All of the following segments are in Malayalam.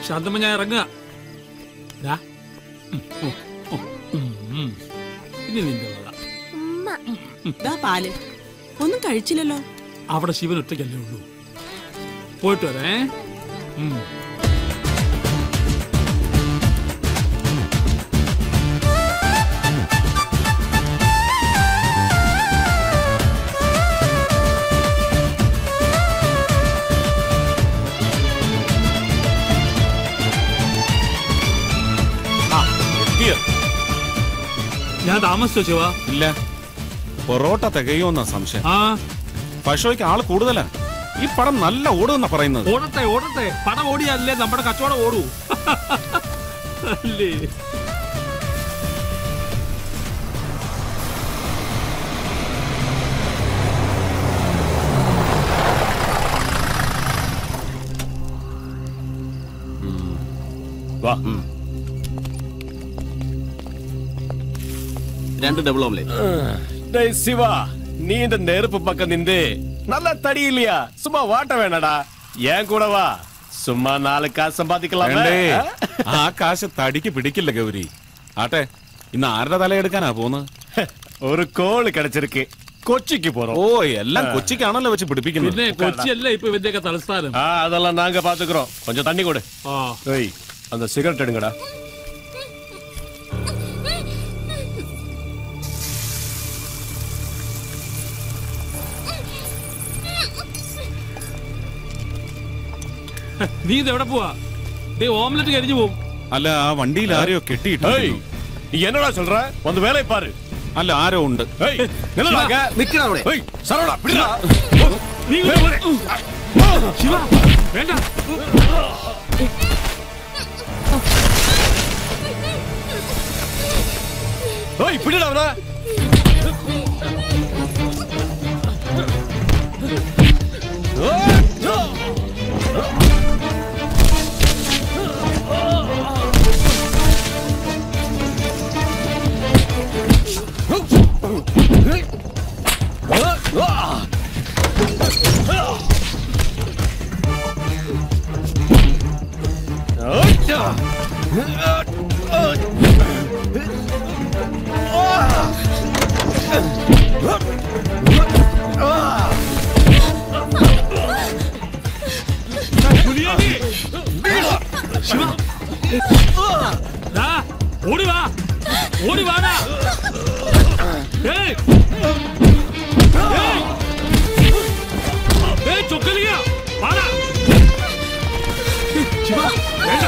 ശാന്തമ്മ ഞാൻ ഇറങ്ങുക ദാ. ഉം, ഉം, ഉം, ഉം, ഉം. ഇനി നിന്റെ വക ദാ പാല് ഒന്നും കഴിച്ചില്ലല്ലോ അവിടെ ശിവൻ ഒറ്റയ്ക്കല്ലേ ഉള്ളൂ പോയിട്ട് വരേ ഉം. ഞാൻ താമസിച്ചോ ശിവ ഇല്ല പൊറോട്ട തികയുമെന്ന സംശയം ആ പശോയ്ക്ക് ആള് കൂടുതലാ ഈ പടം നല്ല ഓടുമെന്നാ പറയുന്നത് ഓടട്ടെ ഓടട്ടെ പണം ഓടിയല്ലേ നമ്മുടെ കച്ചവടം ഓടൂ അല്ലേ വാ രണ്ട് ഡബിൾ ഓംലേറ്റ് டேய் சிவா நீ இந்த நெருப்பு பக்கம் நின்று நல்லா தடி இல்லையா சும்மா வாட்ட வேணாடா ஏன் கூட வா சும்மா நாலு காசு சம்பாதிக்கலாமே വേണ്ടേ ஆ? ആ കാശ് തടിക്ക് പിടിക്കില്ല ഗൗരി ആട്ടെ ഇന്ന് ആരുടെ തലയെടുക്കാനാ പോന്നത് ഒരു കോള് கிடைச்சிருக்கு கொச்சிக்கு போறோம் ഓ എല്ലാം കൊച്ചിക്കാണല്ലോ വെച്ച് പിടിപ്പിക്കുന്നത് പിന്നെ കൊച്ചിയല്ലേ ഇപ്പൊ ഇവന്റെയൊക്കെ തലസ്ഥാനം ஆ அதெல்லாம் நாங்க பாத்துக்கிறோம் கொஞ்சம் தண்ணி கொடு ആ ஏய் அந்த சிகரெட் எடுங்கடா നീ ഇത് എവിടെ പോവാ ദേ ഓംലെറ്റ് കരിഞ്ഞു പോകും അല്ല ആ വണ്ടിയിൽ ആരെയോ ஏய் കെട്ടിയിട്ടിരിക്കുന്നു நீ என்னடா சொல்ற வந்து வேலையை பாரு അല്ല ആരോ ഉണ്ട് ஏய் நில்லடா നിക്കണ അവിടെ ஏய் சரவணா பிடிடா നീ ഇങ്ങോട്ട് പോരെ. ശിവ വേണ്ട ஏய் பிடிடா அவன പുലിയാണ്ടി. ശിവ ദാ, ഓടി വാ ഓടി വാടാ ഏയ് ഏയ് ഏയ് ചൊക്കലിയ വാടാ ശിവ വേണ്ട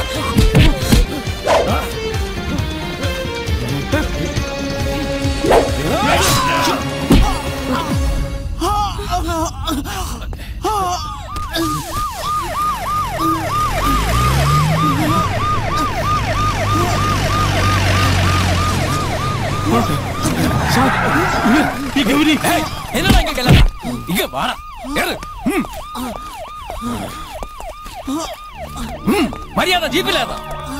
ഈ ഗൗരി என்னடா இங்க கிளம்ப இங்க வாடா ஏறு ம். ம், மரியாதை ஜீப்பில் ஏதா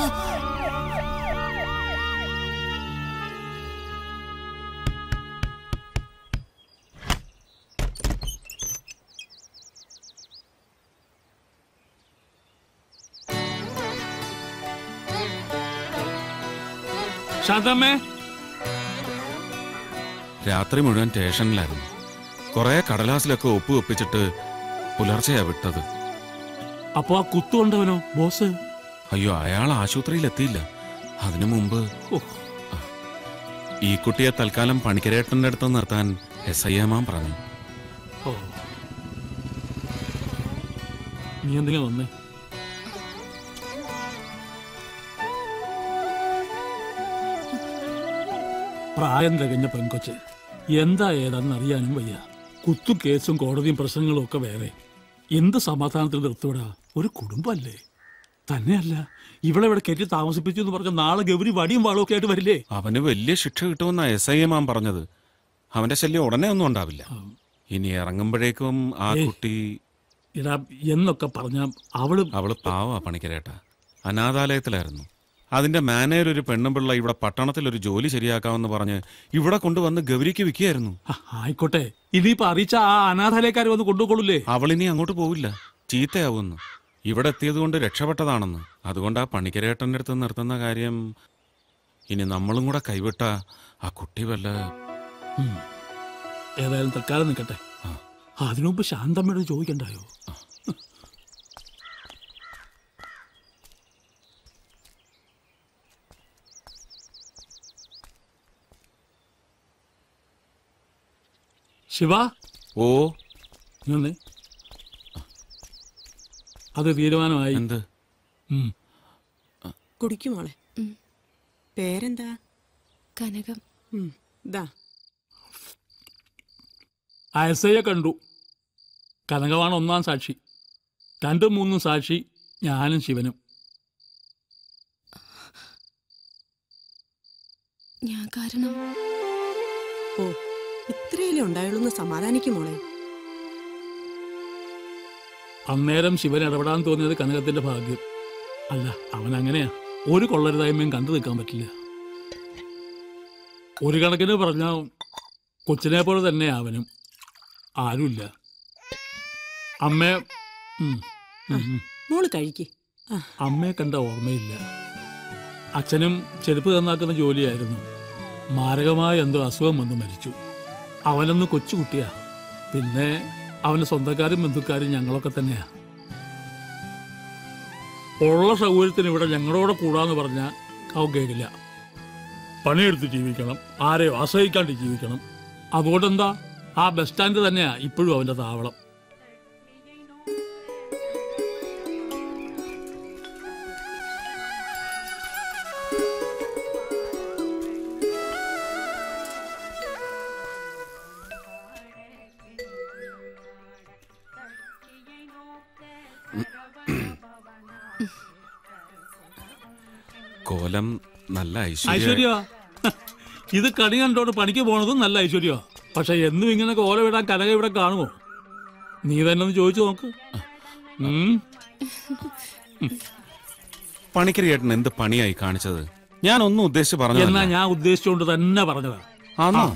ശാന്തമ്മേ രാത്രി മുഴുവൻ സ്റ്റേഷനിലായിരുന്നു കുറെ കടലാസിലൊക്കെ ഒപ്പ് ഒപ്പിച്ചിട്ട് പുലർച്ചെയാ വിട്ടത് അപ്പൊ ആ കുത്തുകൊണ്ടവനോ ബോസ് അയ്യോ അയാൾ ആശുപത്രിയിൽ എത്തിയില്ല അതിനു മുമ്പ് ഓ, ഈ കുട്ടിയെ തൽക്കാലം പണിക്കരേട്ടന്റെ അടുത്ത് നിർത്താൻ എസ് ഐ എമാൻ പറഞ്ഞു ഓ. നീ എന്തിനാ വന്നേ പ്രായം തികഞ്ഞ പെൺകൊച്ച് എന്താ ഏതാണെന്ന് അറിയാനും വയ്യ കുത്തും കേസും കോടതിയും പ്രശ്നങ്ങളും ഒക്കെ വേറെ എന്ത് സമാധാനത്തിൽ നിർത്തിവിടാ ഒരു കുടുംബമല്ലേ തന്നെയല്ല ഇവിടെ ഇവിടെ കയറ്റി താമസിപ്പിച്ചു എന്ന് പറഞ്ഞ നാളെ ഗൗരി വടിയും വാളും ഒക്കെ ആയിട്ട് വരില്ലേ അവന് വലിയ ശിക്ഷ കിട്ടുമെന്നാ എസ് ഐ എമാൻ പറഞ്ഞത് അവന്റെ ശല്യം ഉടനെ ഒന്നും ഉണ്ടാവില്ല ഇനി ഇറങ്ങുമ്പോഴേക്കും ആ ഏയ്. കുട്ടി ഇടാ എന്നൊക്കെ പറഞ്ഞ അവള് അവള് പാവാ പണിക്കരേട്ട അനാഥാലയത്തിലായിരുന്നു അതിന്റെ മാനേജർ ഒരു പെണ്ണുപിള്ള ഇവിടെ പട്ടണത്തിൽ ഒരു ജോലി ശരിയാക്കാമെന്ന് പറഞ്ഞ് ഇവിടെ കൊണ്ടുവന്ന് ഗൗരിക്ക് വിൽക്കുകയായിരുന്നു ആ, ആയിക്കോട്ടെ ഇനിയിപ്പോ അറിയിച്ച ആ അനാഥാലയക്കാർ വന്ന് കൊണ്ടുപോകൊള്ളൂലേ അവളിനി അങ്ങോട്ട് പോവില്ല ചീത്തയാവുമെന്ന് ഇവിടെ എത്തിയത് കൊണ്ട് രക്ഷപ്പെട്ടതാണെന്ന് അതുകൊണ്ട് ആ പണിക്കരേട്ടൻ്റെ അടുത്ത് നിർത്തുന്ന കാര്യം ഇനി നമ്മളും കൂടെ കൈവിട്ട ആ കുട്ടി വല്ല ഏതായാലും തൽക്കാലം നിൽക്കട്ടെ അതിനു മുമ്പ് ശാന്തമ്മയോട് ചോദിക്കണ്ടായോ ശിവ ഓ നീ വന്നേ. അത് തീരുമാനമായി എന്ത് ഉം. കുടിക്കും മോളെ പേരെന്താ കനകം ഉം, ദാ അയസയെ കണ്ടു കനകമാണ് ഒന്നാം സാക്ഷി രണ്ടും മൂന്നും സാക്ഷി ഞാനും ശിവനും ഞാൻ കാരണം ഓ ഇത്രയല്ലേ ഉണ്ടായുള്ളൂ എന്ന് സമാധാനിക്കും മോളെ അന്നേരം ശിവൻ ഇടപെടാൻ തോന്നിയത് കനകത്തിന്റെ ഭാഗ്യം അല്ല അവൻ അങ്ങനെയാ ഒരു കൊള്ളരുതായ്മയും കണ്ടു നിൽക്കാൻ പറ്റില്ല ഒരു കണക്കിന് പറഞ്ഞ കൊച്ചിനെ പോലെ തന്നെ അവനും ആരുമില്ല അമ്മയെ ഉം, ഉം, ഉം. മോള് കഴിക്ക് ആ അമ്മയെ കണ്ട ഓർമ്മയില്ല അച്ഛനും ചെരുപ്പ് തന്നാക്കുന്ന ജോലിയായിരുന്നു മാരകമായ എന്തോ അസുഖം വന്ന് മരിച്ചു അവനൊന്ന് കൊച്ചുകുട്ടിയാ പിന്നെ അവന് സ്വന്തക്കാരും ബന്ധുക്കാരും ഞങ്ങളൊക്കെ തന്നെയാ ഉള്ള സൗകര്യത്തിന് ഇവിടെ ഞങ്ങളോടെ കൂടാന്ന് പറഞ്ഞാൽ അവൻ കേൾക്കില്ല പണിയെടുത്ത് ജീവിക്കണം ആരെയോ ആശ്രയിക്കാണ്ട് ജീവിക്കണം അതുകൊണ്ടെന്താ ആ ബസ് സ്റ്റാൻഡ് തന്നെയാ ഇപ്പോഴും അവന്റെ താവളം കോലം നല്ല ഐശ്വര്യ ഐശ്വര്യ ഇത് കണി കണ്ടോണ്ട് പണിക്ക് പോണതും നല്ല ഐശ്വര്യ പക്ഷെ എന്നും ഇങ്ങനെ കോല വിടാൻ കനക ഇവിടെ കാണുമോ നീ തന്നെ ഒന്ന് ചോദിച്ചു നോക്ക് ഉം. പണിക്കരേട്ടൻ എന്ത് പണിയായി കാണിച്ചത് ഞാൻ ഒന്നും ഉദ്ദേശിച്ച് എന്നാ പറഞ്ഞതല്ല ഞാൻ ഉദ്ദേശിച്ചുകൊണ്ട് തന്നെ പറഞ്ഞതാ ആണോ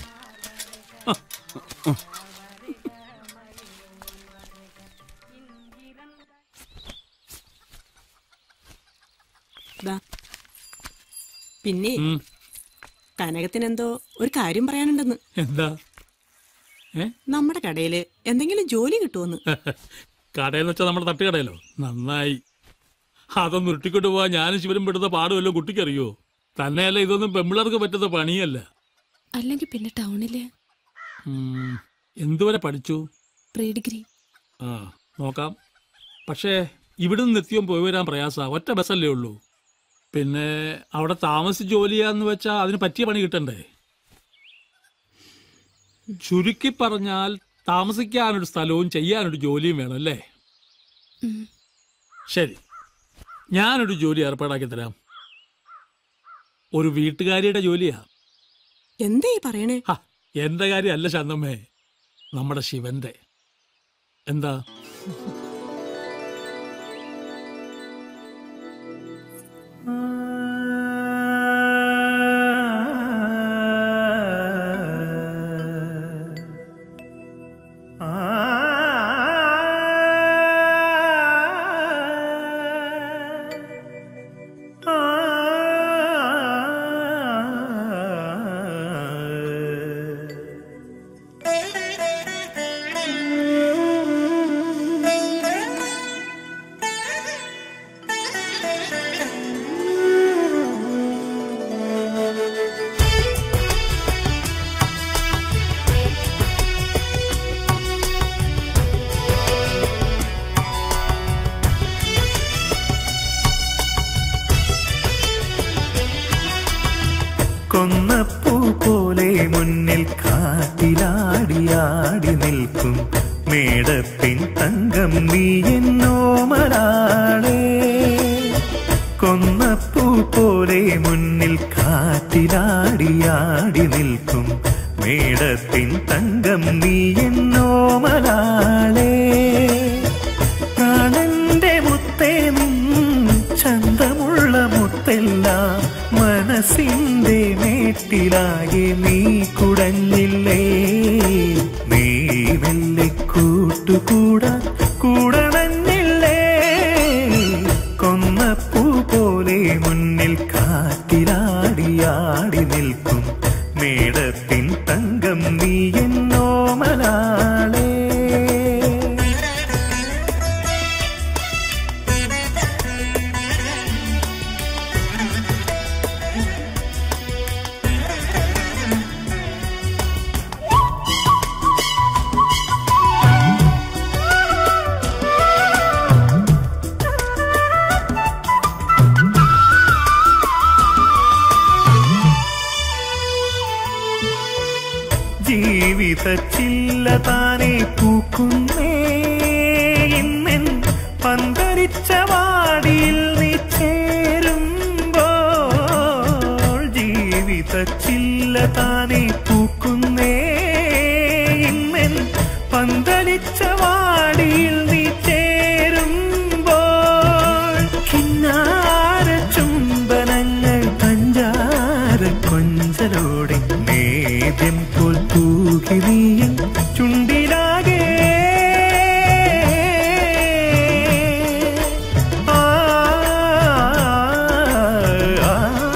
ദാ പിന്നെ ഉം. കനകത്തിനെന്തോ ഒരു കാര്യം പറയാനുണ്ടെന്ന് എന്താ ഏ നമ്മുടെ കടയില് എന്തെങ്കിലും ജോലി കിട്ടുമെന്ന് കടയിൽ വെച്ചാൽ നമ്മുടെ തട്ടുകടയിലോ നന്നായി അതൊന്നും ഉരുട്ടിക്കൊണ്ട് പോവാൻ ഞാനും ശിവനും പെടുന്ന പാടുമല്ലോ കുട്ടിക്കറിയോ തന്നെയല്ല ഇതൊന്നും പെമ്പിളർക്ക് പറ്റുന്ന പണിയല്ല അല്ലെങ്കിൽ പിന്നെ ടൗണില് ഉം. എന്തുവരെ പഠിച്ചു പ്രീ ഡിഗ്രി ആ നോക്കാം പക്ഷേ ഇവിടുന്ന് നിത്യം പോയി വരാൻ പ്രയാസ ഒറ്റ ബസ്സല്ലേ ഉള്ളൂ പിന്നെ അവിടെ താമസിച്ച് ജോലി ചെയ്യാന്ന് വെച്ചാൽ അതിന് പറ്റിയ പണി കിട്ടണ്ടേ ചുരുക്കി പറഞ്ഞാൽ താമസിക്കാനൊരു സ്ഥലവും ചെയ്യാനൊരു ജോലിയും വേണം അല്ലേ ഉം. ശരി ഞാനൊരു ജോലി ഏർപ്പാടാക്കി തരാം ഒരു വീട്ടുകാരിയുടെ ജോലിയാ എന്താ ഈ പറയണേ ഹ, എന്റെ കാര്യമല്ല ശാന്തമ്മേ നമ്മുടെ ശിവന്റെ എന്താ കൊന്നപ്പൂ പോലെ മുന്നിൽ കാറ്റിലാടിയാടി നിൽക്കും മേടപ്പിൻ തങ്കം നീ എന്നോമലാളേ കൊന്നപ്പൂ പോലെ മുന്നിൽ കാറ്റിലാടിയാടി നിൽക്കും മേടത്തിൻ തങ്കം നീ എന്നോമലാളേ പ്രാണന്റെ മുത്തേ നിൻ ചന്തമുള്ള മുത്തെല്ലാം മനസ്സിന്റെ മേട്ടിലാകെ നീ കുടഞ്ഞില്ലേ നീ മെല്ലെ കൂട്ടുകൂടാൻ കൂടണഞ്ഞില്ലേ താനെ പൂക്കുന്നേ ഇന്നെൻ പന്തരിച്ച വാടിയിൽ നീ ചേരുമ്പോൾ ജീവിത ചില്ല താനെ പൂക്കുന്നേ ഇന്നെൻ പന്തലിച്ച വാടിയിൽ നീ ചേരുമ്പോൾ കിന്നാര ചുംബനങ്ങൾ പഞ്ചാര കൊഞ്ചലോടെ നേദ്യം പോൽ തൂകി നീയും ചുണ്ടിലാകെ ആ, ആ, ആ.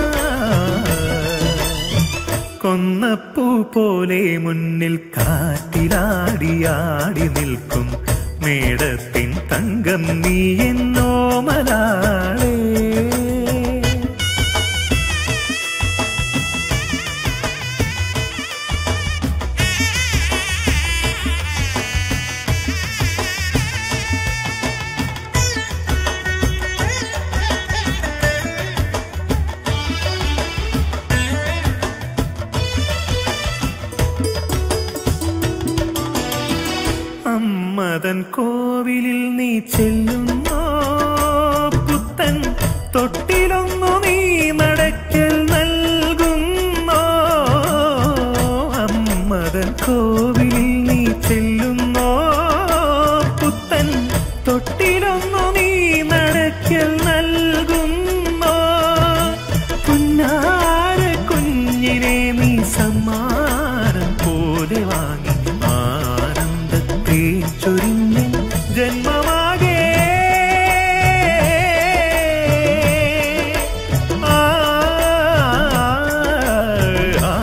കൊന്നപ്പൂ പോലെ മുന്നിൽ കാറ്റിലാടിയാടി നിൽക്കും മേടത്തിൻ തങ്കം നീ എന്നോ മലാളേ അമ്മതൻ കോവിലിൽ നീ ചെല്ലുന്നോ പുത്തൻ തൊട്ടിലൊന്നു നീ നടക്കൽ നൽകുന്നോ അമ്മതൻ കോവിലിൽ നീ ചെല്ലുന്നോ പുത്തൻ തൊട്ടിലൊന്നു നീ നടക്കൽ നൽകുന്നോ പുന്നാര കുഞ്ഞിനെ നീ സമ്മാനം പോലെ വാങ്ങി ആനന്ദത്തെ ചൊരിഞ്ഞ് ജന്മമാകെ ആ, ആ,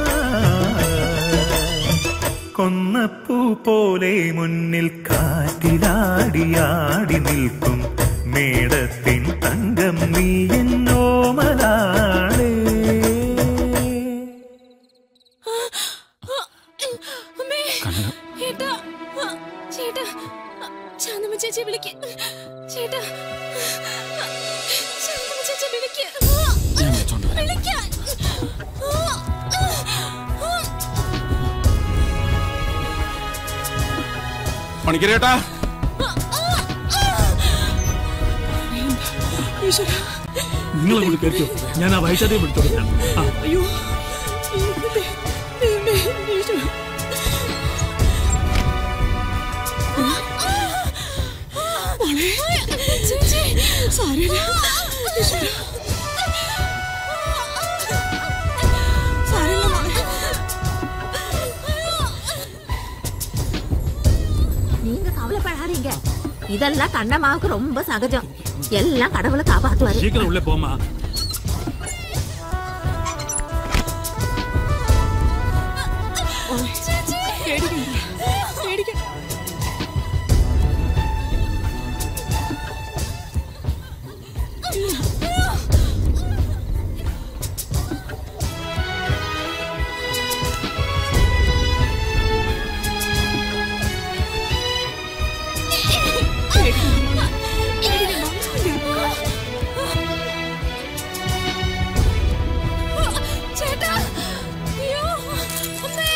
കൊന്നപ്പൂ പോലെ മുന്നിൽ കാറ്റിലാടിയാടി നിൽക്കും മേടത്തിൻ തങ്കം നീ എന്നോ മലാളേ അമ്മേ ഏട്ടാ ആ, ചേട്ടാ ആ, ശാന്തമ്മ ചേച്ചി വിളിക്ക് ചേട്ടാ ആ, ശാന്തമ്മ ചേച്ചി വിളിക്ക് ആ, ഞാൻ വിളിച്ചോണ്ട് വരാം. വിളിക്കാൻ ആ, ആ, ആ. പണിക്കരേട്ടാ നിങ്ങൾ അങ്ങോട്ട് കയറിക്കോ ഞാൻ ആ വൈശാഖയെ വിളിച്ചോളാം ആ അയ്യോ ദൈവമേ, ഈശ്വരാ. ചേച്ചി സാരമില്ല. ഈശ്വരാ. സാരമില്ല മോളെ. நீங்க கவலைப்படாதீங்க இதெல்லாம் கண்ணம்மாவுக்கு ரொம்ப சகஜம் எல்லாம் கடவுளை காப்பாத்துவாரு சீக்கிரம் உள்ளே போமா പേടിക്കണ്ട. പേടിക്കണ്ട. ചേട്ടാ അയ്യോ അമ്മേ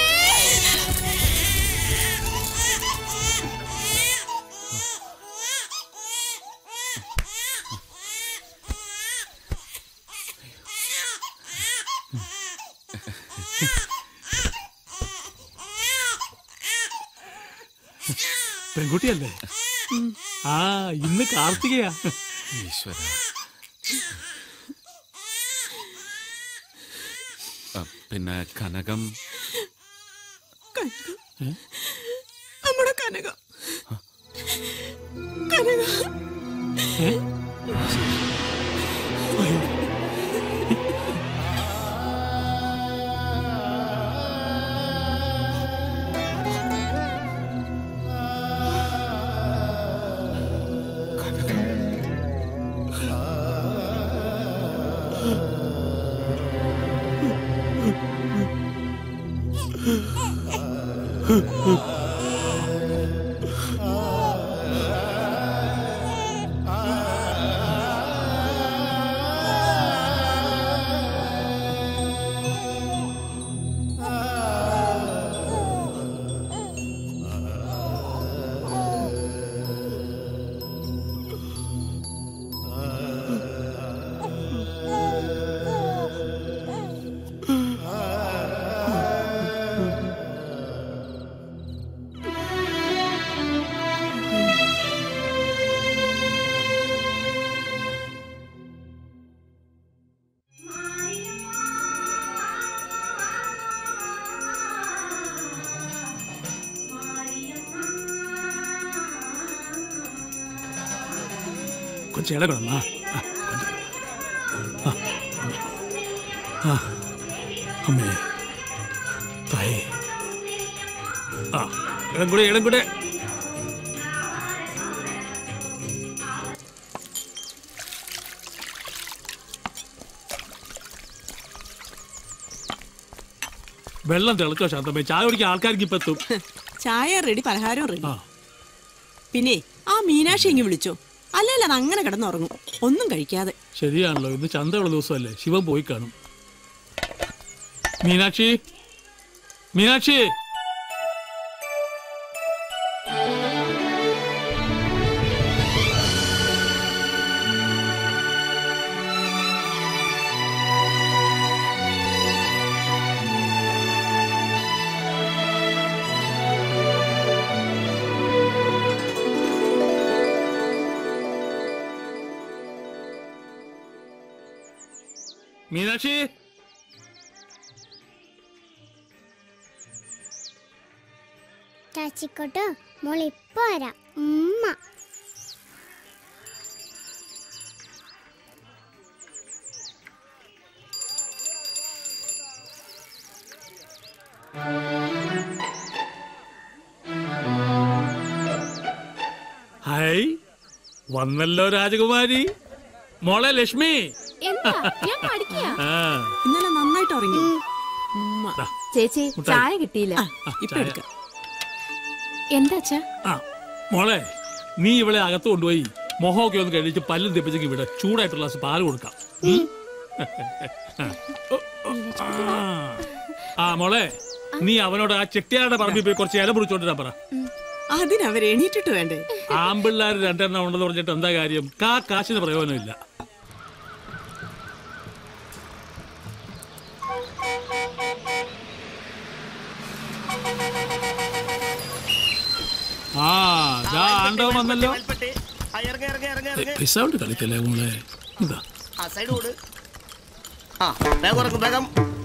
പെൺകുട്ടിയല്ലേ ആ ഇന്ന് കാർത്തികയാ ഈശ്വര ആ, പിന്നെ കനകം കനകം. നമ്മുടെ കനകം കനകം ഏ? కొంచెం ఎడగడమ్మా అమ్మే తాయి ആ ഇടം കൂടെ ഇടം കൂടെ വെള്ളം തിളച്ചോ ശാന്തമ്മേ ചായ കുടിക്കാൻ ആൾക്കാർക്ക് ഇപ്പൊ എത്തും ചായ റെഡി പലഹാരവും റെഡി ആ പിന്നെ ആ മീനാക്ഷി ഇങ്ങ് വിളിച്ചോ അല്ലല്ല അത് അങ്ങനെ കിടന്നുറങ്ങും ഒന്നും കഴിക്കാതെ ശരിയാണല്ലോ ഇന്ന് ചന്തയുള്ള ദിവസമല്ലേ ശിവൻ പോയി കാണും മീനാക്ഷി മീനാക്ഷി മീനാക്ഷി ചാച്ചിക്കോട്ടോ മോൾ ഇപ്പൊ വരാം ഉമ്മ ഹായ് വന്നല്ലോ രാജകുമാരി മോളെ ലക്ഷ്മി എന്താ ഞാൻ പഠിക്കുക ആ ഇന്നലെ നന്നായിട്ട് ഉറങ്ങി ഉമ്മ. ചേച്ചി ചായ കിട്ടിയില്ല ആ, ഇപ്പൊ ചായ. എടുക്കാം എന്താ അച്ഛാ ആ മോളെ നീ ഇവളെ അകത്ത് കൊണ്ടുപോയി മുഖമൊക്കെ ഒന്ന് കഴിച്ച് പല്ലും തെപ്പിച്ചെങ്കിൽ ഇവിടെ ചൂടായിട്ടുള്ള ഗ്ലാസ് പാല് കൊടുക്കാം ഉം? ആ. ആ മോളെ നീ അവനോട് ആ ചെട്ടിയാരുടെ പറമ്പിൽ പോയി കുറച്ച് ഇല മുറിച്ചോണ്ടിരാൻ പറ അതിനവർ എണീറ്റിട്ട് വേണ്ടേ ആമ്പിള്ളാർ രണ്ടെണ്ണം ഉണ്ടെന്ന് പറഞ്ഞിട്ട് എന്താ കാര്യം കാ കാശിന് പ്രയോജനമില്ല ആ ദാ ആണ്ടവൻ വന്നല്ലോ പിസൗണ്ട് കളിക്കല്ലേ മോളെ ഇതാ സൈഡ് ഓട് ആ വേഗം ഇറങ്ങും വേഗം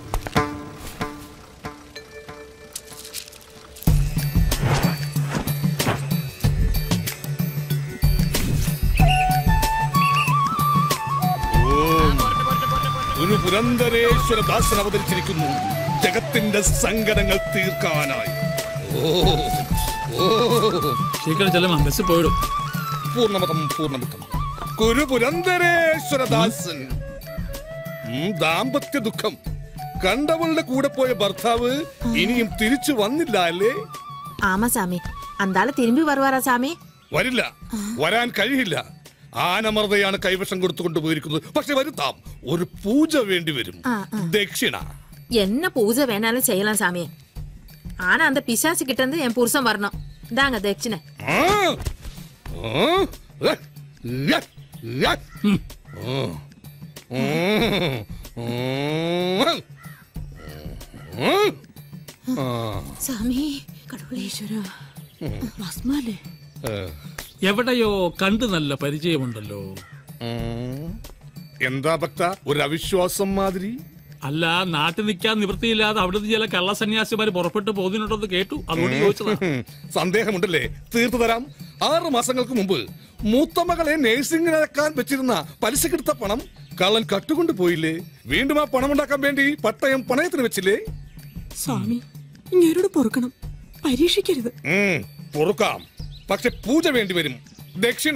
ഒരു പുരന്തരേശ്വര ദാസൻ അവതരിച്ചിരിക്കുന്നു ജഗത്തിന്റെ സങ്കടങ്ങൾ തീർക്കാനായി ശീക്രം ചെല്ലമ്മ ബസ് പോയിടും പൂർണ്ണമതം പൂർണ്ണമിതം കുരു പുരന്തരേശ്വര ദാസൻ ഉം, ദാമ്പത്യ ദുഃഖം കണ്ടവളുടെ കൂടെ പോയ ഭർത്താവ് ഇനിയും തിരിച്ചു വന്നില്ല അല്ലേ ആമാ സാമി അന്താള് തിരുമ്പി വരുവാറാ സാമി വരില്ല വരാൻ കഴിയില്ല ആനമർദ്ദയാണ് കൈവശം കൊടുത്തുകൊണ്ട് പോയിരിക്കുന്നത് പക്ഷെ വരുത്താം ഒരു പൂജ വേണ്ടി വരും ആ, ആ. ദക്ഷിണ என்ன பூஜை வேணாலும் செய்யலாம் சாமி ஆனா அந்த பிசாசு கிட்ட இருந்து என் புருஷன் வரணும் இந்தாங்க தட்சிணை ആ? ആ? ല, ല, ല. ഉം. ഉം. ഉം. ഉം. ആ. சாமி கடவுளே ഈശ്വര ഭസ്മല്ലേ ഏ. എവിടെയോ കണ്ടു നല്ല പരിചയമുണ്ടല്ലോ ഉം. എന്താ ഭക്ത ഒരു അവിശ്വാസം മാതിരി അല്ല നാട്ടിൽ നിൽക്കാൻ നിവൃത്തിയില്ലാതെ അവിടുന്ന് ചില കള്ളസന്യാസിമാര് പുറപ്പെട്ടു പോകുന്നുണ്ടെന്ന് കേട്ടു അതുകൊണ്ട് ചോദിച്ചതാ ഉം. സന്ദേഹമുണ്ടല്ലേ തീർത്തു തരാം ആറ് മാസങ്ങൾക്ക് മുമ്പ് മൂത്ത മകളെ നേഴ്സിംഗിനക്കാൻ വെച്ചിരുന്ന പലിശക്കെടുത്ത പണം കള്ളൻ കട്ടുകൊണ്ട് പോയില്ലേ വീണ്ടും ആ പണം ഉണ്ടാക്കാൻ വേണ്ടി പട്ടയം പണയത്തിന് വെച്ചില്ലേ സ്വാമി ഇങ്ങേരോട് പൊറുക്കണം പരീക്ഷിക്കരുത് ഉം, പൊറുക്കാം പക്ഷെ പൂജ വേണ്ടി വരും ദക്ഷിണ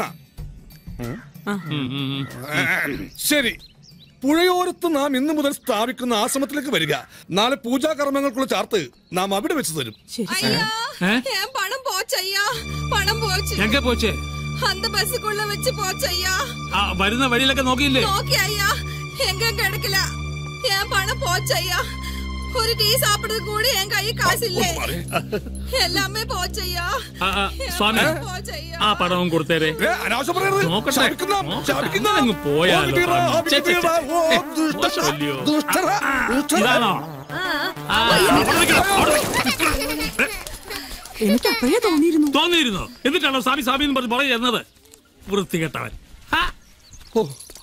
ഉം, ശരി പുഴയോരത്ത് നാം ഇന്നു മുതൽ സ്ഥാപിക്കുന്ന ആശ്രമത്തിലേക്ക് വരിക നാളെ പൂജാകർമ്മങ്ങൾക്കുള്ള ചാർത്ത് നാം അവിടെ വെച്ച് തരും ശരി ഏ? என் பணம் போச்சையா பணம் போச்சு എങ്ക പോച്ചേ அந்த பஸ்ஸுக்குள்ள வச்சு போச்சையா ആ വരുന്ന വഴിയിലൊക്കെ നോക്കിയില്ലേ நோக்கி ஐயா எங்க கிடைக்கல என் பணம் போச்சையா ஒரு டீ சாப்பிடுறது கூட என் கை காசு இல்ல எல்லாமே போச்சையா ആ, ആ, സ്വാമി போச்சையா ആ പടവും കൊടുത്തേരെ ഏ, അനാവശ്യം പറയരുത്. നോക്കട്ടെ. ശപിക്കുന്ന, നോക്കട്ടെ. ശപിക്കുന്ന. അങ്ങ് പോയാലോ, ഓ, വിട്ടീറാ, സ്വാമി. ഛെ, ഛെ, ഛെ. ഓ, ഏ, ദുഷ്ട, മോശമല്ലയോ? ദുഷ്ടര, ദുഷ്ടര. ഇതാണോ ആ, അവിടെ നിൽക്കണം, അവിടെ നിൽക്കണം. എനിക്ക് അപ്പോഴേ തോന്നിയിരുന്നു തോന്നിയിരുന്നു എന്നിട്ടാണോ സ്വാമി സ്വാമി എന്ന് പറഞ്ഞ് പുറകെ ചെന്നത് വൃത്തികെട്ടവൻ ഹാ, ഓ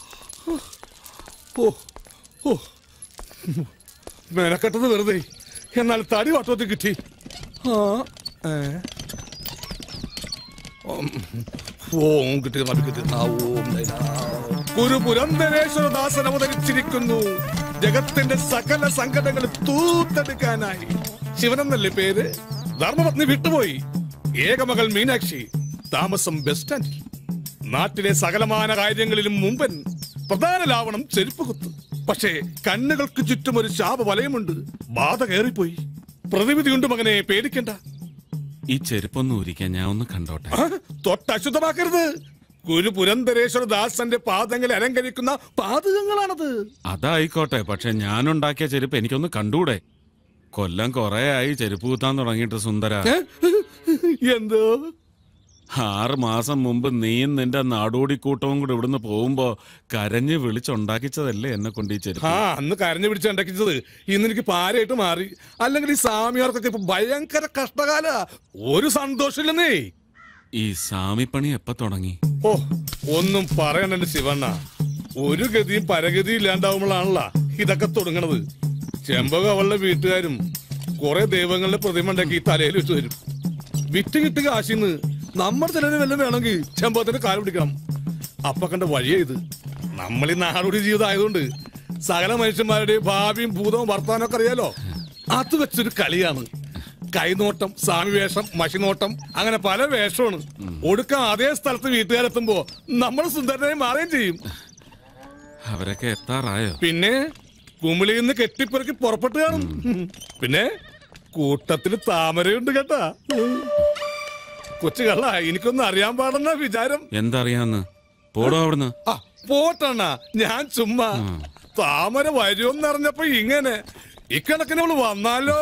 ഓ ഓ മെനക്കെട്ടത് വെറുതെ എന്നാൽ തടി വട്ടത്തിൽ കിട്ടി ആ ഏ. ഉം. ഓം കിട്ടി നബി കിട്ടി ആ, ഓം ലൈലാ. ഗുരു പുരന്തരേശ്വരദാസൻ അവതരിച്ചിരിക്കുന്നു ജഗത്തിന്റെ സകല സങ്കടങ്ങൾ തൂത്തെടുക്കാനായി ശിവനെന്നല്ലേ പേര് ധർമ്മപത്നി വിട്ടുപോയി ഏകമകൾ മീനാക്ഷി താമസം ബസ് സ്റ്റാൻഡിൽ നാട്ടിലെ സകലമാന കാര്യങ്ങളിലും മുമ്പൻ പ്രധാന ലാവണം ചെരുപ്പ് കുത്ത് പക്ഷേ കണ്ണുകൾക്ക് ചുറ്റും ഒരു ശാപ വലയമുണ്ട് ബാധ കയറിപ്പോയി പ്രതിവിധിയുണ്ട് മകനെ പേടിക്കണ്ട ഈ ചെരുപ്പൊന്ന് ഊരിക്കാൻ ഞാൻ ഒന്ന് കണ്ടോട്ടെ ആ, തൊട്ട് അശുദ്ധമാക്കരുത് ഗുരു പുരന്തരേശ്വര ദാസന്റെ പാദങ്ങൾ അലങ്കരിക്കുന്ന പാതകങ്ങളാണത് അതായിക്കോട്ടെ പക്ഷെ ഞാനുണ്ടാക്കിയ ചെരുപ്പ് എനിക്കൊന്ന് കണ്ടൂടെ കൊല്ലം കൊറേ ആയി ചെരുപ്പ് കുത്താൻ തുടങ്ങിയിട്ട് സുന്ദര ഏ? എന്തോ ആറ് മാസം മുമ്പ് നീയും നിന്റെ നാടോടിക്കൂട്ടവും കൂടെ ഇവിടുന്ന് പോകുമ്പോ കരഞ്ഞ് വിളിച്ചുണ്ടാക്കിച്ചതല്ലേ എന്നെ കൊണ്ട് ഈ ചെരുപ്പ് ആ അന്ന് കരഞ്ഞു പിടിച്ച് ഉണ്ടാക്കിച്ചത് ഇന്ന് എനിക്ക് പാരയായിട്ട് മാറി അല്ലെങ്കിൽ ഈ സാമിയാർക്കൊക്കെ ഇപ്പൊ ഭയങ്കര കഷ്ടകാല ഒരു സന്തോഷമില്ലെന്നേ ഈ സാമിപ്പണി എപ്പ തുടങ്ങി ഓ ഒന്നും പറയണ്ട എന്റെ ശിവണ്ണ ഒരു ഗതിയും പരഗതിയും ഇല്ലാണ്ടാവുമ്പോഴാണല്ലോ ഇതൊക്കെ തുടങ്ങണത് ചെമ്പക അവളുടെ വീട്ടുകാരും കുറെ ദൈവങ്ങളുടെ പ്രതിമ ഉണ്ടാക്കി ഈ തലയിൽ വെച്ച് തരും വിറ്റ് കിട്ടി കാശിന്ന് നമ്മുടെ ചിലര് വല്ലതും വേണമെങ്കിൽ ചെമ്പകത്തിന്റെ കാല് പിടിക്കണം അപ്പൊ കണ്ട വഴിയാ ഇത് നമ്മൾ ഈ നാടോടി ജീവിതം ആയതുകൊണ്ട് സകല മനുഷ്യന്മാരുടെയും ഭാവിയും ഭൂതവും വർത്താനവും ഒക്കെ അറിയാലോ അത് വെച്ചൊരു കളിയാണ് കൈനോട്ടം സ്വാമി വേഷം മഷിനോട്ടം അങ്ങനെ പല വേഷമാണ് ഒടുക്കം അതേ സ്ഥലത്ത് വീട്ടുകാരെത്തുമ്പോ നമ്മൾ സുന്ദരനായി മാറുകയും ചെയ്യും അവരൊക്കെ എത്താറായോ പിന്നെ കുമിളിയിൽ നിന്ന് കെട്ടിപ്പെറുക്കി പുറപ്പെട്ട് കാണും പിന്നെ കൂട്ടത്തിൽ താമരയുണ്ട് കേട്ടാ കൊച്ചു കള്ള എനിക്കൊന്നും അറിയാൻ പാടെന്ന വിചാരം എന്തറിയാന്ന് പോടോ അവിടുന്ന് ആ പോട്ടണ്ണ ഞാൻ ചുമ്മാ താമര വരുമെന്ന് അറിഞ്ഞപ്പോ ഇങ്ങനെ ഇക്കണക്കിന് അവള് വന്നാലോ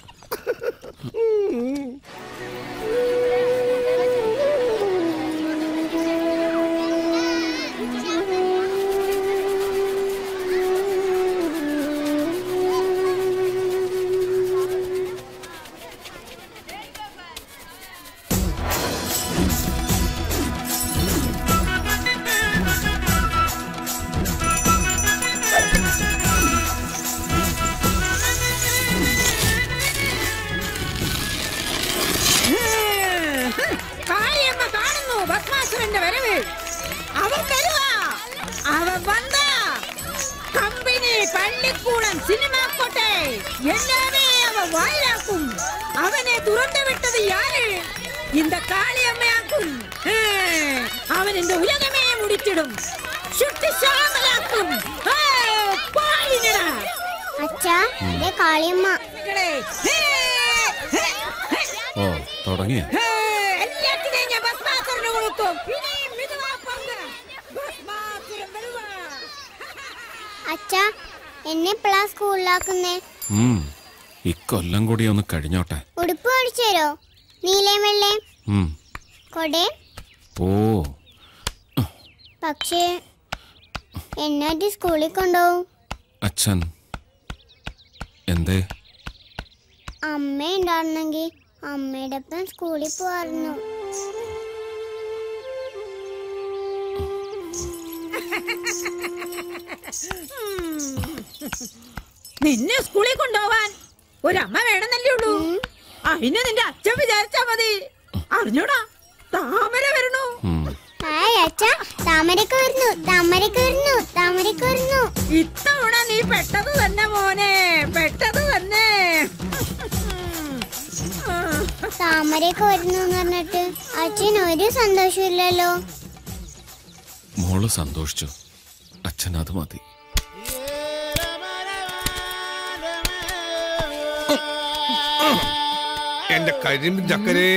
കാര്യമ്മ കാണുന്നു ഭസ്മാസുരന്റെ വരവ് അവൻ വരുവാ അവൻ വന്ന കമ്പനി പള്ളിക്കൂടം സിനിമാക്കോട്ടെ എല്ലാവേ അവൻ വായിലാക്കും അവനെ തുറന്നു വിട്ടത് യാര് இந்த കാളിയമ്മയാക്കും ഏ, അവൻ இந்த ഉലകമേ മുടിച്ചിടും ശുദ്ധി ശാമലാക്കും ഏ, പാടിനടാ. അച്ഛാ ഇതേ കാളിയമ്മ മക്കളെ, ഏ, ഏ, ഏ. ഓ തുടങ്ങിയ ഏ, എല്ലാത്തിനെയും ഞാൻ ഭസ്മാസുരന് കൊടുക്കും ഇനിയും മിതുവാ പങ്ക് ഭസ്മാസുരൻ വരുവാ അച്ഛാ എന്നെ എപ്പോഴാ സ്കൂളിലാക്കുന്നേ ഉം ഇക്കൊല്ലം കൂടി ഒന്ന് കഴിഞ്ഞോട്ടെ ഉടുപ്പ് പഠിച്ചു തരോ നീലയും വെള്ളയും ഉം കൊടയും ഓ പക്ഷേ എന്നാറ്റി സ്കൂളിൽ കൊണ്ടുപോകും അച്ഛൻ എന്തേ അമ്മ ഉണ്ടായിരുന്നെങ്കിൽ അമ്മയുടെ ഒപ്പം സ്കൂളിൽ പോവായിരുന്നു നിന്നെ സ്കൂളിൽ കൊണ്ടുപോവാൻ ഒരമ്മ വേണമെന്നല്ലേ ഉള്ളൂ അതിന് നിന്റെ അച്ഛൻ വിചാരിച്ചാ മതി അറിഞ്ഞോടാ താമര വരണു ഹായ് അച്ഛാ താമരക്ക് വരുന്നു താമരക്ക് വരുന്നു താമരക്ക് വരുന്നു ഇത്തവണ നീ പെട്ടത് തന്നെ മോനെ പെട്ടത് തന്നെ താമരയൊക്കെ വരുന്നു എന്ന് പറഞ്ഞിട്ട് അച്ഛൻ ഒരു സന്തോഷമില്ലല്ലോ മോള് സന്തോഷിച്ചു അച്ഛൻ അത് മതി എന്റെ കരിമ്പ് ചക്കരേ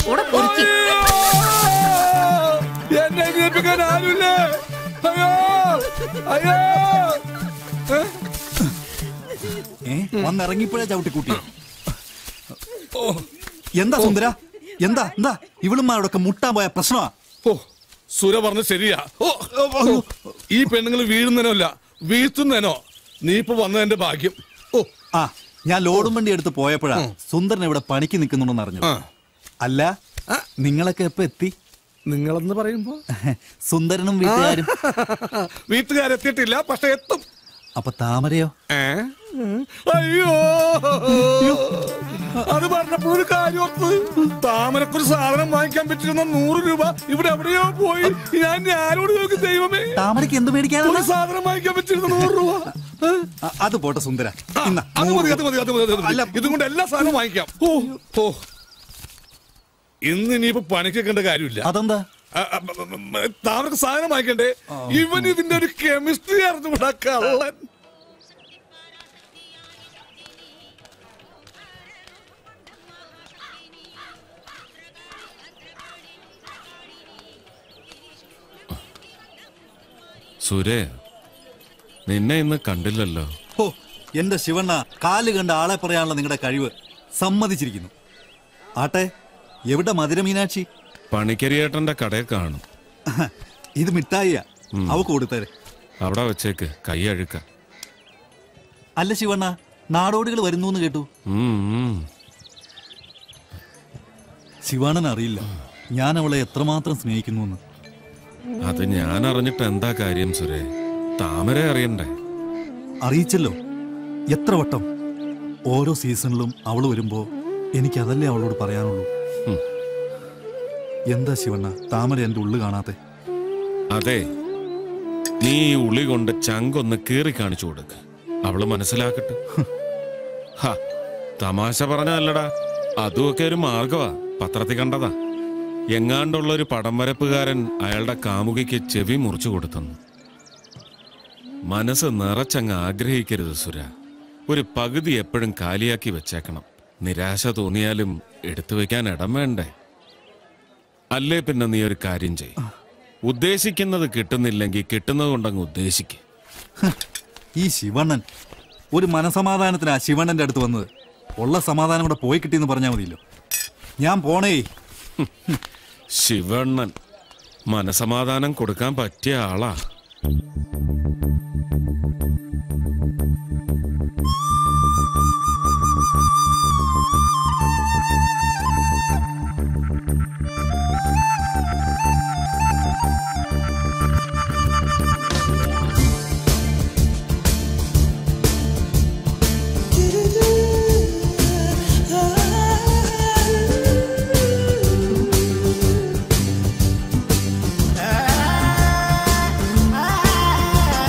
എന്നെ ജയിപ്പിക്കാൻ ആരുമില്ലേ അയ്യോ അയ്യോ ഏ വന്നിറങ്ങിപ്പോഴേ ചവിട്ടിക്കൂട്ടി എന്താ സുന്ദര എന്താ എന്താ ഇവളുമാരോടൊക്കെ മുട്ടാൻ പോയ പ്രശ്നമാ ഓ സുര പറഞ്ഞ ശരിയാ ഓ ഓ, ഓ. ഈ പെണ്ണുങ്ങൾ വീഴുന്നതിനോ അല്ല വീഴ്ത്തുന്നതിനോ നീ ഇപ്പൊ വന്നതിന്റെ ഭാഗ്യം ഓ ആ ഞാൻ ലോഡും വണ്ടി എടുത്ത് പോയപ്പോഴാ സുന്ദരൻ ഇവിടെ പണിക്ക് നിൽക്കുന്നുണ്ടെന്ന് അറിഞ്ഞു അല്ല നിങ്ങളൊക്കെ എപ്പോ എത്തി നിങ്ങളെന്ന് പറയുമ്പോ സുന്ദരനും വീട്ടുകാരും വീട്ടുകാരെത്തിയിട്ടില്ല പക്ഷെ എത്തും അപ്പൊ താമരയോ ഏ അയ്യോ അത് പറഞ്ഞപ്പോ ഒരു കാര്യം ഓർത്ത് താമരക്കൊരു സാധനം വാങ്ങിക്കാൻ പറ്റിയിരുന്ന നൂറ് രൂപ ഇവിടെ എവിടെയോ പോയി ഞാൻ ഞാനോട് നോക്കി ദൈവമേ താമരയ്ക്ക് എന്ത് മേടിക്കാനാണ് ഒരു സാധനം വാങ്ങിക്കാൻ പറ്റിയിരുന്ന നൂറ് രൂപ അ- അത് പോട്ടെ സുന്ദര ഇന്നാ, അത് നൂറ് മതി അത് മതി അത് മതി അത് മതി ഇതും കൊണ്ട് എല്ലാ സാധനവും വാങ്ങിക്കാം ഓ ഓ ഇന്ന് ഇനിയിപ്പോ പണിക്കേണ്ട കാര്യമില്ല അതെന്താ താമരക്ക് സാധനം വാങ്ങിക്കണ്ടേ ഇവൻ ഇതിന്റെ ഒരു കെമിസ്ട്രി അറിഞ്ഞുകൂടാ കള്ളൻ സുരേ നിന്നെ ഇന്ന് കണ്ടില്ലല്ലോ ഓ എന്റെ ശിവണ്ണ കാല് കണ്ട ആളെ പറയാനുള്ള നിങ്ങളുടെ കഴിവ് സമ്മതിച്ചിരിക്കുന്നു ആട്ടെ എവിടെ മധുര മീനാക്ഷി പണിക്കരിയേട്ടന്റെ കടയിൽ കാണും ഇത് മിഠായിയാ അവക്ക് കൊടുത്തേരെ അവിടെ വെച്ചേക്ക് കൈ അഴുക്ക അല്ല ശിവണ്ണ നാടോടികൾ വരുന്നു എന്ന് കേട്ടു ഉം, ഉം. ശിവാണൻ അറിയില്ല ഞാൻ അവളെ എത്രമാത്രം സ്നേഹിക്കുന്നു എന്ന് അത് ഞാൻ അറിഞ്ഞിട്ട് എന്താ കാര്യം സുരേ താമര അറിയണ്ടേ അറിയിച്ചല്ലോ എത്ര വട്ടം ഓരോ സീസണിലും അവൾ വരുമ്പോ എനിക്ക് അതല്ലേ അവളോട് പറയാനുള്ളൂ ഉം. എന്താ ശിവണ്ണ താമര എന്റെ ഉള്ളു കാണാത്തെ അതെ നീ ഈ ഉളി കൊണ്ട് ചങ്കൊന്ന് കീറി കാണിച്ചു കൊടുക്ക അവള് മനസ്സിലാക്കട്ടെ ഹ, തമാശ പറഞ്ഞല്ലടാ അതുമൊക്കെ ഒരു മാർഗമാ പത്രത്തിൽ കണ്ടതാ എങ്ങാണ്ടുള്ള ഒരു പടം വരപ്പുകാരൻ അയാളുടെ കാമുകിക്ക് ചെവി മുറിച്ചു കൊടുത്തെന്ന് മനസ്സ് നിറച്ചങ്ങ് ആഗ്രഹിക്കരുത് സുര ഒരു പകുതി എപ്പോഴും കാലിയാക്കി വെച്ചേക്കണം നിരാശ തോന്നിയാലും എടുത്തു വെക്കാൻ ഇടം വേണ്ടേ അല്ലേ പിന്നെ നീ ഒരു കാര്യം ചെയ് ഉദ്ദേശിക്കുന്നത് കിട്ടുന്നില്ലെങ്കിൽ കിട്ടുന്നത് കൊണ്ടങ്ങ് ഉദ്ദേശിക്ക് ഈ ശിവണ്ണൻ ഒരു മനസമാധാനത്തിനാ ശിവണ്ണന്റെ അടുത്ത് വന്നത് ഉള്ള സമാധാനം കൂടെ പോയി കിട്ടിയെന്ന് പറഞ്ഞാൽ മതിയല്ലോ ഞാൻ പോണേ ശിവണ്ണൻ മനസമാധാനം കൊടുക്കാൻ പറ്റിയ ആളാ Ah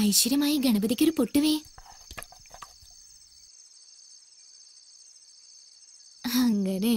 ഐശ്വര്യമായി ഗണപതിക്കൊരു പൊട്ടുവേ അങ്ങനെ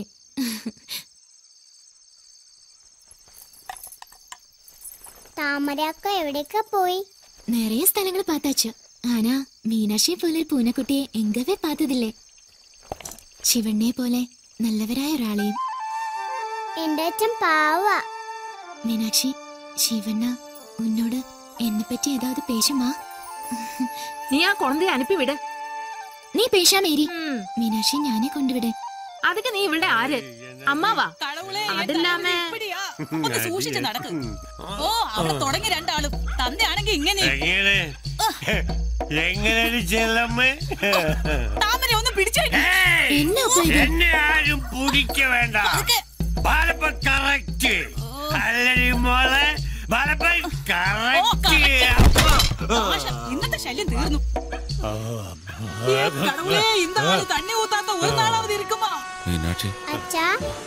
താമരക്ക എവിടേക്കാ പോയി நிறைய സ്ഥലങ്ങൾ பார்த்தாச்சு ஆனா மீனாட்சியை പോലെ ഒരു പൂനക്കുട്ടിയെ എങ്കവേ பார்த்ததில்லை ശിവണ്ണയെ പോലെ നല്ലവരായ ഒരാളെയും എന്റെ അച്ഛൻ പാവ மீனாட்சி ശിവണ്ണ ഉന്നോട് എന്നെ പറ്റി ഏതാவது പേശുമാ നീ ആ കുഴന്തയെ അനുപ്പിവിട് നീ പേശാ മേരി മീനാക്ഷി ഞാനെ കൊണ്ടുവിട് அதுக்கு நீ இவளுടെ ആര് അമ്മാവാ അതില്ലാമ ഒന്ന് സൂക്ഷിച്ച് നടക്ക് ഓ അവിടെ തുടങ്ങി രണ്ടാളും തന്നെയാണെങ്കി ഇങ്ങനെ എങ്ങനെ എങ്ങനെ ചെല്ലമ്മേ താമര ഒന്ന് പിടിച്ചു എന്നാ അപ്പൊ ഇത്? എന്നെ ആരും പിടിക്ക വേണ്ട ബാലപ്പ കറക്റ്റ് അല്ലടി മോളെ ബാലപ്പ കറക്റ്റ് ഇന്നത്തെ ശല്യം തീർന്നു ഏ, കടവുളേ இந்த ஆளு தண்ணி ஊத்தாத்த ஒரு நாளாவது இருக்குமா മീനാക്ഷി അച്ഛാ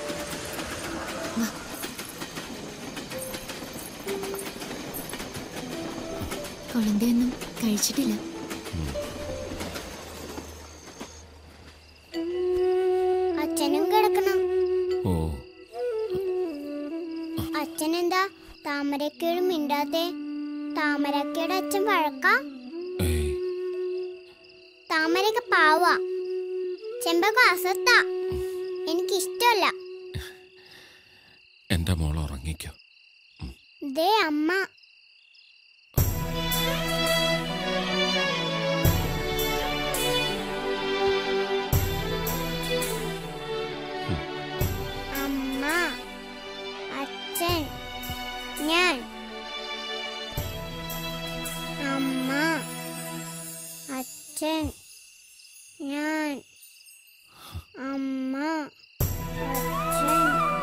കുഴന്തയൊന്നും കഴിച്ചിട്ടില്ല അച്ഛനും കിടക്കണം ഓ അച്ഛനെന്താ താമരക്കേട് മിണ്ടാത്തെ താമരക്കയുടെ അച്ഛൻ വഴക്ക താമരക്ക പാവ ചെമ്പക അസത്ത എനിക്കിഷ്ടല്ല എന്റെ മോൾ ഉറങ്ങിക്കോ ദേ അമ്മ അമ്മ അച്ഛൻ ഞാൻ അമ്മ അച്ഛൻ ഞാൻ അമ്മ അച്ഛൻ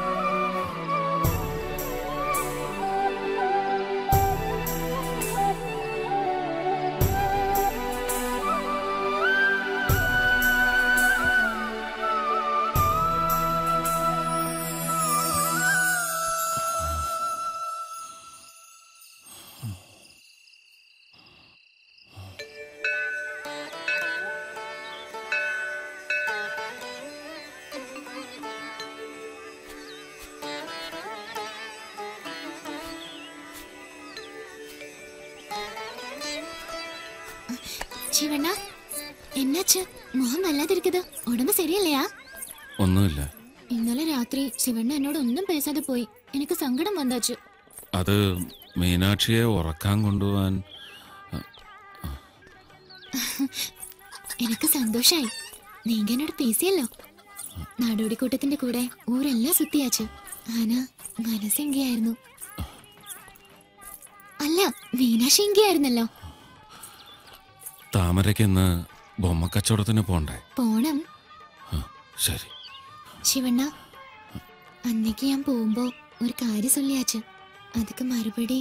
ശിവണ്ണ എന്നാച്ച് മുഖം വല്ലാതിരിക്കത് ഉടമ്പ് ശരിയല്ലയാ ഒന്നുമില്ല ഇന്നലെ രാത്രി ശിവണ്ണ എന്നോട് ഒന്നും പേസാതെ പോയി എനിക്ക് സങ്കടം വന്നാച്ചു അത് മീനാക്ഷിയെ ഉറക്കാൻ കൊണ്ടുപോവാൻ എനിക്ക് സന്തോഷായി നീങ്ക എന്നോട് പേസിയല്ലോ നാടോടിക്കൂട്ടത്തിന്റെ കൂടെ ഊരെല്ലാം സുത്തിയാച്ചു ആന മനസ്സെങ്കിയായിരുന്നു അല്ല മീനാക്ഷി എങ്കിയായിരുന്നല്ലോ താമരയ്ക്ക് ഇന്ന് ബൊമ്മക്കച്ചവടത്തിന് പോണ്ടേ പോണം ശരി ശിവണ്ണ അന്നേക്ക് ഞാൻ പോകുമ്പോ ഒരു കാര്യം சொல்லியாச்சு அதுக்கு மறுபடி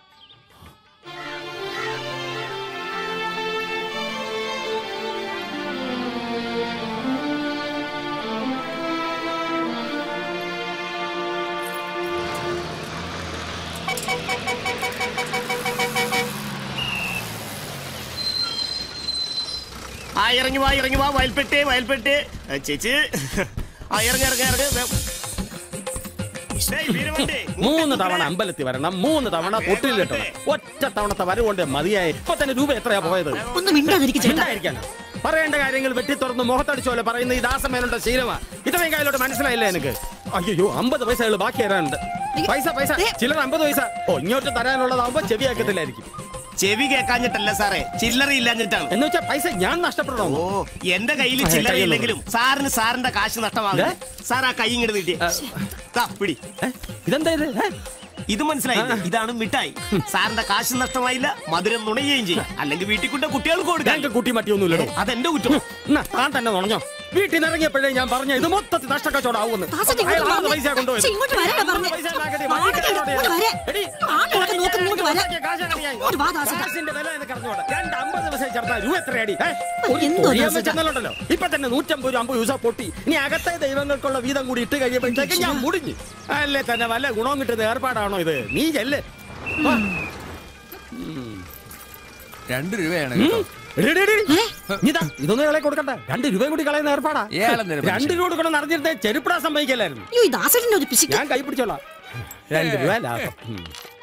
ആ ഇറങ്ങി വാ ഇറങ്ങി വാ വയൽപ്പെട്ട് വയൽപ്പെട്ട് ആ, ചേച്ചി ആ ഇറങ്ങി ഇറങ്ങി ഇറങ്ങി വേ- ഡേയ്, വീരവണ്ടി. മൂന്ന് തവണ അമ്പലത്തിൽ വരണം മൂന്ന് തവണ തൊട്ടിൽ കിട്ടണം ഒറ്റ തവണത്തെ വരവുകൊണ്ട് മതിയായി ഇപ്പൊ തന്നെ രൂപ എത്രയാ പോയത് ഒന്ന് മിണ്ടാതിരിക്ക് ചേട്ടാ. മിണ്ടാതിരിക്കാനോ? പറയേണ്ട കാര്യങ്ങൾ വെട്ടി തുറന്ന് മുഖത്തടിച്ച പോലെ പറയുന്ന ഈ ദാസമേനുണ്ട ശീലമാ ഇത്രയും കായലോട്ട് മനസ്സിലായില്ലേ എനിക്ക് അയ്യോ അമ്പത് പൈസകൾ ബാക്കി തരാനുണ്ട് പൈസ പൈസ ചില്ലറ അമ്പത് പൈസ ഓ ഇങ്ങോട്ട് തരാനുള്ളതാവുമ്പോ ചെവിയാക്കത്തില്ലായിരിക്കും ചെവി കേക്കാഞ്ഞിട്ടല്ല സാറേ ചില്ലറ ഇല്ലാഞ്ഞിട്ടാണ് എന്ന് വെച്ചാൽ പൈസ ഞാൻ നഷ്ടപ്പെടണോ ഓ എന്റെ കയ്യിൽ ആ, ചില്ലറ കയ്യിൽ ഇല്ലെങ്കിലും സാറിന് സാറിന്റെ കാശ് നഷ്ടമാകും സാർ ആ കൈ ഇങ്ങോട്ട് നീട്ടി ദാ, പിടി ഇതെന്താ ഇത് ഇത് മനസ്സിലായില്ല ഇതാണ് മിഠായി സാറിന്റെ കാശ് നഷ്ടമായില്ല മധുരം നുണയുകയും ചെയ്യും അല്ലെങ്കിൽ വീട്ടിൽ കൊണ്ട് കുട്ടികൾക്ക് കൊടുക്കാം ഞങ്ങൾക്ക് കുട്ടി മറ്റിയൊന്നുമില്ലടോ അതെന്റെ കുറ്റം എന്നാ, താൻ തന്നെ നുണഞ്ഞോ വീട്ടിൽ നിന്ന് ഇറങ്ങിയപ്പോഴേ ഞാൻ പറഞ്ഞ ഇത് മൊത്തത്തിൽ നഷ്ടക്കച്ചവടം ആവുമെന്ന് ദാസേട്ടാ, ഇങ്ങോട്ട് അയാൾ ആറ് വന്നേ. പൈസ കൊണ്ടുപോയത് ചെ, ഇങ്ങോട്ട് വരാനാ പറഞ്ഞേ. പൈസ ഉണ്ടാക്കട്ടെ, വാടക ബാക്കി ഇങ്ങോട്ട് വരെ. എടി, ആളുകളൊക്കെ നോക്ക് ഇങ്ങോട്ട് വരാൻ. കാശ് എങ്ങനെയാ? ഇങ്ങോട്ട് വാ, ദാസേട്ടാ. കാശിന്റെ വില എനിക്ക് അറിഞ്ഞൂടാ. രണ്ട് അമ്പത് ദിവസം ചേർത്താൽ രൂപ എത്രയടി ഏ? ഒരു എന്തോ തൊഴിയാൻ ദാസേട്ടാ. വെച്ചെന്നല്ലോ ഇപ്പൊ തന്നെ നൂറ്റമ്പത് രൂപ അമ്പത് ദിവസം പൊട്ടി ഇനി അകത്തെ ദൈവങ്ങൾക്കുള്ള വീതം കൂടി ഇട്ട് കഴിയുമ്പോഴത്തേക്ക് ഞാൻ മുടിഞ്ഞു അല്ലേ തന്നെ വല്ല ഗുണവും കിട്ടുന്ന ഏർപ്പാടാണോ ഇത് നീ ചെല്ല് വാ. ഉം. രണ്ട് രൂപയാണ് കേട്ടോ എടി, എടി, എടി. ഇതാ, ഇതൊന്നും ഇയാളെ കൊടുക്കണ്ട രണ്ട് രൂപയും കൂടി കളയുന്ന ഏർപ്പാടാ ഇയാളെന്തിനാ മനുഷ്യൻ? രണ്ട് രൂപ കൊടുക്കണം അറിഞ്ഞിട്ട് ചെരുപ്പിടാൻ സമ്മതിക്കല്ലായിരുന്നു അയ്യോ ഈ ദാസേട്ടന്റെ ഒരു പിശുക്ക് ഞാൻ കൈ പിടിച്ചോളാം രണ്ട് രൂപ ലാഭം ഉം.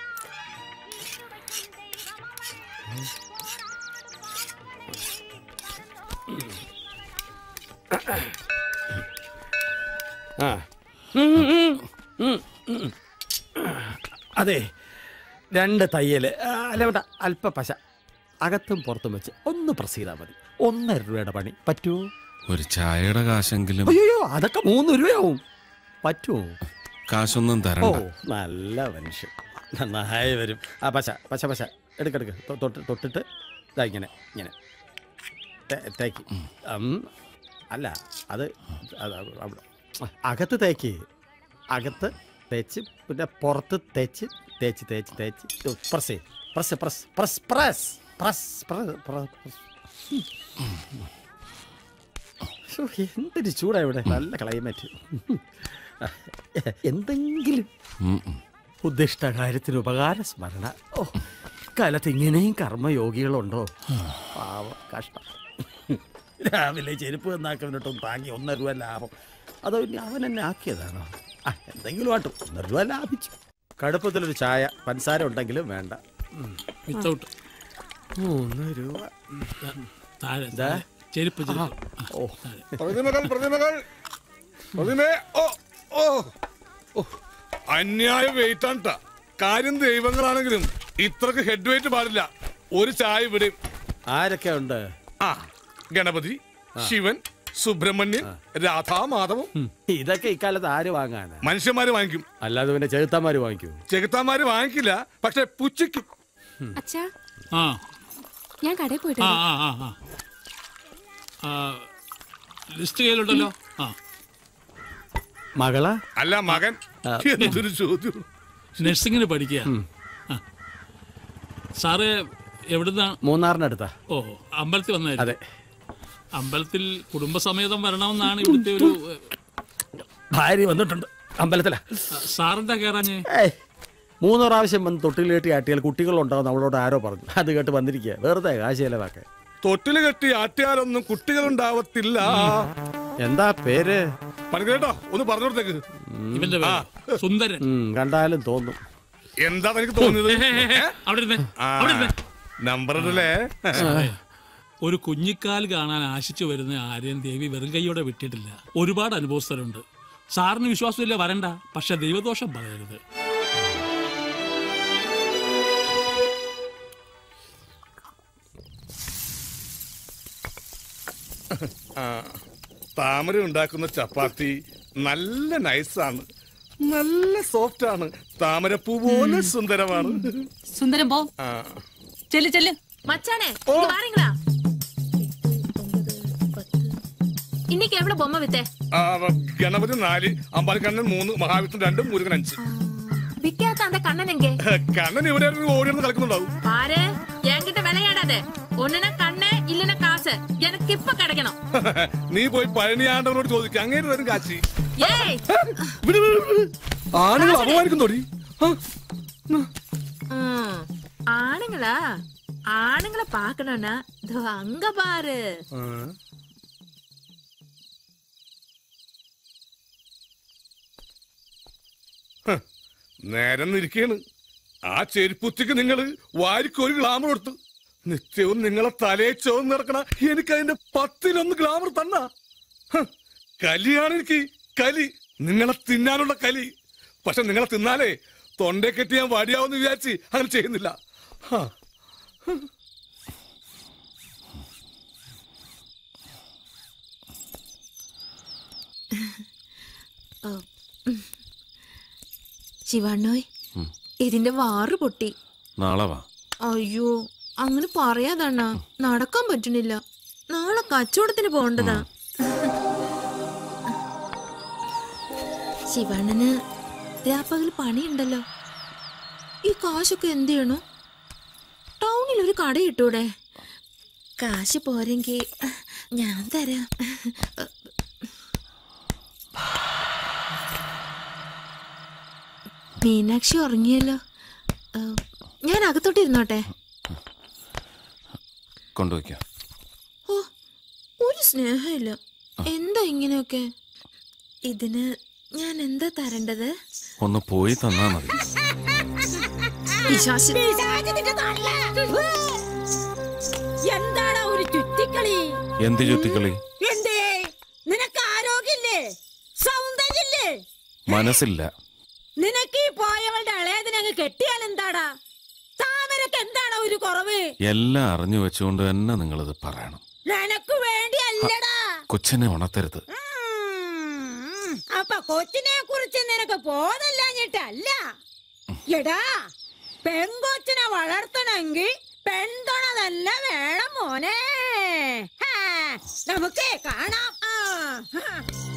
ആ ഉം, ഉം, ഉം, ഉം. അതെ രണ്ട് തയ്യല് ആ, അല്ല വേണ്ട അല്പ പശ അകത്തും പുറത്തും വെച്ച് ഒന്ന് പ്രസ് ചെയ്താൽ മതി ഒന്നര രൂപയുടെ പണി പറ്റുമോ ഒരു ചായയുടെ കാശെങ്കിലും അയ്യോ അതൊക്കെ മൂന്ന് രൂപയാവും പറ്റുമോ കാശൊന്നും ഓ തരണ്ട നല്ല മനുഷ്യൻ നന്നായി വരും ആ പശ പശ പശ എടുക്കെടുക്ക് തൊ- തൊട്ട് തൊട്ടിട്ട് ഇതാ ഇങ്ങനെ ഇങ്ങനെ തേ- തേക്ക് ഉം, അല്ല അത് അത് അത് അവിടെ. അകത്ത് തേക്ക് അകത്ത് തേച്ച് പിന്നെ പുറത്ത് തേച്ച് തേച്ച് തേച്ച് തേച്ച് പ്രസ് ചെയ്യ്. Press press press press press press press ശ്ശോ, എന്തൊരു ചൂടാ ഇവിടെ നല്ല ക്ലൈമറ്റ് എന്തെങ്കിലും ഉം, ഉം. ഉദ്ദിഷ്ട കാര്യത്തിന് ഉപകാര സ്മരണ ഓ കാലത്ത് ഇങ്ങനെയും കർമ്മയോഗികളുണ്ടോ പാവ കഷ്ടം രാവിലെ ചെരുപ്പ് നന്നാക്കുന്നതിട്ടും താങ്ങി ഒന്നര രൂപ ലാഭം അതോ ഇനി അവൻ എന്നെ ആക്കിയതാണോ ആ എന്തെങ്കിലും ആട്ടും ഒന്നര രൂപ ലാഭിച്ചു കടുപ്പത്തിലൊരു ചായ പഞ്ചസാര ഉണ്ടെങ്കിലും വേണ്ട വിത്തൗട്ട് മൂന്ന് രൂപ താഴെ ദാ. ചെരുപ്പ് ആ, ചെരുപ്പ് ഓ പ്രതിമകൾ പ്രതിമകൾ പ്രതിമേ ഓ ഓ ഓ അന്യായ വെയിറ്റ് ആണ് ട്ടാ. കാര്യം ദൈവങ്ങളാണെങ്കിലും ഇത്രക്ക് ഹെഡ് വെയിറ്റ് പാടില്ല ഒരു ചായ ഇവിടെ ആരൊക്കെ ഉണ്ട് ആ ഗണപതി ശിവൻ സുബ്രഹ്മണ്യൻ രാധാ മാധവം ഇതൊക്കെ ഇക്കാലത്ത് ആര് വാങ്ങാനാ മനുഷ്യന്മാര് വാങ്ങിക്കും അല്ലാതെ പിന്നെ ചെകുത്താന്മാര് വാങ്ങിക്കൂ ചെകുത്താന്മാര് വാങ്ങിക്കില്ല പക്ഷെ പുച്ഛിക്കും അച്ഛാ ആ ഞാൻ കടയിൽ പോയിട്ട് ആ വരാം. ആ ആ ആ ആ ലിസ്റ്റ് കയ്യിലുണ്ടല്ലോ ആ മകളാ അല്ല മകൻ എന്തൊരു ചോദ്യം നഴ്സിങ്ങിന് പഠിക്കുക ആ. സാറ് എവിടുന്നാണ് മൂന്നാറിനടുത്താ ഓ അമ്പലത്തിൽ വന്നായിരുന്നു അതെ അമ്പലത്തിൽ കുടുംബസമേതം വരണമെന്നാണ് ഇവിടുത്തെ ഒരു ഏ, ഭാര്യ വന്നിട്ടുണ്ട് അമ്പലത്തിലാ ആ, സാറെന്താ കയറാഞ്ഞേ ഏയ് മൂന്ന് പ്രാവശ്യം വന്ന് തൊട്ടിൽ കെട്ടി ആട്ടിയാൽ കുട്ടികളുണ്ടാവും അവളോട് ആരോ പറഞ്ഞു അത് കേട്ട് വന്നിരിക്കുക വെറുതെ കാശ് ചെലവാക്കാൻ തൊട്ടില് കെട്ടി ആട്ടിയാലൊന്നും കുട്ടികളുണ്ടാവത്തില്ല എന്താ പേര് പണിക്കേട്ടോ ഒന്ന് പറഞ്ഞു കൊടുത്തേക്ക് ഇവന്റെ പേര് സുന്ദരൻ ഉം, കണ്ടാലും തോന്നും എന്താ എനിക്ക് തോന്നിയത് ഹേ, ഹേ, ഹേ, അവിടെ ഇരുന്നേ, ആ, അവിടെ ഇരുന്നേ. നമ്പർ ഉണ്ടല്ലേ സാറേ, ഒരു കുഞ്ഞിക്കാൽ കാണാൻ ആശിച്ചു വരുന്ന ആരെയും ദേവി വെറും കൈയോടെ വിട്ടിട്ടില്ല ഒരുപാട് അനുഭവസ്ഥരുണ്ട് സാറിന് വിശ്വാസമില്ല വരണ്ട പക്ഷെ ദൈവദോഷം പറയരുത് ആ, താമര ഉണ്ടാക്കുന്ന ചപ്പാത്തി നല്ല നൈസാണ് നല്ല സോഫ്റ്റ് ആണ് താമരപ്പൂ പോലെ സുന്ദരമാണ് സുന്ദരം പോ ആ, ചെല്ല് ചെല്ല് மச்சானே இங்க வாரீங்களா இன்னைக்கு எவ்வளவு பொம்மை வித்த ആ, ഗണപതി നാല് അമ്പാലിക്കണ്ണൻ മൂന്ന് മഹാവിഷ്ണു രണ്ട് മുരുകൻ അഞ്ച് விக்காத அந்த கண்ணன் எங்க കണ്ണൻ ഇവിടെ ഓടിയെന്ന് കളിക്കുന്നുണ്ടാവും பாரு என்கிட்ட விளையாடாத ஒண்ணுனா கண்ணு இல்லனா காசு எனக்கு இப்ப கிடைக்கணும் നീ പോയി പഴനിയാണ്ടവനോട് ചോദിക്കുക അങ്ങേര് തരും കാച്ചി ஏய் വിട്, വിട്, വിട്. ആണുങ്ങൾ അപമാനിക്കും തൊടി ம், ஆணுங்களா ஆணுங்களை பாக்கணும்னா இதோ அங்க பாரு നേരം നിൽക്കാണ് ആ ചെരുപ്പുത്തിക്ക് നിങ്ങൾ വാരിക്കൊരു ഗ്ലാമർ കൊടുത്തു നിത്യവും നിങ്ങളെ തലയെ ചോന്ന് നടക്കണ എനിക്ക് അതിന്റെ പത്തിലൊന്ന് ഗ്ലാമർ തന്ന കലിയാണ് എനിക്ക് കലി നിങ്ങളെ തിന്നാനുള്ള കലി പക്ഷെ നിങ്ങളെ തിന്നാലേ തൊണ്ടേ കെട്ടി ഞാൻ വടിയാവെന്ന് വിചാരിച്ച് അങ്ങനെ ചെയ്യുന്നില്ല ഹാ. ശിവണ്ണോയ് ഇതിന്റെ വാറ് പൊട്ടി നാളെ വാ അയ്യോ അങ്ങനെ പറയാതണ്ണ നടക്കാൻ പറ്റണില്ല നാളെ കച്ചവടത്തിന് പോണ്ടതാ ശിവണ്ണന് രാപ്പകൽ പണിയുണ്ടല്ലോ ഈ കാശൊക്കെ എന്ത് ചെയ്യണു ടൗണിൽ ഒരു കട ഇട്ടൂടെ കാശ് പോരെങ്കി ഞാൻ തരാം മീനാക്ഷി ഉറങ്ങിയല്ലോ ഏ, ഞാൻ അകത്തോട്ട് ഇരുന്നോട്ടെ കൊണ്ടുവയ്ക്കാം ഓ ഒരു സ്നേഹമില്ല എന്താ ഇങ്ങനെയൊക്കെ ഇതിന് ഞാൻ എന്താ തരേണ്ടത് ഒന്ന് പോയി തന്നാ മതി പിശാച്. എന്താണ് ഒരു ചുറ്റിക്കളി എന്ത് ചുറ്റിക്കളി എന്തേ നിനക്ക് ആരോഗ്യമില്ലേ സൗന്ദര്യമില്ലേ മനസ്സില്ല നിനക്ക് ഈ പോയവളുടെ ഇളയതിനങ്ങ് കെട്ടിയാൽ എന്താടാ താമരക്ക് എന്താണ് ഒരു കുറവ് എല്ലാം അറിഞ്ഞു വെച്ചുകൊണ്ട് തന്നെ നിങ്ങളിത് പറയണം നിനക്ക് വേണ്ടി അല്ലടാ കൊച്ചിനെ ഉണർത്തരുത് അപ്പൊ കൊച്ചിനെ കുറിച്ച് നിനക്ക് ബോധമില്ലാഞ്ഞിട്ടല്ല എടാ പെൺകൊച്ചിനെ വളർത്തണമെങ്കിൽ പെൺതുണ തന്നെ വേണം മോനെ ഹാ, നമുക്ക് കാണാം ആ, ഹാ.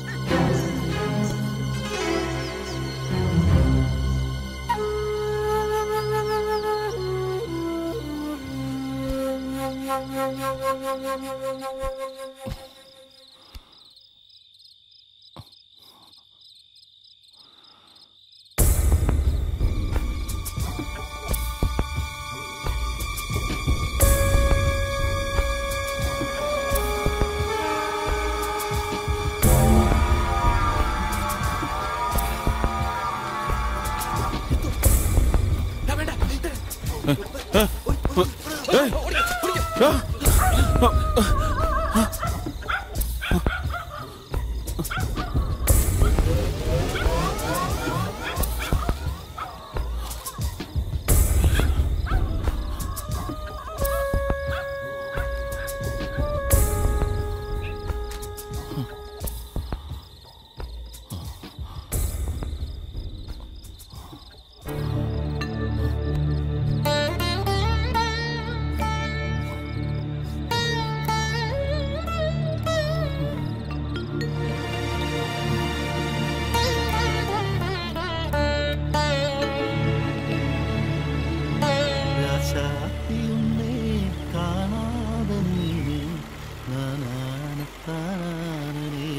രാശാത്തിയുന്നേ കാണാതെ നീ നാനാന താനാനനേ.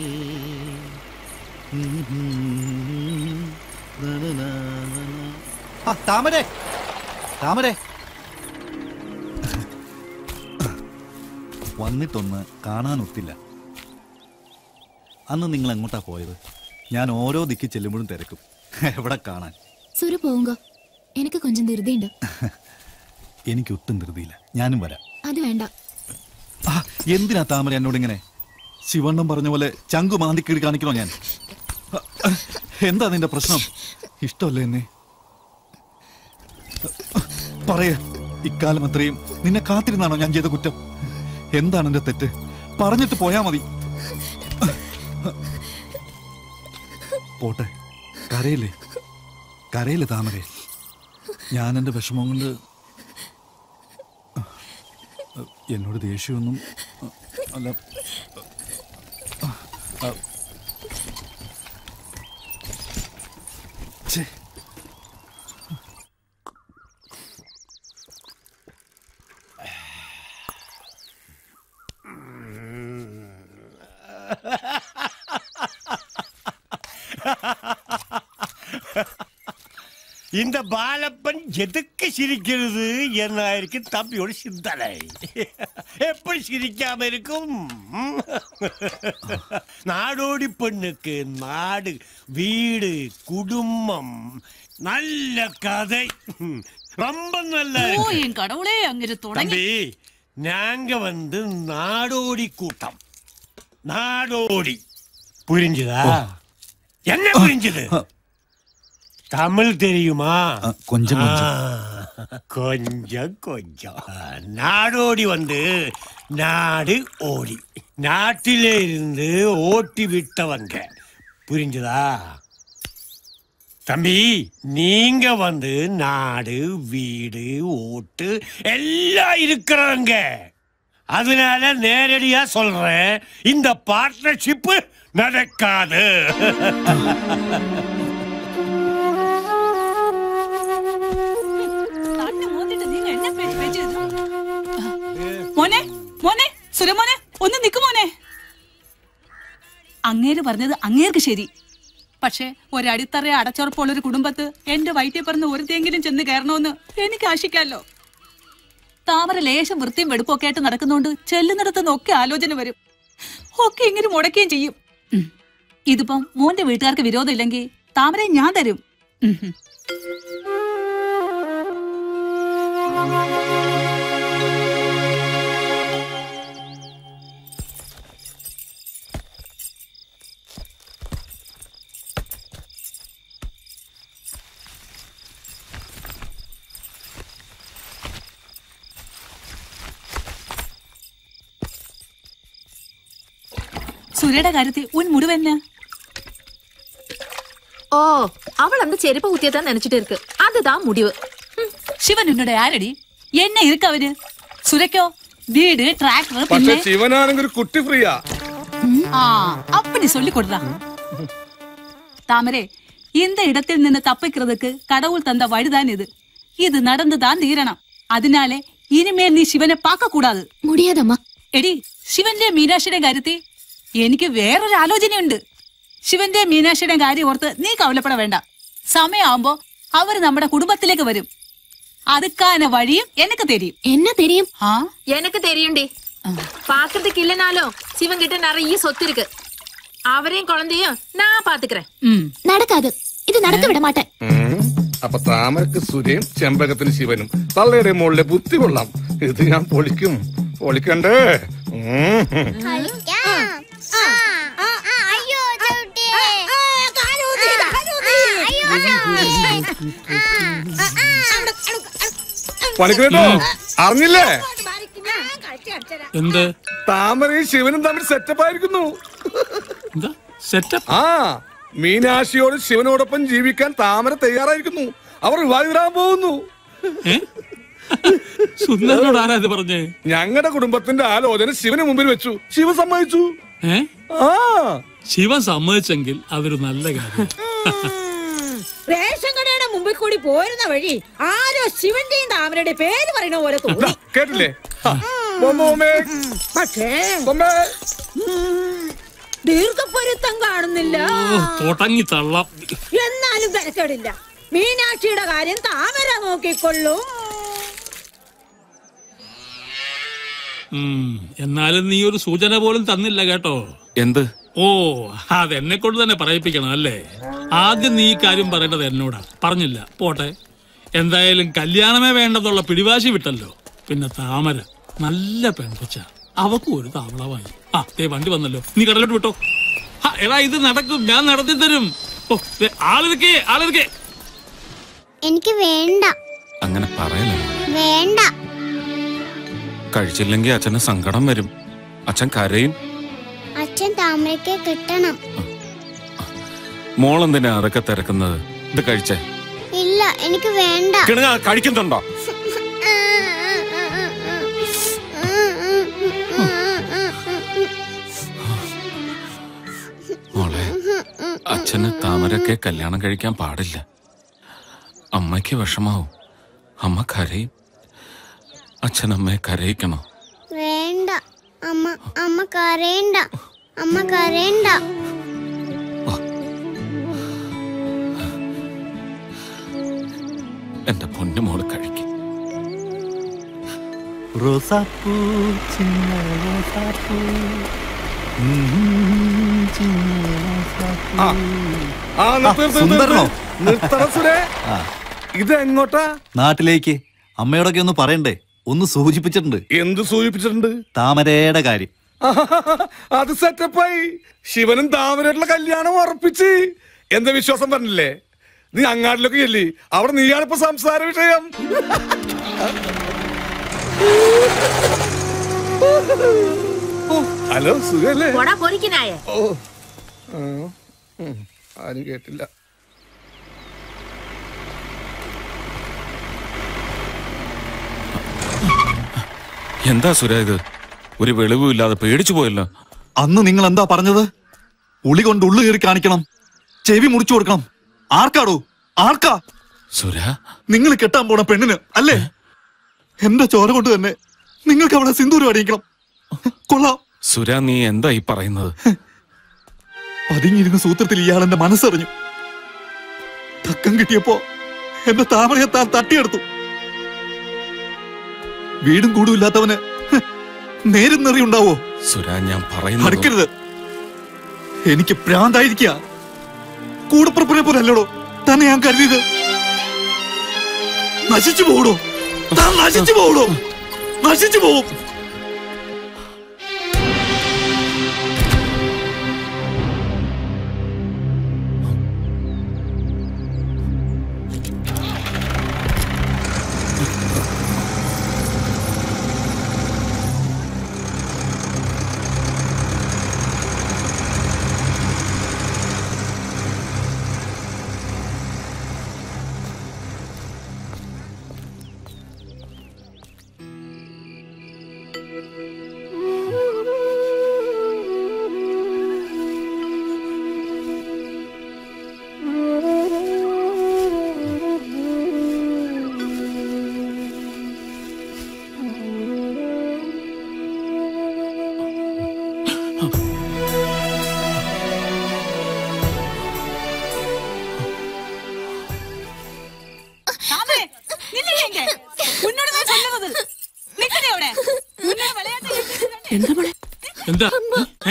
ഉം ഉം നനനാനന. ആ താമരേ താമരേ വന്നിട്ടൊന്ന് കാണാനൊത്തില്ല അന്ന് നിങ്ങൾ എങ്ങോട്ടാ പോയത് ഞാൻ ഓരോ ദിക്കി ചെല്ലുമ്പോഴും തിരക്കും എവിടെ കാണാൻ സുര പോവുങ്കോ എനിക്ക് കൊഞ്ചം ധൃതിയുണ്ട് എനിക്ക് ഒട്ടും ധൃതിയില്ല ഞാനും വരാം അത് വേണ്ട ആ എന്തിനാ താമര എന്നോട് ഇങ്ങനെ ശിവണ്ണം പറഞ്ഞ പോലെ ചങ്കു മാന്തിക്കീട് കാണിക്കണോ ഞാൻ അ, അ, എന്താ നിന്റെ പ്രശ്നം ഇഷ്ടമല്ലേ എന്നെ പറയ ഇക്കാലം അത്രയും നിന്നെ കാത്തിരുന്നാണോ ഞാൻ ചെയ്ത കുറ്റം എന്താണ് എന്റെ തെറ്റ് പറഞ്ഞിട്ട് പോയാ മതി പോട്ടെ കരയില്ലേ കരയില്ലേ താമരേ ഞാൻ എൻ്റെ വിഷമം കൊണ്ട് എന്നോട് ദേഷ്യമൊന്നും അല്ല ആ, ഛേ. இந்த பாலப்பன் எதுக்கு சிரிக்கிறது എന്നായിരിക്കും தம்பியோட சிந்தனை எப்படி சிரிக்காம இருக்கும் ம்? நாடோடி பெண்ணுக்கு நாடு வீடு குடும்பம் நல்ல கதை ம், ரொம்ப நல்லா ஓ இருக்கு. என் கடவுளே அங்கிரு தொடங்கி தம்பி நாங்க வந்து நாடோடி கூட்டம் நாடோடி புரிஞ்சுதா என்ன புரிஞ்சுது தமிழ் தெரியுமா கொஞ்சம் கொஞ்சம். ஆ, கொஞ்சம் கொஞ்சம் நாடோடி வந்து நாடு ஓடி நாட்டிலே இருந்து ஓட்டி விட்டவங்க புரிஞ்சுதா தம்பி நீங்க வந்து நாடு வீடு ஓட்டு எல்லாம் இருக்கிறவங்க அதனால நேரடியா சொல்றேன் இந்த பார்ட்னர்ஷிப் நடக்காது തന്നെ മോന്തിട്ട് നിങ്ങൾ എന്നെ പേച്ച് പേച്ച് മോനെ മോനെ സുരമോനെ ഒന്ന് നിക്ക് മോനെ അങ്ങേര് പറഞ്ഞത് അങ്ങേർക്ക് ശരി പക്ഷേ ഒരടിത്തറ അടച്ചുറപ്പുള്ള ഒരു കുടുംബത്ത് എന്റെ വയറ്റിൽ പറഞ്ഞ ഒരുത്തെങ്കിലും ചെന്ന് കയറണമെന്ന് എനിക്ക് ആശിക്കാലോ താമര ലേശം വൃത്തിയും വെടുപ്പൊക്കെ ആയിട്ട് നടക്കുന്നോണ്ട് ചെല്ലുന്നിടത്തുനിന്നൊക്കെ ആലോചന വരും ഒക്കെ ഇങ്ങനെ മുടക്കുകയും ചെയ്യും ഉം. ഇതിപ്പം മോന്റെ വീട്ടുകാർക്ക് വിരോധം ഇല്ലെങ്കിൽ താമരയെ ഞാൻ തരും ഉം. സുരയുടെ കാര്യത്തിൽ ഉൻ മുടിവെന്ന ஓ அவள் அந்த செருப்பை ஊத்தியதான் நினைச்சிட்டு இருக்கு அதுதான் முடிவு ശിവൻ ഉന്നോട് ആരടി എന്നെ ഇരിക്കവര് സുരക്കോ വീട് ട്രാക്ടർ പക്ഷെ പിന്നെ ശിവനാണെങ്കിൽ ഒരു കുട്ടി ഫ്രീയാ ആ അപ്പടി சொல்லி கொடுறா தாமரே இந்த இடத்தில் നിന്ന് தப்பிக்கிறதுக்கு கடவுள் தந்த வழிதான் இது இது நடந்துதான் தீரணும் அதனால இனிமேல் நீ சிவனை பார்க்க கூடாது முடியாதம்மா എടി ശിവന്റെ മീനാക്ഷിയുടെ കാര്യത്തിൽ എനിക്ക് വേറൊരു ആലോചനയുണ്ട് ശിവന്റെ മീനാക്ഷിയുടെ കാര്യം ഓർത്ത് നീ കവലപ്പെട വേണ്ട സമയമാകുമ്പോ അവര് നമ്മുടെ കുടുംബത്തിലേക്ക് വരും അതുക്കാன വഴിയും എനിക്ക് തരും என்ன தெரியும் ആ எனக்கு தெரியும்டி பாக்குறதுக்கு இல்லனாலும் சிவன் கிட்ட நிறைய சொத்து இருக்கு அவரையும் குழந்தையும் நான் பாத்துக்கிறேன் நடக்காது இது நடக்க விட மாட்டேன் അപ്പൊ താമരക്ക് സുരയും ചെമ്പകത്തിന് ശിവനും തള്ളയുടെ മുകളിലെ ബുദ്ധി കൊള്ളാം ഇത് ഞാൻ പൊളിക്കും പൊളിക്കണ്ടേ ഉം. അയ്യോ ചവിട്ടിയേ പണിക്കട്ടോ അറിഞ്ഞില്ലേ എന്ത് താമരയും ശിവനും തമ്മിൽ സെറ്റപ്പ് ആയിരിക്കുന്നു എന്താ സെറ്റപ്പ് ആ മീനാക്ഷിയോട് ശിവനോടൊപ്പം ജീവിക്കാൻ താമര തയ്യാറായിരിക്കുന്നു അവർ വിവാഹിതരാൻ പോകുന്നു സുന്ദരനോട് ആരാ ഇത് പറഞ്ഞേ ഞങ്ങളുടെ കുടുംബത്തിന്റെ ആലോചന ശിവന് മുമ്പിൽ വെച്ചു ശിവൻ സമ്മതിച്ചു ഏ ആ ശിവൻ സമ്മതിച്ചെങ്കിൽ അതൊരു നല്ല കാര്യം റേഷൻ കടയുടെ മുമ്പിൽ കൂടി പോരുന്ന വഴി ആരോ ശിവന്റെയും താമരയുടെ പേര് പറയണ പോലെ തോന്നി കേട്ടില്ലേ ആ, ബൊമ്മ, ബൊമ്മേ. പക്ഷേ ബൊമ്മേ. ഉം, ദീർഘപൊരുത്തം കാണുന്നില്ല ഓ, തുടങ്ങി തള്ളാം എന്നാലും തിരക്കേടില്ല മീനാക്ഷിയുടെ കാര്യം താമര നോക്കിക്കൊള്ളും ഉം, എന്നാലും നീ ഒരു സൂചന പോലും തന്നില്ല കേട്ടോ എന്ത് ഓ അതെന്നെ കൊണ്ട് തന്നെ പറയിപ്പിക്കണം അല്ലേ ആദ്യം നീ ഈ കാര്യം പറയേണ്ടത് എന്നോടാ പറഞ്ഞില്ല പോട്ടെ എന്തായാലും കല്യാണമേ വേണ്ടെന്നുള്ള പിടിവാശി വിട്ടല്ലോ പിന്നെ താമര നല്ല പെൺകൊച്ച അവക്കും ഒരു താവളമായി ആ ദേ വണ്ടി വന്നല്ലോ നീ കടലോട്ട് വിട്ടോ ആ, എടാ ഇത് നടക്കും ഞാൻ നടത്തി തരും ഓ ദേ, ആളിരിക്കേ ആളിരിക്കേ എനിക്ക് വേണ്ട അങ്ങനെ പറയലേ വേണ്ട കഴിച്ചില്ലെങ്കിൽ അച്ഛന് സങ്കടം വരും അച്ഛൻ കരയും അച്ഛൻ താമരയ്ക്ക് കിട്ടണം മോളെന്തിനാ അതൊക്കെ തിരക്കുന്നത് ഇത് കഴിച്ചേ ഇല്ല എനിക്ക് വേണ്ട കിണുങ്ങ കഴിക്കുന്നുണ്ടോ മോളെ അച്ഛന് താമരക്കെ കല്യാണം കഴിക്കാൻ പാടില്ല അമ്മയ്ക്ക് വിഷമാവും അമ്മ കരയും അച്ഛൻ അമ്മയെ കരയിക്കണോ വേണ്ട അമ്മ അമ്മ കരയണ്ട അമ്മ കരയണ്ട എന്റെ പൊന്നു മോള് കഴിക്കും റോസാപ്പൂ ചിന്ന റോസാപ്പൂ ഉം, ചിന്ന റോസാപ്പൂ. ആ, നിർത്ത്, നിർത്ത്, സുന്ദരനോ? നിർത്ത്. നിർത്തണം സുരേ ആ, ഇത് എങ്ങോട്ടാ നാട്ടിലേക്ക് അമ്മയോടൊക്കെ ഒന്ന് പറയണ്ടേ ഒന്ന് സൂചിപ്പിച്ചിട്ടുണ്ട് എന്ത് സൂചിപ്പിച്ചിട്ടുണ്ട് താമരയുടെ കാര്യം അത് സെറ്റപ്പായി ശിവനും താമരയായിട്ടുള്ള കല്യാണം ഉറപ്പിച്ച് എന്താ വിശ്വാസം പറഞ്ഞില്ലേ നീ അങ്ങാടിലൊക്കെ ചെല്ലി അവിടെ നീയാണിപ്പോ സംസാര വിഷയം ഓ, ഹലോ സുഖല്ലേ പോടാ പൊറിക്കിനായേ ഓ ആ, ഉം, ആരും കേട്ടില്ല എന്താ സുര ഇത് ഒരു വെളിവും ഇല്ലാതെ പേടിച്ചു പോയല്ലോ അന്ന് നിങ്ങൾ എന്താ പറഞ്ഞത് ഉളി കൊണ്ട് ഉള്ളു കയറി കാണിക്കണം ചെവി മുറിച്ചു കൊടുക്കണം ആർക്കാടോ ആർക്കാ സുര നിങ്ങൾ കെട്ടാൻ പോണ പെണ്ണിന് അല്ലേ എന്റെ ചോര കൊണ്ട് തന്നെ നിങ്ങൾക്ക് അവളെ സിന്ദൂരം അടിയിക്കണം കൊള്ളാം സുര നീ എന്താ ഈ പറയുന്നത് പതുങ്ങിയിരുന്ന സൂത്രത്തിൽ ഇയാൾ എന്റെ മനസ്സറിഞ്ഞു തക്കം കിട്ടിയപ്പോ എന്റെ താമരയെ താൻ തട്ടിയെടുത്തു വീടും കൂടും ഇല്ലാത്തവന് ഹ്, നേരും നെറിയുണ്ടാവോ സുരാ ഞാൻ പറയുന്നത് അടുക്കരുത് എനിക്ക് പ്രാന്തായിരിക്കുക കൂടപ്പുറപ്പിനെ പോലെ അല്ലടോ തന്നെ ഞാൻ കരുതിയത് നശിച്ചു പോകടോ താൻ നശിച്ചു പോകടോ നശിച്ചു പോകും தாமரை, நில்லுங்க இங்க. உன்னோடதான் சொல்லுவது. நிக்கடி അവിടെ. உன்னோட விளையாட்டு എന്താ മോളെ എന്താ ഏ?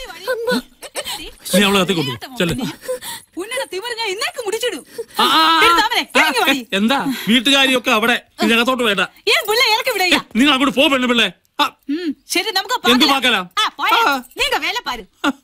നീ അവളെ കത്തി കൊണ്ടു ചെല്ല உன்னோட திமிரு ഞാൻ ഇന്നേക്ക് മുടിച്ചിടും ആ, ആ, ആ. എടി താമരെ, ഇറങ്ങി വാടി. എന്താ വീട്ടുകാരിയൊക്കെ അവിടെ ഇതിനകത്തോട്ട് വേണ്ട ഏൻ പിള്ളை ഇറക്കി വിടയ്யா നിങ്ങൾ അങ്ങോട്ട് പോ പെണ്ണു പിള്ളേ ம் சரி நமக்கு എന്ത് பார்க்கலாம். பார்க்கலாம்? ஆ, போயா. நீங்க வேலை பாரு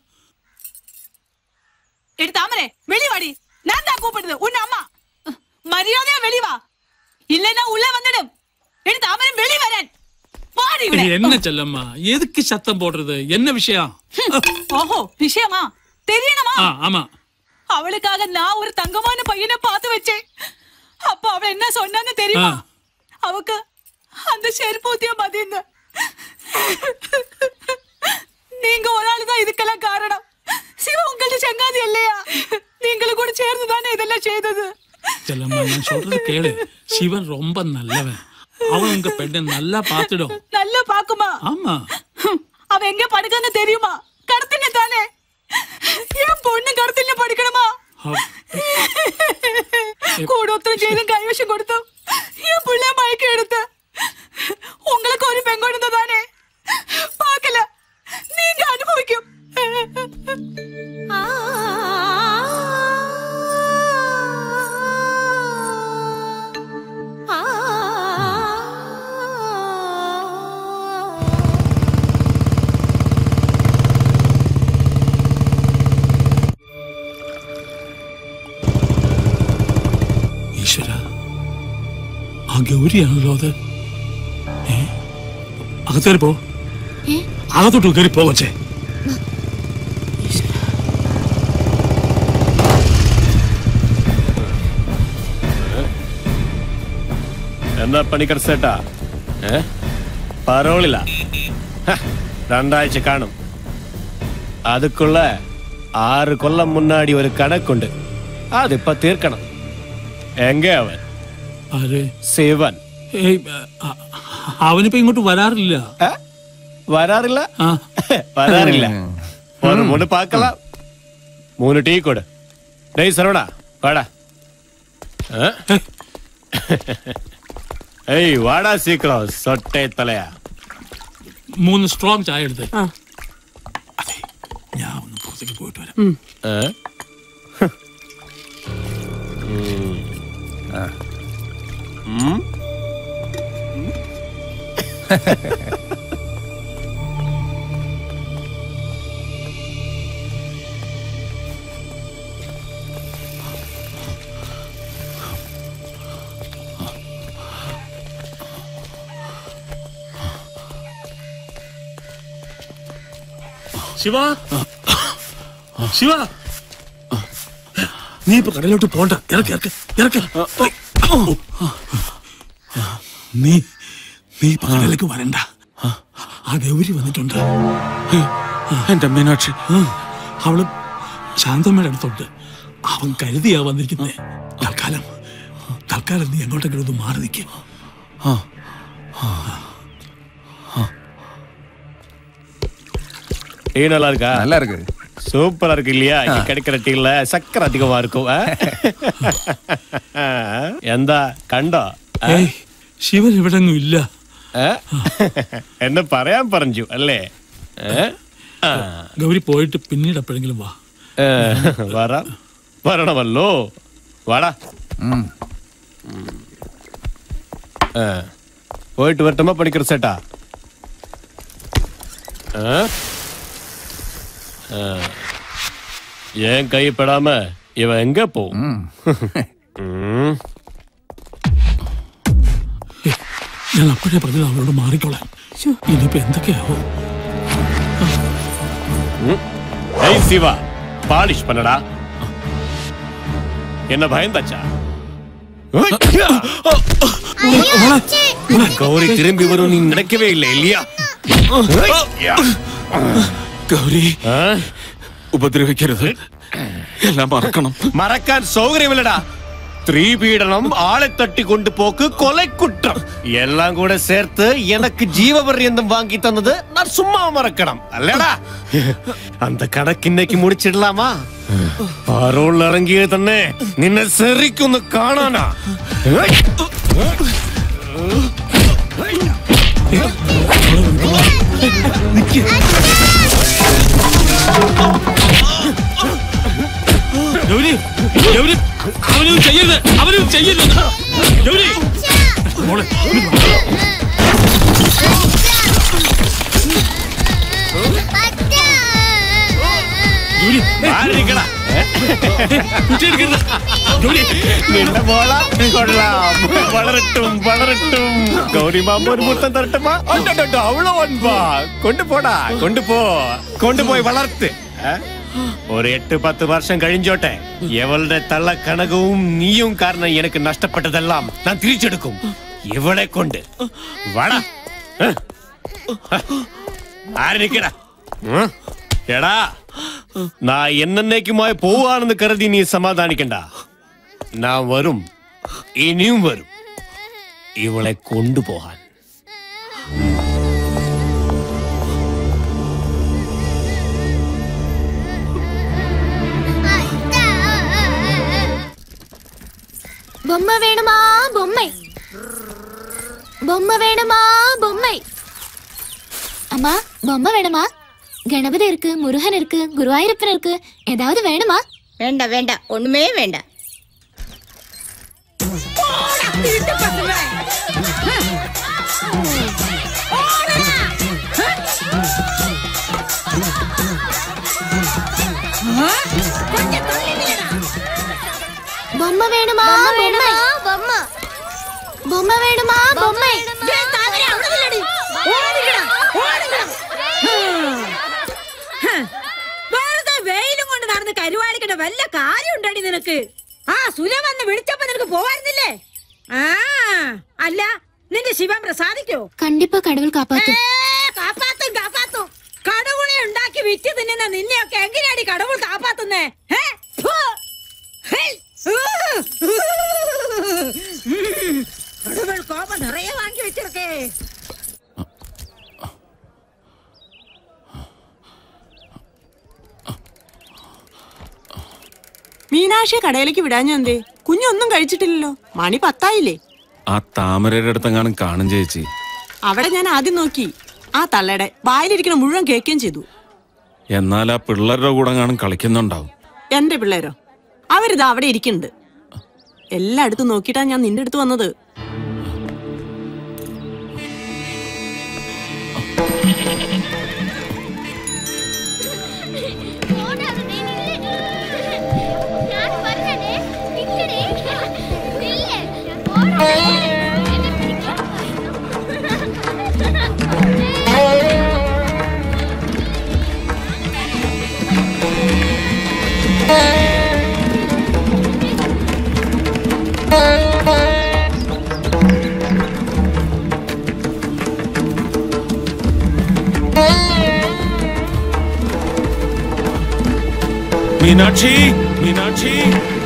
எடி தாமரை வெளி வாடி நான் தான் கூப்பிடுது உன் அம்மா மரியாதையா வெளி வா இல்லைன்னா உள்ள வந்துடும் எடி தாமரை வெளி வரேன் பாடி விட என்ன செல்லம்மா எதுக்கு சத்தம் போடுறது என்ன விஷயம் ஓஹோ விஷயமா தெரியணுமா ஆ ஆமா அவளுக்காக நான் ஒரு தங்கமான பையனை பார்த்து வச்சேன் அப்ப அவ என்ன சொன்னான்னு தெரியுமா ஆ. அவக்கு அந்த செருப்பூத்திய மதியங்க நீங்க ஒரு ஆளு தான் இதுக்கெல்லாம் காரணம் சிவ உங்கள்ட்ட செங்காது இல்லையா நீங்களும் கூட சேர்ந்து தானே இதெல்லாம் செய்தது செல்லம்மா நான் சொல்றது கேளு சிவன் ரொம்ப நல்லவன் அவன் உங்க பெண்ணை நல்லா பார்த்துடும் நல்லா பாக்குமா ஆமா அவ எங்க படுக்கன்னு தெரியுமா கடத்தின தானே என் பொண்ணு கடத்தின പഠിക്കണമാ കൂടോത്രം ചെയ്തും കൈവശം കൊടുത്തു ഈ പുള്ളിയെ മയക്കി എടുത്ത് உங்களுக்கு ഒരു പെൺകൊടുന്ന தானே பார்க்கல நீங்க அனுபவிக்கும் ഈശ്വര ആ ഗൗരിയാണല്ലോ അത് ഏ? അകത്തേറി പോ അകത്തോട്ട് കയറി പോവച്ചേ എന്നാ പണിക്കർ സേട്ടാ ഏ പരോളില്ല ഹ, രണ്ടാഴ്ച കാണും அதுக்குள்ள ஆறு கொல்லம் முன்னாடி ஒரு கணக்குண்டு அது இப்ப தீர்க்கணும் எங்க அவன் ആര് சிவன் ഏയ് അ- അവനിപ്പോ ഇങ്ങോട്ട് വരാറില്ല வராறில்ல வராறில்ல ஒரு மூணு பார்க்கலாம் மூணு டீ கொடு டேய் சரவணா வாடா ஆ? ஏய் வாடா சீக்கிரம் சொட்டை தலையா മൂന്ന് സ്ട്രോങ് ചായ എടുത്ത് അതെ ഞാൻ ഒന്ന് പുറത്തേക്ക് പോയിട്ട് വരാം ஆ? ம். ശിവ ശിവ നീ ഇപ്പൊ കടയിലോട്ട് പോണ്ട ഇറക്കി ഇറക്കി ഇറക്കി നീ നീ ഇപ്പൊ കടയിലേക്ക് വരണ്ട ആ ഗൗരി വന്നിട്ടുണ്ട് എന്റെ മീനാക്ഷി അവള് ശാന്തമ്മയുടെ അടുത്തുണ്ട് അവൻ കരുതിയാ വന്നിരിക്കുന്നേ തൽക്കാലം തൽക്കാലം നീ എങ്ങോട്ടെങ്കിലും ഒന്ന് മാറി നിൽക്കും டீ நல்லா இருக்கா நல்லா இருக்கு சூப்பரா இருக்கு இல்லையா இங்க கிடைக்கிற டீல சக்கரை அதிகமா இருக்கும் ஆ? എന്താ കണ്ടോ ആ? ഏയ് ശിവൻ ഇവിടെങ്ങും ഇല്ല ഏ? എന്നെ പറയാൻ പറഞ്ഞു അല്ലേ ഏ? ആ. ഗൗരി പോയിട്ട് പിന്നീട് എപ്പോഴെങ്കിലും വാ ഏ, വരാം വരണമല്ലോ വാടാ ഏ, പോയിട്ട് വരട്ടുമ്പോ പണിക്കർ சேட்டா ஆ? ஆ. என் கை படாம இவன் எங்க போகும் ம். ഞാൻ അപ്പോഴേ പറഞ്ഞത് അവളോട് മാറിക്കോളാൻ ഇനിയിപ്പോ എന്തൊക്കെയാവോ ம். ஏய் சிவா பாலிஷ் பண்ணடா என்ன பயந்தாச்சா கௌரி திரும்பி வரும் நீ நினைக்கவே இல்லை இல்லையா ഗൗരി ഉപദ്രവിക്കരുത് എല്ലാം മറക്കണം മറക്കാൻ സൗകര്യമില്ലടാ സ്ത്രീപീഡനം ആളെ തട്ടിക്കൊണ്ടു പോക്ക് കൊലക്കുറ്റം എല്ലാം കൂടെ ചേർത്ത് എനക്ക് ജീവപര്യന്തം വാങ്ങി തന്നത് ഞാൻ സുമ്മാ മറക്കണം അല്ലടാ അന്ത കണക്കിന്നേക്ക് മുടിച്ചിടലാമാ പാറോളിൽ ഇറങ്ങിയത് തന്നെ നിന്നെ സെറിക്കൊന്ന് കാണാനാ ഗൗരി ഗൗരി അവനും ചെയ്യരുത് അവനും ചെയ്യരുത് ഗൗരി മോളെ ഗൗരി ആരിക്കടാ കുട്ടിയെടുക്കരുത് ഗൗരി നിന്റെ മോള കൊള്ളാം വളരട്ടും വളരട്ടും ഗൗരി മാമ്പ ഒരു മുത്തം തരട്ടുമാ ഒണ്ടോ അവളോ ഒൻപാ കൊണ്ടുപോടാ കൊണ്ടുപോ കൊണ്ടുപോയി വളർത്ത് ഏ? ഒരു എട്ട് പത്ത് വർഷം കഴിഞ്ഞോട്ടെ ഇവളുടെ തള്ളക്കണകവും നീയും കാരണം എനിക്ക് നഷ്ടപ്പെട്ടതെല്ലാം ഞാൻ തിരിച്ചെടുക്കും ഇവളെ കൊണ്ട് വാടാ ഏ? ആര് നിക്കടാ ഉം? എടാ നാ എന്നേക്കുമായി പോവാണെന്ന് കരുതി നീ സമാധാനിക്കണ്ട ഞാൻ വരും ഇനിയും വരും ഇവളെ കൊണ്ടുപോകാൻ பொம்மை வேணுமா பொம்மை பொம்மை வேணுமா பொம்மை அம்மா பொம்மை வேணுமா கணபதி இருக்கு முருகன் இருக்கு குருவாயூரப்பன் இருக்கு ஏதாவது வேணுமா വേണ്ട വേണ്ട ഒന്നുമേ വേണ്ട பொம்மை வேணுமா பொம்மை பொம்மை பொம்மை வேணுமா பொம்மை വെറുതെ വെയിലും കൊണ്ട് നടന്ന് കരുവാടിക്കണ്ട വല്ല കാര്യം ഉണ്ടാടി നിനക്ക് ആ സുര വന്ന് വിളിച്ചപ്പോ നിനക്ക് പോവായിരുന്നില്ലേ ആ അല്ല നിന്റെ ശിവൻ പ്രസാദിക്കോ கண்டிப்பா கடவுள் காப்பாத்தும் ഏ, കാപ്പാത്തും കാപ്പാത്തും കടവുളെ ഉണ്ടാക്കി വിറ്റ് തിന്നുന്ന നിന്നെയൊക്കെ എങ്ങനെയാടി കടവുൾ കാപ്പാത്തുന്നേ ഏ? ഫു. ഹേയ്. ഉം. കടവുൾ കോപം നിറയെ വാങ്ങി വെച്ചിരിക്കേ മീനാക്ഷിയെ കടയിലേക്ക് വിടാഞ്ഞ എന്തേ കുഞ്ഞൊന്നും കഴിച്ചിട്ടില്ലല്ലോ മണി പത്തായില്ലേ ആ താമരയുടെ അടുത്തെങ്ങാനും കാണും ചേച്ചി അവിടെ ഞാൻ ആദ്യം നോക്കി ആ തള്ളയുടെ വായിലിരിക്കണ മുഴുവൻ കേൾക്കുകയും ചെയ്തു എന്നാൽ ആ പിള്ളേരുടെ കൂടെ കാണും കളിക്കുന്നുണ്ടാവും എന്റെ പിള്ളേരോ അവരിതാ അവിടെ ഇരിക്കുന്നുണ്ട് എല്ലായിടത്തും നോക്കിയിട്ടാ ഞാൻ നിന്റെ അടുത്ത് വന്നത് മീനാക്ഷി മീനാക്ഷി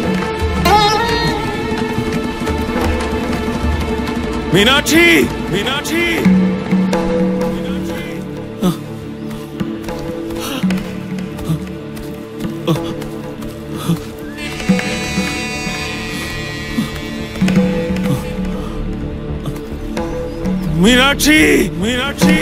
മീനാക്ഷി മീനാക്ഷി മീനാക്ഷി മീനാക്ഷി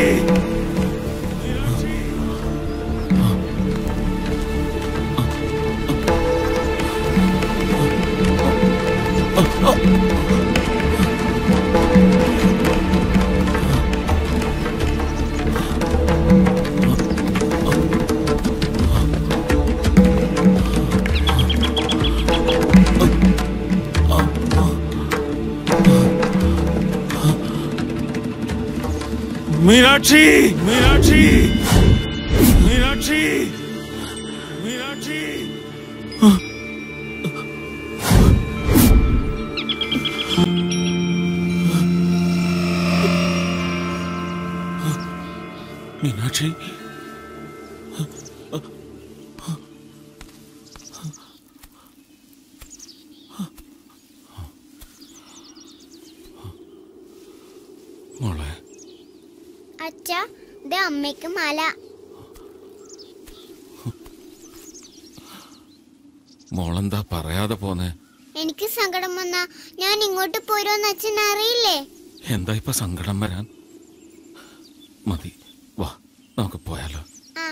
മീനാക്ഷി മീനാക്ഷി മീനാക്ഷി മീനാക്ഷി മീനാക്ഷി മോളെ അച്ഛ ഇത് അമ്മയ്ക്ക് മല മോളെന്താ പറയാതെ പോന്നെ എനിക്ക് സങ്കടം വന്നാ ഞാൻ ഇങ്ങോട്ട് പോരോന്ന് അച്ഛൻ അറിയില്ലേ എന്താ ഇപ്പൊ സങ്കടം വരാൻ മതി വാ നമുക്ക് പോയാലോ ആ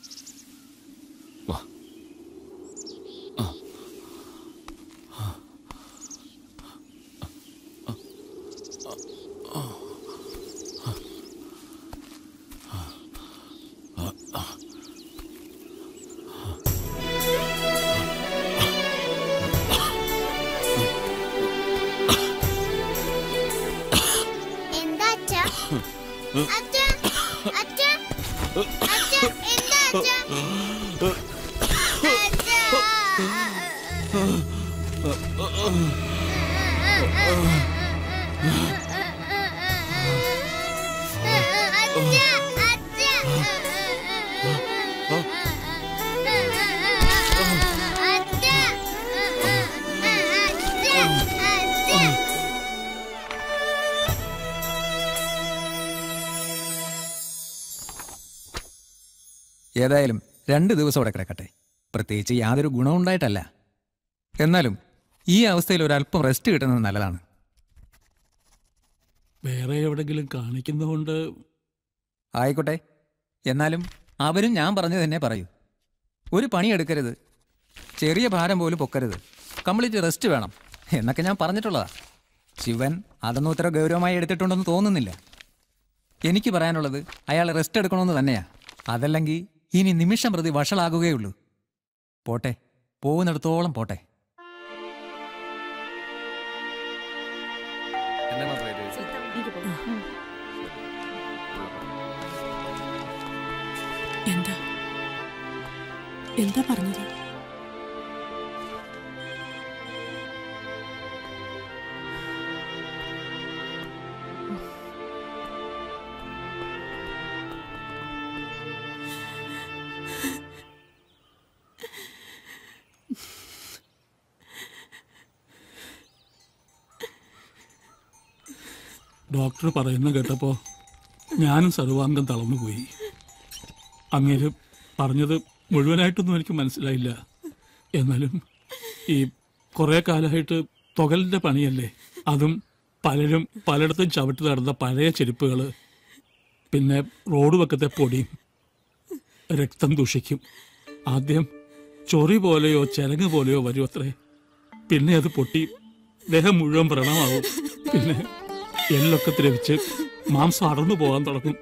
വാ ആ. ആ. ആ. ആ. ആ. എന്താ അച്ഛ അച്ഛ അച്ഛ അച്ഛ എന്താ അച്ഛ ഏതായാലും രണ്ട് ദിവസം അവിടെ കിടക്കട്ടെ പ്രത്യേകിച്ച് യാതൊരു ഗുണവും ഉണ്ടായിട്ടല്ല എന്നാലും ഈ അവസ്ഥയിൽ ഒരല്പം റെസ്റ്റ് കിട്ടുന്നത് നല്ലതാണ് വേറെ എവിടെങ്കിലും കാണിക്കുന്നതുകൊണ്ട് ആയിക്കോട്ടെ എന്നാലും അവരും ഞാൻ പറഞ്ഞത് തന്നെ പറയൂ ഒരു പണിയെടുക്കരുത് ചെറിയ ഭാരം പോലും പൊക്കരുത് കംപ്ലീറ്റ് റെസ്റ്റ് വേണം എന്നൊക്കെ ഞാൻ പറഞ്ഞിട്ടുള്ളതാ ശിവൻ അതൊന്നും ഇത്ര ഗൗരവമായി എടുത്തിട്ടുണ്ടെന്ന് തോന്നുന്നില്ല എനിക്ക് പറയാനുള്ളത് അയാൾ റെസ്റ്റ് എടുക്കണമെന്ന് തന്നെയാ അതല്ലെങ്കിൽ ഇനി നിമിഷം പ്രതി വഷളാകുകയുള്ളൂ പോട്ടെ പോകുന്നിടത്തോളം പോട്ടെ എന്താ എന്താ പറഞ്ഞത് ഡോക്ടർ പറയുന്ന കേട്ടപ്പോ ഞാനും സർവാംഗം തളർന്നുപോയി അങ്ങേര് പറഞ്ഞത് മുഴുവനായിട്ടൊന്നും എനിക്ക് മനസ്സിലായില്ല എന്നാലും ഈ കുറേ കാലമായിട്ട് തുകലിൻ്റെ പണിയല്ലേ അതും പലരും പലയിടത്തും ചവിട്ടി നടന്ന പഴയ ചെരുപ്പുകൾ പിന്നെ റോഡ് വക്കത്തെ പൊടിയും രക്തം ദൂഷിക്കും ആദ്യം ചൊറി പോലെയോ ചിരങ്ങ് പോലെയോ വരും അത്രേ പിന്നെ അത് പൊട്ടി ദേഹം മുഴുവൻ വ്രണമാവും പിന്നെ എല്ലൊക്കെ ദ്രവിച്ച് മാംസം അടർന്നു പോകാൻ തുടങ്ങും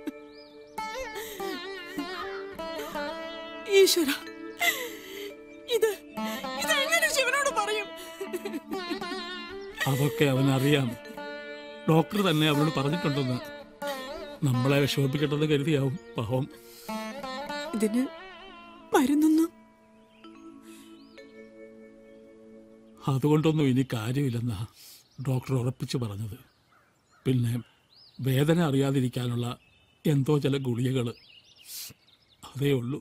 ഈശ്വര ഇത് ഇത് എങ്ങനെ ശിവനോട് പറയും അതൊക്കെ അവനറിയാം ഡോക്ടർ തന്നെ അവനോട് പറഞ്ഞിട്ടുണ്ടെന്ന് നമ്മളെ വിഷമിപ്പിക്കട്ടെന്ന് കരുതിയാവും പാവം ഇതിന് മരുന്നൊന്നും അതുകൊണ്ടൊന്നും ഇനി കാര്യമില്ലെന്നാ ഡോക്ടർ ഉറപ്പിച്ചു പറഞ്ഞത് പിന്നെ വേദന അറിയാതിരിക്കാനുള്ള എന്തോ ചില ഗുളികകൾ അതേ ഉള്ളൂ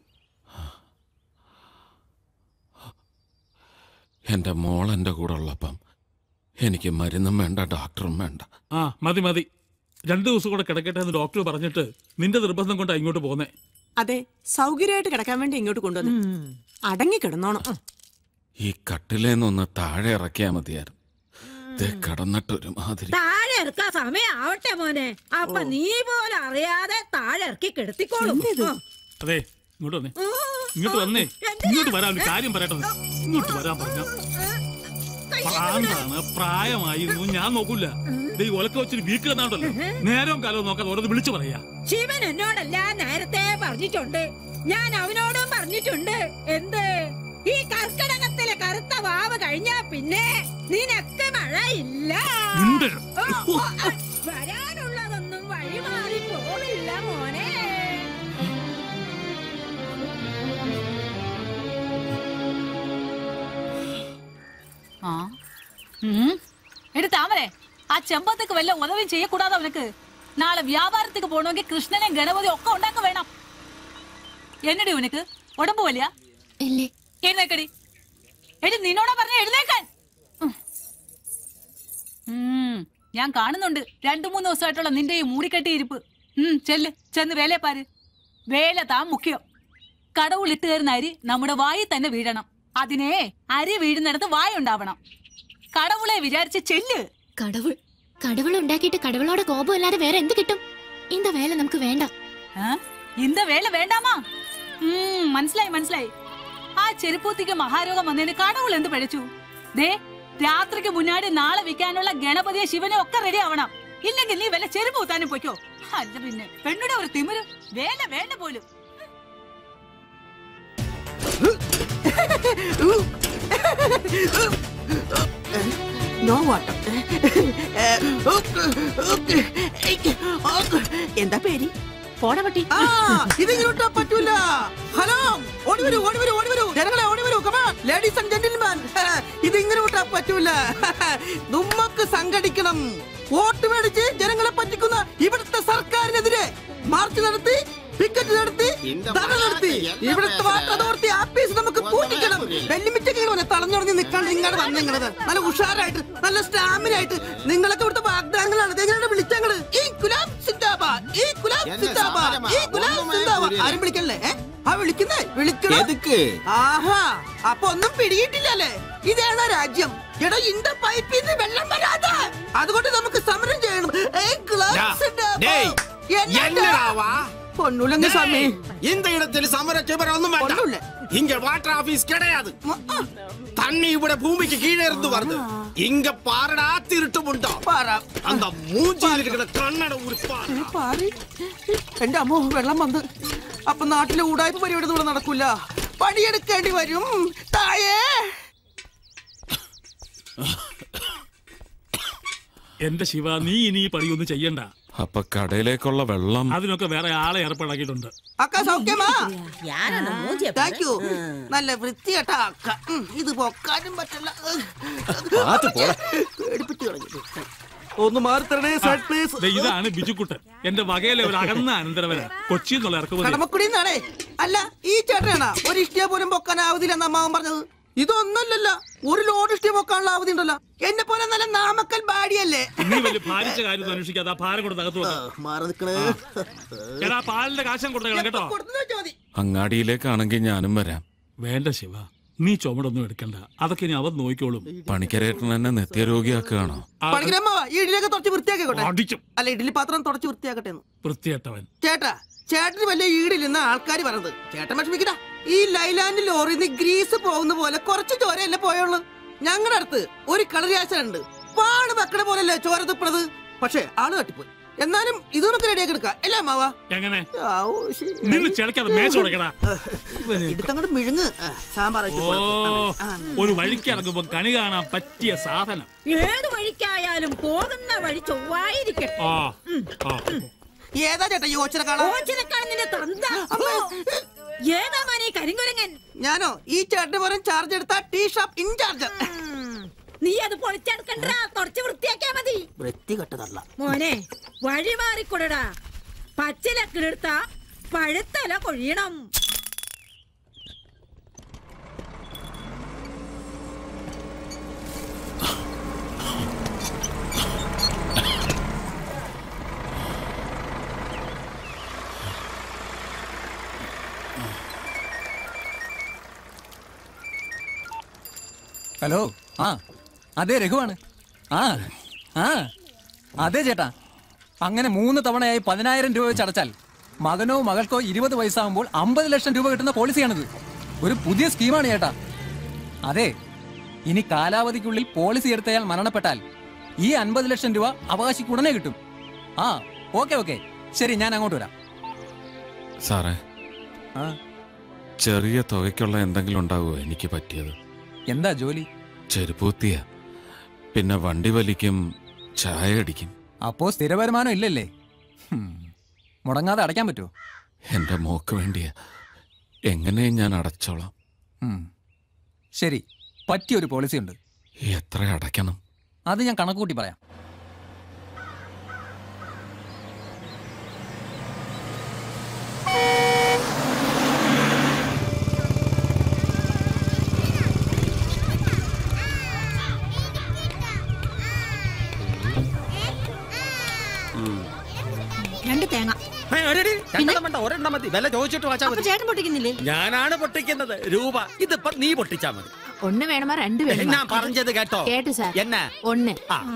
എൻ്റെ മോൾ എൻ്റെ കൂടെ ഉള്ളപ്പം എനിക്ക് മരുന്നും വേണ്ട ഡോക്ടറും വേണ്ട ആ മതി മതി രണ്ടു ദിവസം കൂടെ കിടക്കട്ടെ എന്ന് ഡോക്ടർ പറഞ്ഞിട്ട് നിന്റെ നിർബന്ധം കൊണ്ടാ ഇങ്ങോട്ട് പോന്നേ അതെ സൗകര്യമായിട്ട് കിടക്കാൻ വേണ്ടി ഇങ്ങോട്ട് കൊണ്ടുവന്നു അടങ്ങി കിടന്നോണം ഈ കട്ടിലേന്നൊന്ന് താഴെ ഇറക്കിയാ മതിയായിരുന്നു ദേ കിടന്നിട്ട് ഒരുമാതിരി താഴെ എടുക്കാൻ സമയം ആവട്ടെ മോനെ അപ്പൊ നീ പോലെ അറിയാതെ താഴെ ഇറക്കി കെടുത്തിക്കോളും ആ. അതെ ഇങ്ങോട്ട് വന്നേ ഇങ്ങോട്ട് വന്നേ ഇങ്ങോട്ട് വരാൻ ഒരു കാര്യം പറയട്ടെ ഒന്ന്. ഇങ്ങോട്ട് വരാൻ പറഞ്ഞ പ്രാന്താണ് പ്രായമായിരുന്നു ഞാൻ നോക്കൂല ദേ ഈ ഒലക്ക വെച്ചൊരു വീക്ക് തന്നാണ്ടല്ലോ നേരവും കാലവും നോക്കാതെ ഓരോന്ന് വിളിച്ചു പറയാ ശിവൻ എന്നോടല്ല നേരത്തെ പറഞ്ഞിട്ടുണ്ട് ഞാൻ അവനോടും പറഞ്ഞിട്ടുണ്ട് എന്ത് ഈ കർക്കിടകത്തിലെ കറുത്ത വാവ് കഴിഞ്ഞാ പിന്നെ നിനക്ക് മഴയില്ല ഉണ്ട്. ഓ, ഓ, ആ, വരാനുള്ളതൊന്നും വഴിമാറി പോവില്ല മോനെ ആ ഉം. എടി താമരെ ആ ചെമ്പത്തേക്ക് വല്ല ഉദവിയും ചെയ്യக்கூடாതെ അവനക്ക് നാളെ വ്യാപാരത്തേക്ക് പോകണമെങ്കിൽ കൃഷ്ണനെയും ഗണപതിയും ഒക്കെ ഉണ്ടാക്ക വേണം എന്നടി ഉനക്ക് ഉടമ്പ് വലിയ ഇല്ലേ എഴുന്നേക്കടി എടി നിന്നോടാ പറഞ്ഞ എഴുന്നേക്കാൻ ഉം. ഉം. ഞാൻ കാണുന്നുണ്ട് രണ്ടു മൂന്ന് ദിവസമായിട്ടുള്ള നിന്റെ ഈ മൂടിക്കെട്ടി ഇരിപ്പ് ഉം ചെല്ല് ചെന്ന് വേലയെ പാര് വേല താൻ മുഖ്യം കടവുളിട്ട് കയറുന്ന അരി നമ്മുടെ വായി തന്നെ വീഴണം അതിനെ അരി വീഴുന്നിടത്ത് വായ ഉണ്ടാവണം കടവുളെ വിചാരിച്ച് ചെല്ല് കടവുൾ കടവുൾ ഉണ്ടാക്കിയിട്ട് കടവുളോടെ കോപം അല്ലാതെ വേറെ എന്ത് കിട്ടും இந்த വേല നമുക്ക് വേണ്ട ഇന്ത വേല വേണ്ടാമാ ഉം മനസ്സിലായി മനസ്സിലായി ആ ചെരുപ്പൂത്തിക്ക് മഹാരോഗം വന്നതിന് കടവുൾ എന്ത് പഴച്ചു ദേ രാത്രിക്ക് മുന്നാടി നാളെ വിൽക്കാനുള്ള ഗണപതിയെ ശിവനെ ഒക്കെ റെഡി ആവണം ഇല്ലെങ്കിൽ നീ വല്ല ചെരുപ്പ് കുത്താനും പൊയ്ക്കോ അല്ല പിന്നെ പെണ്ണുടെ ഒരു തിമിരും വേല വേണ്ട പോലും നോ വാട്ടർ എന്താ പേര് പോണ പട്ടി ആ ഇതിങ്ങോട്ട് പറ്റൂല ഹലോ ഓടി വരൂ ഓടി വരൂ ഓടി വരൂ ജനങ്ങളെ ഓടി വരൂ കമാൻ ലേഡീസ് ആൻഡ് ജെന്റിൽമാൻ ഇത് ഇങ്ങനെ വിട്ടാ പറ്റൂല നമ്മക്ക് സംഘടിക്കണം വോട്ട് മേടിച്ച് ജനങ്ങളെ പറ്റിക്കുന്ന ഇവിടുത്തെ സർക്കാരിനെതിരെ മാർച്ച് നടത്തി പിക്കറ്റ് നടത്തി ധർണ നടത്തി ഇവിടുത്തെ വാട്ടർ അതോറിറ്റി ആപ്പീസ് നമുക്ക് പൂട്ടിക്കണം വെല്ലുമിച്ചൊക്കെ തളഞ്ഞുറഞ്ഞ് നിൽക്കാണ്ട് ഇങ്ങോട്ട് വന്നിങ്ങണത് നല്ല ഉഷാറായിട്ട് നല്ല സ്റ്റാമിന ആയിട്ട് നിങ്ങളൊക്കെ ഇവിടുത്തെ വാഗ്ദാനങ്ങളാണ് ഇതെങ്ങനെ വിളിച്ചങ്ങള് ഈ ഗുലാബ് സിന്ദാബാദ് ഈ ഗുലാബ് എന്നെ സിന്ദാബാദ് ഈ സമാധാനം. ഗുലാബ് ഒന്നും സിന്ദാബാദ് വേണ്ട, ആരും വിളിക്കല്ലേ ഏ? ആ വിളിക്കുന്നേ വിളിക്കണം എതുക്ക്? ആഹാ അപ്പൊ ഒന്നും പിടിയിട്ടില്ലല്ലേ ഇതാണ് രാജ്യം എടാ ഇന്റെ പൈപ്പിൽ നിന്ന് വെള്ളം വരാതെ അതുകൊണ്ട് നമുക്ക് സമരം ചെയ്യണം ഏയ് ഗുലാബ് ഡാ, സിന്ദാബാദ്. டேய், என்னடா? என்னடாவா? பொண்ணுலங்க சாமி டேய், இந்த இடத்தில் சமர சிபரம் ஒண்ணும் வேண்டாம் இங்க வாட்டர் ஆபீஸ் கிடையாது தண்ணி இவட பூமிக்கு கீழே இருந்து வருது இங்க பாரடா திருட்டு முண்டா அந்த மூஞ்சியில் இருக்கிற கண்ணட உருப்பா പാറി എന്റെ അമ്മോ വെള്ളം വന്ന് അപ്പൊ നാട്ടിലെ ഊടായ്പ പരിപാടി ഇവിടെ നടക്കൂല പണിയെടുക്കേണ്ടി വരും തായേ എന്റെ ശിവ നീ ഇനി ഈ പണിയൊന്നും ചെയ്യണ്ട അപ്പൊ കടയിലേക്കുള്ള വെള്ളം അതിനൊക്കെ വേറെ ആളെ ഏർപ്പാടാക്കിയിട്ടുണ്ട് അക്ക സൗഖ്യമാ யாரா மூஞ்சிய താങ്ക് യു നല്ല വൃത്തിയായിട്ടാ അക്ക ഉം, ഇത് പൊക്കാനും പറ്റില്ല പാത്ത് പോടാ. പേടിപ്പിച്ച് കളഞ്ഞു. ഒന്ന് മാറി തരണേ സൈഡ് പ്ലീസ് ദേ, ഇതാണ് ബിജുക്കുട്ടൻ എന്റെ വകയിലെ ഒരു അകന്ന അനന്തരവന കൊച്ചി എന്നുള്ള ഇറക്കുമതി കടമക്കുടി എന്നാണേ അല്ല ഈ ചേട്ടനാ ഒരു ഇഷ്ടിയ പോലും പൊക്കാൻ ആവതില്ലെന്ന് അമ്മാവൻ പറഞ്ഞത് ഇതൊന്നല്ലല്ല ഒരു ലോഡ് ഇഷ്ടിയ പൊക്കാനുള്ള ആവതി ഉണ്ടല്ലോ എന്നെ പോലെ നല്ല നാമക്കൽ ബാഡിയല്ലേ നീ വലിയ ഭാരിച്ച കാര്യം ഒന്നും അന്വേഷിക്കാതെ ആ ഭാരം കൊടുത്ത് അകത്ത് വെക്ക്. മാറി നിൽക്കണേ എടാ പാലിന്റെ കാശം കൊടുത്തേക്കണം കേട്ടോ അങ്ങാടിയിലേക്കാണെങ്കിൽ ഞാനും വരാം വേണ്ട ശിവ നീ ചുമടൊന്നും എടുക്കണ്ട അതൊക്കെ ഇനി അവൻ നോക്കിക്കോളും പണിക്കരേട്ടൻ എന്നെ നിത്യരോഗിയാക്കുകയാണോ പണിക്കരമ്മ ഈ ഇഡലിയൊക്കെ തുടച്ച് വൃത്തിയാക്കട്ടെ അടിക്കും അല്ല ഇഡലി പാത്രം തുടച്ച് വൃത്തിയാക്കട്ടെ എന്ന്. വൃത്തിയേട്ടവൻ ചേട്ടാ ചേട്ടന് വലിയ ഈടില്ലെന്ന ആൾക്കാർ പറഞ്ഞത് ചേട്ടൻ വിഷമിക്കടാ ഈ ലൈലാൻഡ് ലോറിന്ന് ഗ്രീസ് പോകുന്ന പോലെ കുറച്ച് ചോരയല്ലേ പോയുള്ളൂ ഞങ്ങളുടെ അടുത്ത് ഒരു കളരിയാശനുണ്ട് പാട് മക്കളെ പോലല്ലേ ചോര തുപ്പണത് പക്ഷെ ആള് തട്ടിപ്പോയി എന്നാലും ഇത് നമുക്ക് റെഡിയാക്കി എടുക്കാം അല്ലേ മാവാ എങ്ങനെ നിന്ന് ചിലക്കാതെ മേച്ച കൊടുക്കടാ എടുത്തങ്ങോട്ട് മിഴുങ്ങ് ആ, സാമ്പാർ വെച്ച് ഓ കൊടുക്ക്. ആ, ഒരു വഴിക്ക് ഇറങ്ങുമ്പോ കണി കാണാൻ പറ്റിയ സാധനം ഏത് വഴിക്കായാലും പോകുന്ന വഴി ചൊവ്വായിരിക്കട്ടെ ആ ആ ഏതാ ചേട്ടാ ഈ ഓച്ചിനെ കാണാൻ ഓച്ചിനെക്കാണ് നിന്റെ തന്ത ഏതാ മാനേ കരിങ്കുരങ്ങൻ ഞാനോ ഈ ചേട്ടന് പകരം ചാർജ് എടുത്ത ടീ ഷോപ്പ് ഇൻചാർജ് നീ അത് പൊളിച്ചെടുക്കണ്ട തുടച്ച് വൃത്തിയാക്കിയാ മതി വൃത്തി കെട്ടതല്ല മോനെ വഴി മാറിക്കൊടടാ പച്ചിലക്കിലെടുത്ത പഴുത്തല കൊഴിയണം ഹലോ ആ അതെ രഘുവാണ് ആ ആ അതെ ചേട്ടാ അങ്ങനെ മൂന്ന് തവണയായി പതിനായിരം രൂപ വെച്ച് അടച്ചാൽ മകനോ മകൾക്കോ ഇരുപത് വയസ്സാകുമ്പോൾ അമ്പത് ലക്ഷം രൂപ കിട്ടുന്ന പോളിസിയാണിത് ഒരു പുതിയ സ്കീമാണ് ചേട്ടാ അതെ ഇനി കാലാവധിക്കുള്ളിൽ പോളിസി എടുത്തയാൾ മരണപ്പെട്ടാൽ ഈ അൻപത് ലക്ഷം രൂപ അവകാശിക്ക് ഉടനെ കിട്ടും ആ ഓക്കെ ഓക്കെ ശരി ഞാൻ അങ്ങോട്ട് വരാം സാറേ ആ ചെറിയ തുകയ്ക്കുള്ള എന്തെങ്കിലും ഉണ്ടാവുമോ എനിക്ക് പറ്റിയത് എന്താ ജോലി ചെരുപ്പൂത്തിയ പിന്നെ വണ്ടി വലിക്കും ചായ അടിക്കും അപ്പോ സ്ഥിര വരുമാനം ഇല്ലല്ലേ ഹും. മുടങ്ങാതെ അടയ്ക്കാൻ പറ്റുമോ എൻ്റെ മോക്ക് വേണ്ടിയാ എങ്ങനെയും ഞാൻ അടച്ചോളാം ഉം. ശരി പറ്റിയൊരു പോളിസി ഉണ്ട് എത്ര അടയ്ക്കണം അത് ഞാൻ കണക്കുകൂട്ടി പറയാം രണ്ട് തേങ്ങ രണ്ടെണ്ണം വേണ്ട ഒരെണ്ണം മതി വില ചോദിച്ചിട്ട് വാച്ചാ മതി ചേട്ടൻ പൊട്ടിക്കുന്നില്ലേ ഞാനാണ് പൊട്ടിക്കുന്നത് രൂപ ഇതിപ്പോ നീ പൊട്ടിച്ചാ മതി ഒന്ന് വേണമാ രണ്ട് വേണമാ ഞാൻ പറഞ്ഞത് കേട്ടോ കേട്ടു സാർ എന്നാ ഒന്ന്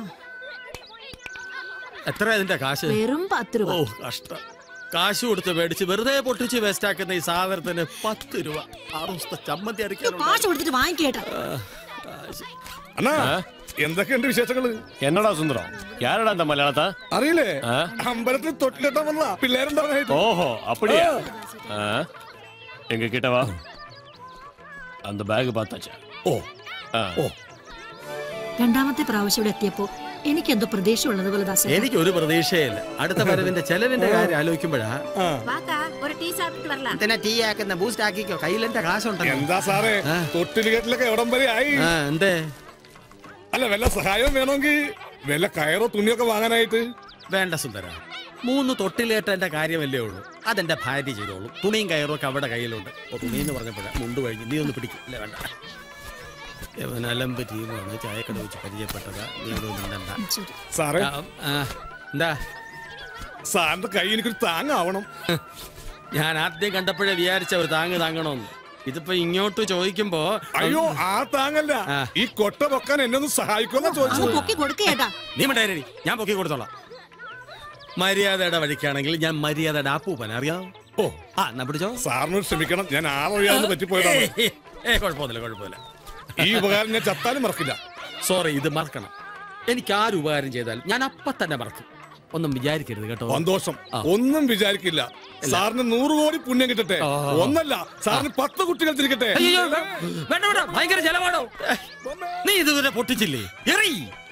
എത്ര ഇതിന്റെ കാശ് വെറും പത്ത് രൂപ ഓ കഷ്ടം കാശ് കൊടുത്ത് മേടിച്ച് വെറുതെ പൊട്ടിച്ച് വേസ്റ്റ് ആക്കുന്ന ഈ സാധനത്തിന് പത്ത് രൂപ ആറ് ദിവസത്തെ ചമ്മന്തി അരയ്ക്കാനുണ്ട് കാശ് കൊടുത്തിട്ട് വാങ്ങിക്കേട്ടാ അണ്ണാ എന്തൊക്കെയുണ്ട് വിശേഷങ്ങള് എന്നടാ സുന്ദരം யாரடா இந்த மலையாளத்தா അറിയില്ലേ അമ്പലത്തിൽ തൊട്ടിലെത്താൻ വന്ന പിള്ളേരുണ്ടാവാനായിട്ട് ஓஹோ அப்படியா ஆ, எங்க கிட்ட வா அந்த பேக் பார்த்தாச்சா ഓ ஓ രണ്ടാമത്തെ പ്രാവശ്യം ഇവിടെ എത്തിയപ്പോ എനിക്കെന്തോ പ്രതീക്ഷ ഉള്ളതുപോലെ ദാസ എനിക്ക് ഒരു പ്രതീക്ഷയില്ല അടുത്ത വരവിന്റെ ചെലവിന്റെ കാര്യം ആലോചിക്കുമ്പോഴാ വാക്കാ ഒരു ടീ സാപ്പിട്ട് വരലാം എന്തിനാ ടീ ആക്കുന്ന ബൂസ്റ്റ് ആക്കിക്കോ കയ്യിൽ എന്റെ കാശുണ്ടല്ലോ എന്താ സാറേ തൊട്ടിൽ കെട്ടിലൊക്കെ എവിടം വരെ ആയി ആ, എന്തേ അല്ല വല്ല സഹായവും വേണമെങ്കിൽ വല്ല കയറോ തുണിയൊക്കെ വാങ്ങാനായിട്ട് വേണ്ട സുന്ദര മൂന്ന് തൊട്ടിലേട്ടന്റെ കാര്യമല്ലേ ഉള്ളൂ അതെന്റെ ഭാര്യ ചെയ്തോളൂ തുണിയും കയറും ഒക്കെ അവിടെ കയ്യിലുണ്ട് ഓ തുണി എന്ന് പറഞ്ഞപ്പോഴാ മുണ്ട് കഴിഞ്ഞ് നീ ഒന്ന് പിടിക്കും ഇല്ല വേണ്ട യവൻ അലമ്പ് ടീമാണ് ചായക്കട വെച്ച് പരിചയപ്പെട്ടതാ നീ ഇവിടെ മിണ്ടണ്ട. സാറേ ആ, ആ, എന്താ സാറിന്റെ കൈ എനിക്കൊരു താങ്ങാവണം ഞാൻ ആദ്യം കണ്ടപ്പോഴേ വിചാരിച്ച ഒരു താങ്ങ് താങ്ങണമെന്ന് ഇതിപ്പോ ഇങ്ങോട്ട് ചോദിക്കുമ്പോ അയ്യോ ആ താങ്ങല്ല ഈ കൊട്ട പൊക്കാൻ എന്നെ ഒന്ന് സഹായിക്കുമെന്നാ ചോദിച്ചത് പൊക്കി കൊടുക്കേട്ടാ നീ മിണ്ടായിരടി ഞാൻ പൊക്കി കൊടുത്തോളാം മര്യാദയുടെ വഴിക്കാണെങ്കിൽ ഞാൻ മര്യാദയുടെ അപ്പൂപ്പൻ അറിയാം ഓ ആ എന്നാ പിടിച്ചോ സാറിനോട് ക്ഷമിക്കണം ഞാൻ ആറൊഴിയാന്ന് പറ്റിപ്പോയതാണ് ഏയ്, ഏയ് കുഴപ്പമൊന്നുമില്ല കുഴപ്പമില്ല ഈ ഉപകാരം ഞാൻ ചത്താലും മറക്കില്ല സോറി ഇത് മറക്കണം എനിക്ക് ആര് ഉപകാരം ചെയ്താൽ ഞാൻ അപ്പൊ തന്നെ മറക്കും ഒന്നും വിചാരിക്കരുത് കേട്ടോ സന്തോഷം ഒന്നും വിചാരിക്കില്ല സാറിന് നൂറ് കോടി പുണ്യം കിട്ടട്ടെ ഒന്നല്ല സാറിന് പത്ത് കുട്ടികൾ തിരിക്കട്ടെ അയ്യോ, വേ- വേണ്ട വേണ്ട ഭയങ്കര ചെലവാണോ നീ ഇതുവരെ പൊട്ടിച്ചില്ലേ എറി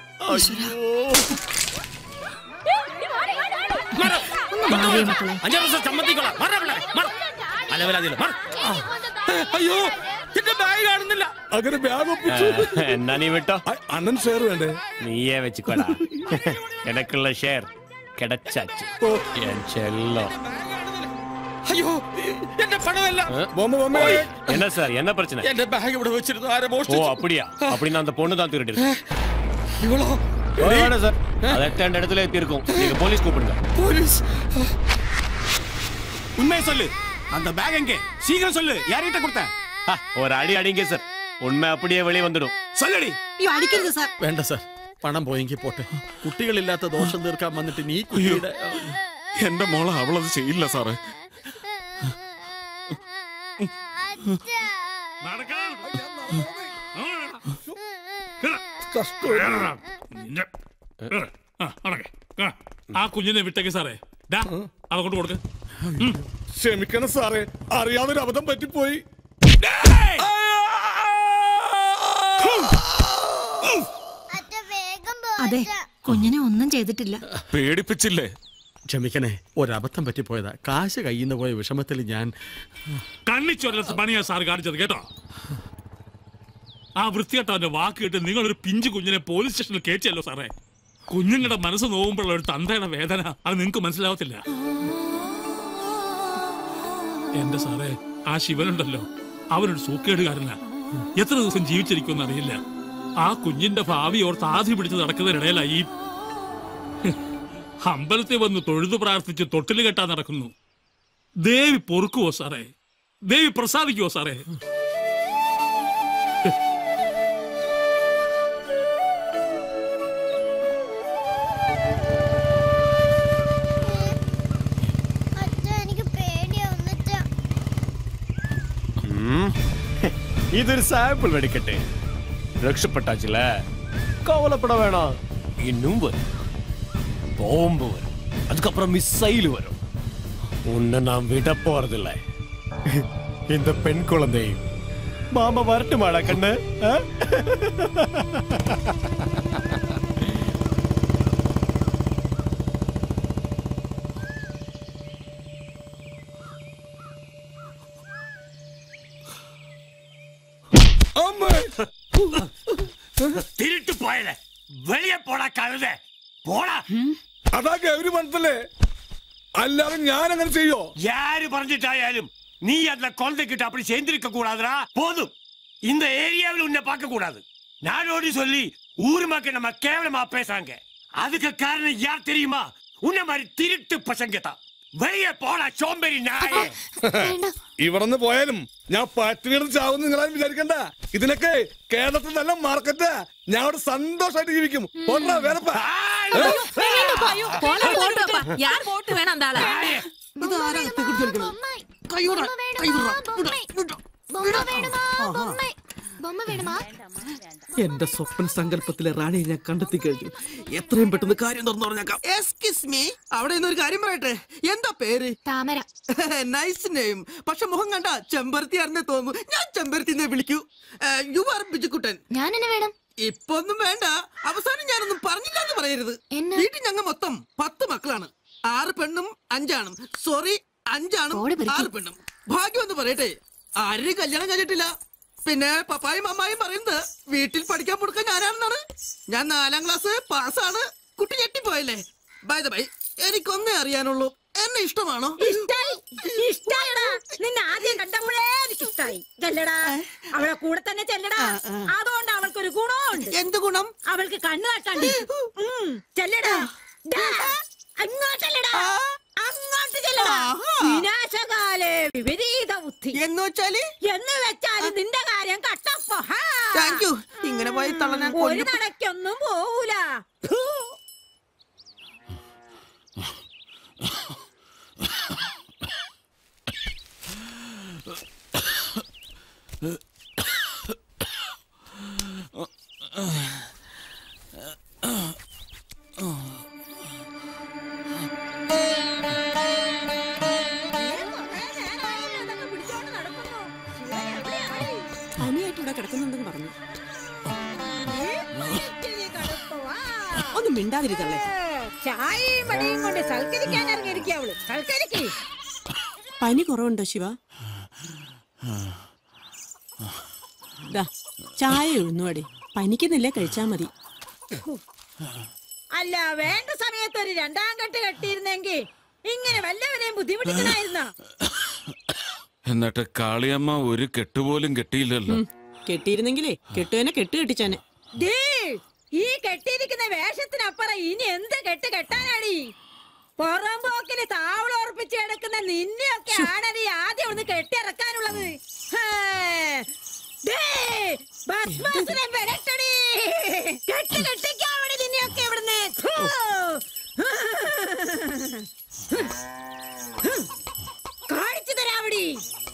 അഞ്ചാറ് ദിവസം ചമ്മന്തിക്കൊള്ളാം മറ പിള്ളേ, മറ. അലവലാതിയില്ല, മറ. ആ. അയ്യോ എന്റെ ബാഗ് കാണുന്നില്ല അങ്ങനെ ബാഗ് ഒപ്പിച്ചു എന്നാ നീ വിട്ടോ അണ്ണൻ ഷെയർ വേണ്ടേ നീയേ വെച്ചുക്കോടാ എനക്കുള്ള ഷെയർ കിടച്ചാച്ചു എൻ ചെല്ലോ അയ്യോ എന്റെ പണമല്ല ஓய், என்ன சார் என்ன பிரச்சனை എന്റെ ബാഗ് ഇവിടെ വെച്ചിരുന്നു ആരെ ஓ മോഷ്ടിച്ചു அப்படியா அப்படின்னா அந்த பொண்ணு தான் திருடி ഇവളോ வேணாம் சார் அது எட்டாண்டு இடத்துல ஏத்தி இருக்கும் நீங்க போலீஸ் கூப்பிடுங்க പോലീസ് உண்மையை சொல்லு அந்த பேக் எங்கே சீக்கிரம் சொல்லு யார்கிட்ட கொடுத்த ஆ, ஒரு அடி அடிங்க சார் உண்மை அப்படியே வெளியே வந்துடும் சொல்லடி അയ്യോ അടിക്കരുത് സാർ വേണ്ട സാർ പണം പോയെങ്കിൽ പോട്ടെ കുട്ടികളില്ലാത്ത ദോഷം തീർക്കാൻ വന്നിട്ട് നീ കുട്ടിയുടെ എന്റെ മോളെ അവളത് ചെയ്യില്ല സാറേ ആ കുഞ്ഞിനെ വിട്ടേക്ക് സാറേ ഡാ അതങ്ങോട്ട് കൊടുക്ക് ക്ഷമിക്കണം സാറേ അറിയാതൊരു അബദ്ധം പറ്റിപ്പോയി അതെ കുഞ്ഞിനെ ഒന്നും ചെയ്തിട്ടില്ല പേടിപ്പിച്ചില്ലേ ക്ഷമിക്കണേ ഒരബദ്ധം പറ്റിപ്പോയതാ കാശ് കയ്യിൽ നിന്ന് പോയ വിഷമത്തിൽ ഞാൻ കണ്ണിച്ചൊല്ല പണിയാ സാർ കാണിച്ചത് കേട്ടോ ആ വൃത്തികെട്ടവന്റെ വാക്ക് കേട്ട് നിങ്ങളൊരു പിഞ്ചു കുഞ്ഞിനെ പോലീസ് സ്റ്റേഷനിൽ കയറ്റിയല്ലോ സാറേ കുഞ്ഞുങ്ങളുടെ മനസ്സ് നോവുമ്പോഴുള്ള ഒരു തന്തയുടെ വേദന അത് നിങ്ങൾക്ക് മനസ്സിലാവത്തില്ല എന്റെ സാറേ ആ ശിവനുണ്ടല്ലോ അവനൊരു സൂക്കേടുകാരനാ എത്ര ദിവസം ജീവിച്ചിരിക്കുമെന്ന് അറിയില്ല ആ കുഞ്ഞിന്റെ ഭാവി ഓർത്ത് ആദ്യം പിടിച്ച് നടക്കുന്നതിനിടയിലായി ഈ അമ്പലത്തിൽ വന്ന് തൊഴുതു പ്രാർത്ഥിച്ച് തൊട്ടിൽ കെട്ടാൻ നടക്കുന്നു ദേവി പൊറുക്കുവോ സാറേ ദേവി പ്രസാദിക്കുവോ സാറേ ഉം. ഇതൊരു സാമ്പിൾ വെടിക്കട്ടെ രക്ഷപ്പെട്ടാച്ചില്ല கவலைப்பட வேணாம் இன்னும் வரும் பாம்பு வரும் அதுக்கப்புறம் மிசைல் வரும் உன்னை நான் விட போறதில்ல இந்த பெண் குழந்தை மாமா வரட்டுமாடா கண்ணு ஆ? திருட்டு போயல வெளியே போடா கழுத போടാ അതാ ഗൗരി മനസ്സിലേ അല്ലാതെ ഞാൻ അങ്ങനെ ചെയ്യോ யாரு பறஞ்சிட்டாயாலும் நீ அந்த குழந்தைகிட்ட அப்படி சேர்ந்திருக்க கூடாதுடா போதும் இந்த ஏரியாவில் உன்னை பார்க்க கூடாது நாடோடி சொல்லி ஊர் மக்கள் நம்ம கேவலமா பேசுறாங்க அதுக்கு காரணம் யார் தெரியுமா உன்னை மாதிரி திருட்டு பசங்க தான் வெளியே போடா சோம்பேறி நாயே ഇവിടെ പോയാലും ഞാൻ പട്ടിണിയുടെ ചാവും നിങ്ങളാരും വിചാരിക്കണ്ട ഇതിനൊക്കെ കേരളത്തിൽ നല്ല മാർക്കറ്റ് ഞാൻ അവിടെ സന്തോഷമായിട്ട് ജീവിക്കും പോണ്ടാ വേറെപ്പാ போலாம் போட்டுப்பா யார் போட்டு வேணாம் அந்த ஆளை കൈയോടാ കൈവിടാ ബൊമ്മ വേണമാ എന്റെ സ്വപ്ന സങ്കല്പത്തിലെ റാണിയെ ഞാൻ കണ്ടെത്തി കഴിഞ്ഞു എത്രയും പെട്ടെന്ന് കാര്യം തുറന്നു പറഞ്ഞേക്കാം എക്സ്ക്യൂസ് മീ അവിടെ നിന്ന് ഒരു കാര്യം പറയട്ടെ എന്താ പേര് താമര നൈസ് നെയിം പക്ഷെ മുഖം കണ്ട ചെമ്പരത്തി ആണെന്നേ തോന്നുന്നു ഞാൻ ചെമ്പരത്തിനെ വിളിക്കൂ യു ആർ ബിജുക്കുട്ടൻ ഞാൻ എന്നെ വേണം ഇപ്പൊ ഒന്നും വേണ്ട അവസാനം ഞാനൊന്നും പറഞ്ഞില്ല എന്ന് പറയരുത് വീട്ടിൽ ഞങ്ങൾ മൊത്തം പത്ത് മക്കളാണ് ആറ് പെണ്ണും അഞ്ചാണും സോറി അഞ്ചാണും ആറ് പെണ്ണും ഭാഗ്യം എന്ന് പറയട്ടെ ആരും കല്യാണം കഴിഞ്ഞിട്ടില്ല പിന്നെ പപ്പായും അമ്മായും പറയുന്നത് വീട്ടിൽ പഠിക്കാൻ കൊടുക്കാൻ ഞാനാണെന്നാണ് ഞാൻ നാലാം ക്ലാസ് പാസ്സാണ് കുട്ടി ഞെട്ടിപ്പോയല്ലേ ബൈ ദ ബൈ എനിക്കൊന്നേ അറിയാനുള്ളൂ എന്നെ ഇഷ്ടമാണോ ഇഷ്ടായി ഇഷ്ടായടാ നിന്നെ ആദ്യം കണ്ടപ്പോഴേ എനിക്ക് ഇഷ്ടായി ചെല്ലടാ അവളെ കൂടെ തന്നെ ചെല്ലടാ അതുകൊണ്ട് അവൾക്കൊരു ഗുണമുണ്ട് എന്ത് ഗുണം അവൾക്ക് കണ്ണു തട്ടാണ്ട് ഉം, ചെല്ലടാ ഡാ, അങ്ങോട്ടല്ലടാ അങ്ങോട്ട് ചെല്ലടാ വിനാശകാലേ വിപരീത ബുദ്ധി എന്ന് വെച്ചാല് എന്ന് വെച്ചാല് നിന്റെ കാര്യം കട്ടപ്പോ താങ്ക് യു ഇങ്ങനെ പോയി തള്ള ഞാൻ ഒരു കൊല്ലും. നടക്കൊന്നും പോവൂല ഫു. പനിയായിട്ട് ഇവിടെ കിടക്കുന്നുണ്ടെന്ന് പറഞ്ഞു ഒന്ന് മിണ്ടാതിരുത്തല്ലേ ചായയും വടിയും കൊണ്ട് സൽക്കരിക്കാൻ ഇറങ്ങിയിരിക്കുക അവള് സൽക്കരിക്ക് പനി കുറവുണ്ടോ ശിവ ദാ, ചായ ഉഴുന്നുവടി പനിക്കുന്നില്ലേ കഴിച്ചാ മതി അല്ല വേണ്ട സമയത്ത് ഒരു രണ്ടാം കെട്ട് കെട്ടിയിരുന്നെങ്കിൽ ഇങ്ങനെ വല്ലവരെയും ബുദ്ധിമുട്ടിക്കണായിരുന്ന എന്നിട്ട് കാളിയമ്മ ഒരു കെട്ടുപോലും കെട്ടിയില്ലല്ലോ കെട്ടിയിരുന്നെങ്കിലേ കെട്ടുവനെ കെട്ട് കെട്ടിച്ചാനെ ദേ, ഈ കെട്ടിയിരിക്കുന്ന വേഷത്തിനപ്പുറം ഇനി എന്ത് കെട്ട് കെട്ടാനാടി പുറമ്പോക്കില് താവളം ഉറപ്പിച്ച് കിടക്കുന്ന നിന്നെയൊക്കെ ആണടി ആദ്യം ഒന്ന് കെട്ടിറക്കാനുള്ളത് ഹേ. ദേ, ബസ് ബസ്സിനെ വിരട്ടടി. കെട്ട് കെട്ടിക്കാവടി നിന്നെയൊക്കെ ഇവിടുന്ന് ഥൂ. കാണിച്ചു തരാവടി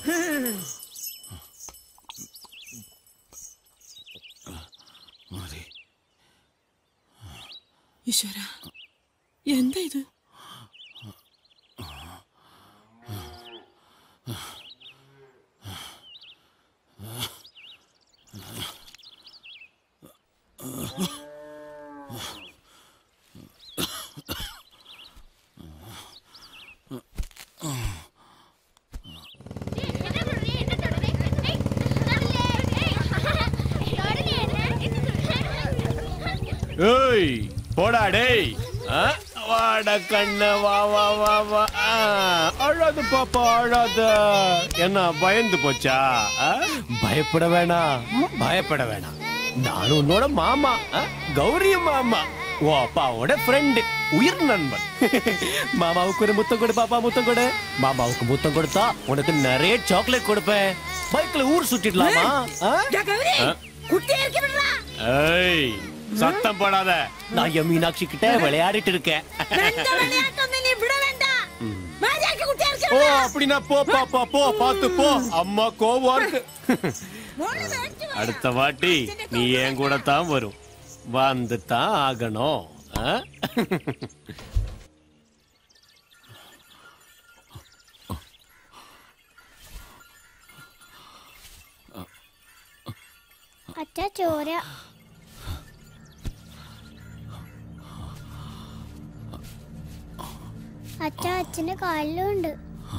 ഈശ്വര എന്താ ഇത് ஏய் போடா டேய் ஆ? வாடா கண்ணு வா வா வா வா ஆ, அழாத பாப்பா அழாத என்ன பயந்து போச்சா ஆ? பயப்பட வேணாம் பயப்பட வேணாம் நான் உன்னோட மாமா ஆ? கௌரி மாமா ஓ அப்பாவோட ஃப்ரெண்டு உயிர் நண்பன் மாமாவுக்கு ஒரு முத்தம் கொடு பாப்பா முத்தம் கொடு மாமாவுக்கு முத்தம் கொடுத்தா உனக்கு நிறைய சாக்லேட் கொடுப்பேன் பைக்ல ஊர் சுத்திடலாமா ஆ? கௌரி ஆ? குட்டியா இருக்கு விடுறா ஏய் சத்தம் போடாத நான் என் மீனாட்சி கிட்ட விளையாடிட்டு இருக்கேன் എന്റെ വിളയാട്ടൊന്നും നീ ഇവിടെ വേണ്ട മര്യാദയ്ക്ക് കുട്ടികൾക്ക് ஓ அப்படின்னா போ போ போ போ பார்த்து போ அம்மா கோவம் இருக்கு அடுத்த வாட்டி நீ என் கூட தான் வரும் வந்து தான் ஆகணும் ஆ? അച്ഛാ ചോര അച്ഛാ അച്ഛന്റെ കാലിലുണ്ട്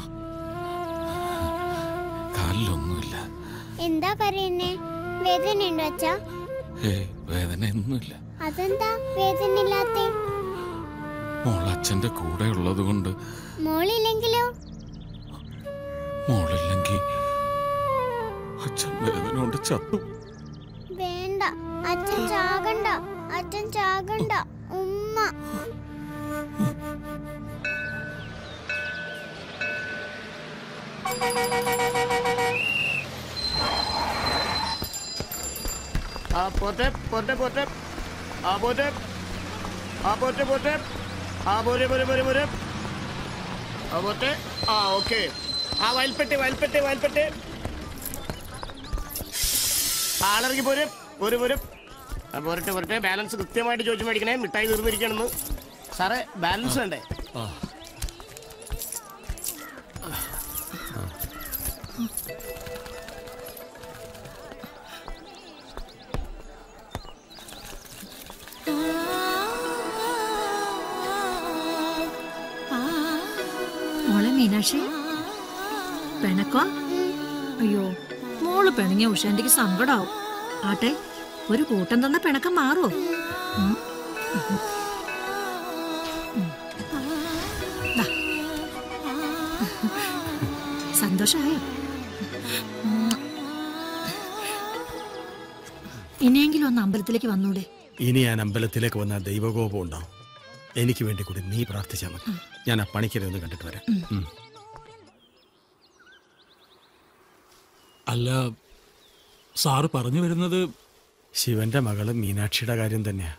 കാലിലൊന്നുമില്ല എന്താ കരയുന്നേ വേദനയുണ്ടോ അച്ഛാ ഏയ് വേദനയൊന്നുമില്ല അതെന്താ വേദന ഇല്ലാത്തേ മോൾ അച്ഛന്റെ കൂടെ ഉള്ളത് കൊണ്ട് മോളില്ലെങ്കിലോ മോളില്ലെങ്കിൽ അച്ഛൻ വേദന കൊണ്ട് ചത്തു വേണ്ട അച്ഛൻ ചാകണ്ട അച്ഛൻ ചാകണ്ട ഉമ്മ ആ പോട്ടെ പോട്ടെ പോട്ടെ ആ പോട്ടെ ആ പോട്ടെ പോട്ടെ ആ പോരെ പോരെ പോരെ പോരെ ആ പോട്ടെ ആ ഓക്കെ ആ വയൽപ്പെട്ടി വയൽപ്പെട്ടി വയൽപ്പെട്ടി ആളിറങ്ങി പോരെ പോരെ പോരെ ആ പോരട്ടെ പോരട്ടെ ബാലൻസ് കൃത്യമായിട്ട് ചോദിച്ചു മേടിക്കണേ മിഠായി തീർന്നിരിക്കണമെന്ന് സാറേ ബാലൻസ് വേണ്ടേ മോളെ മീനാക്ഷി പിണക്കോ അയ്യോ മോള് പിണങ്ങിയ ഉഷാന്റിക്ക് സങ്കടാവും ആട്ടെ ഒരു കൂട്ടം തന്ന പിണക്കം മാറുമോ ഉം. ഉം. ദാ. സന്തോഷായോ ഉം. ഇനിയെങ്കിലും ഒന്ന് അമ്പലത്തിലേക്ക് വന്നൂടെ ഇനി ഞാൻ അമ്പലത്തിലേക്ക് വന്ന ദൈവകോപം ഉണ്ടാവും എനിക്ക് വേണ്ടി കൂടി നീ പ്രാർത്ഥിച്ചാൽ മതി ഞാൻ ആ പണിക്കരെ ഒന്ന് കണ്ടിട്ട് വരാം ഉം. അല്ല സാറ് പറഞ്ഞു വരുന്നത് ശിവന്റെ മകള് മീനാക്ഷിയുടെ കാര്യം തന്നെയാ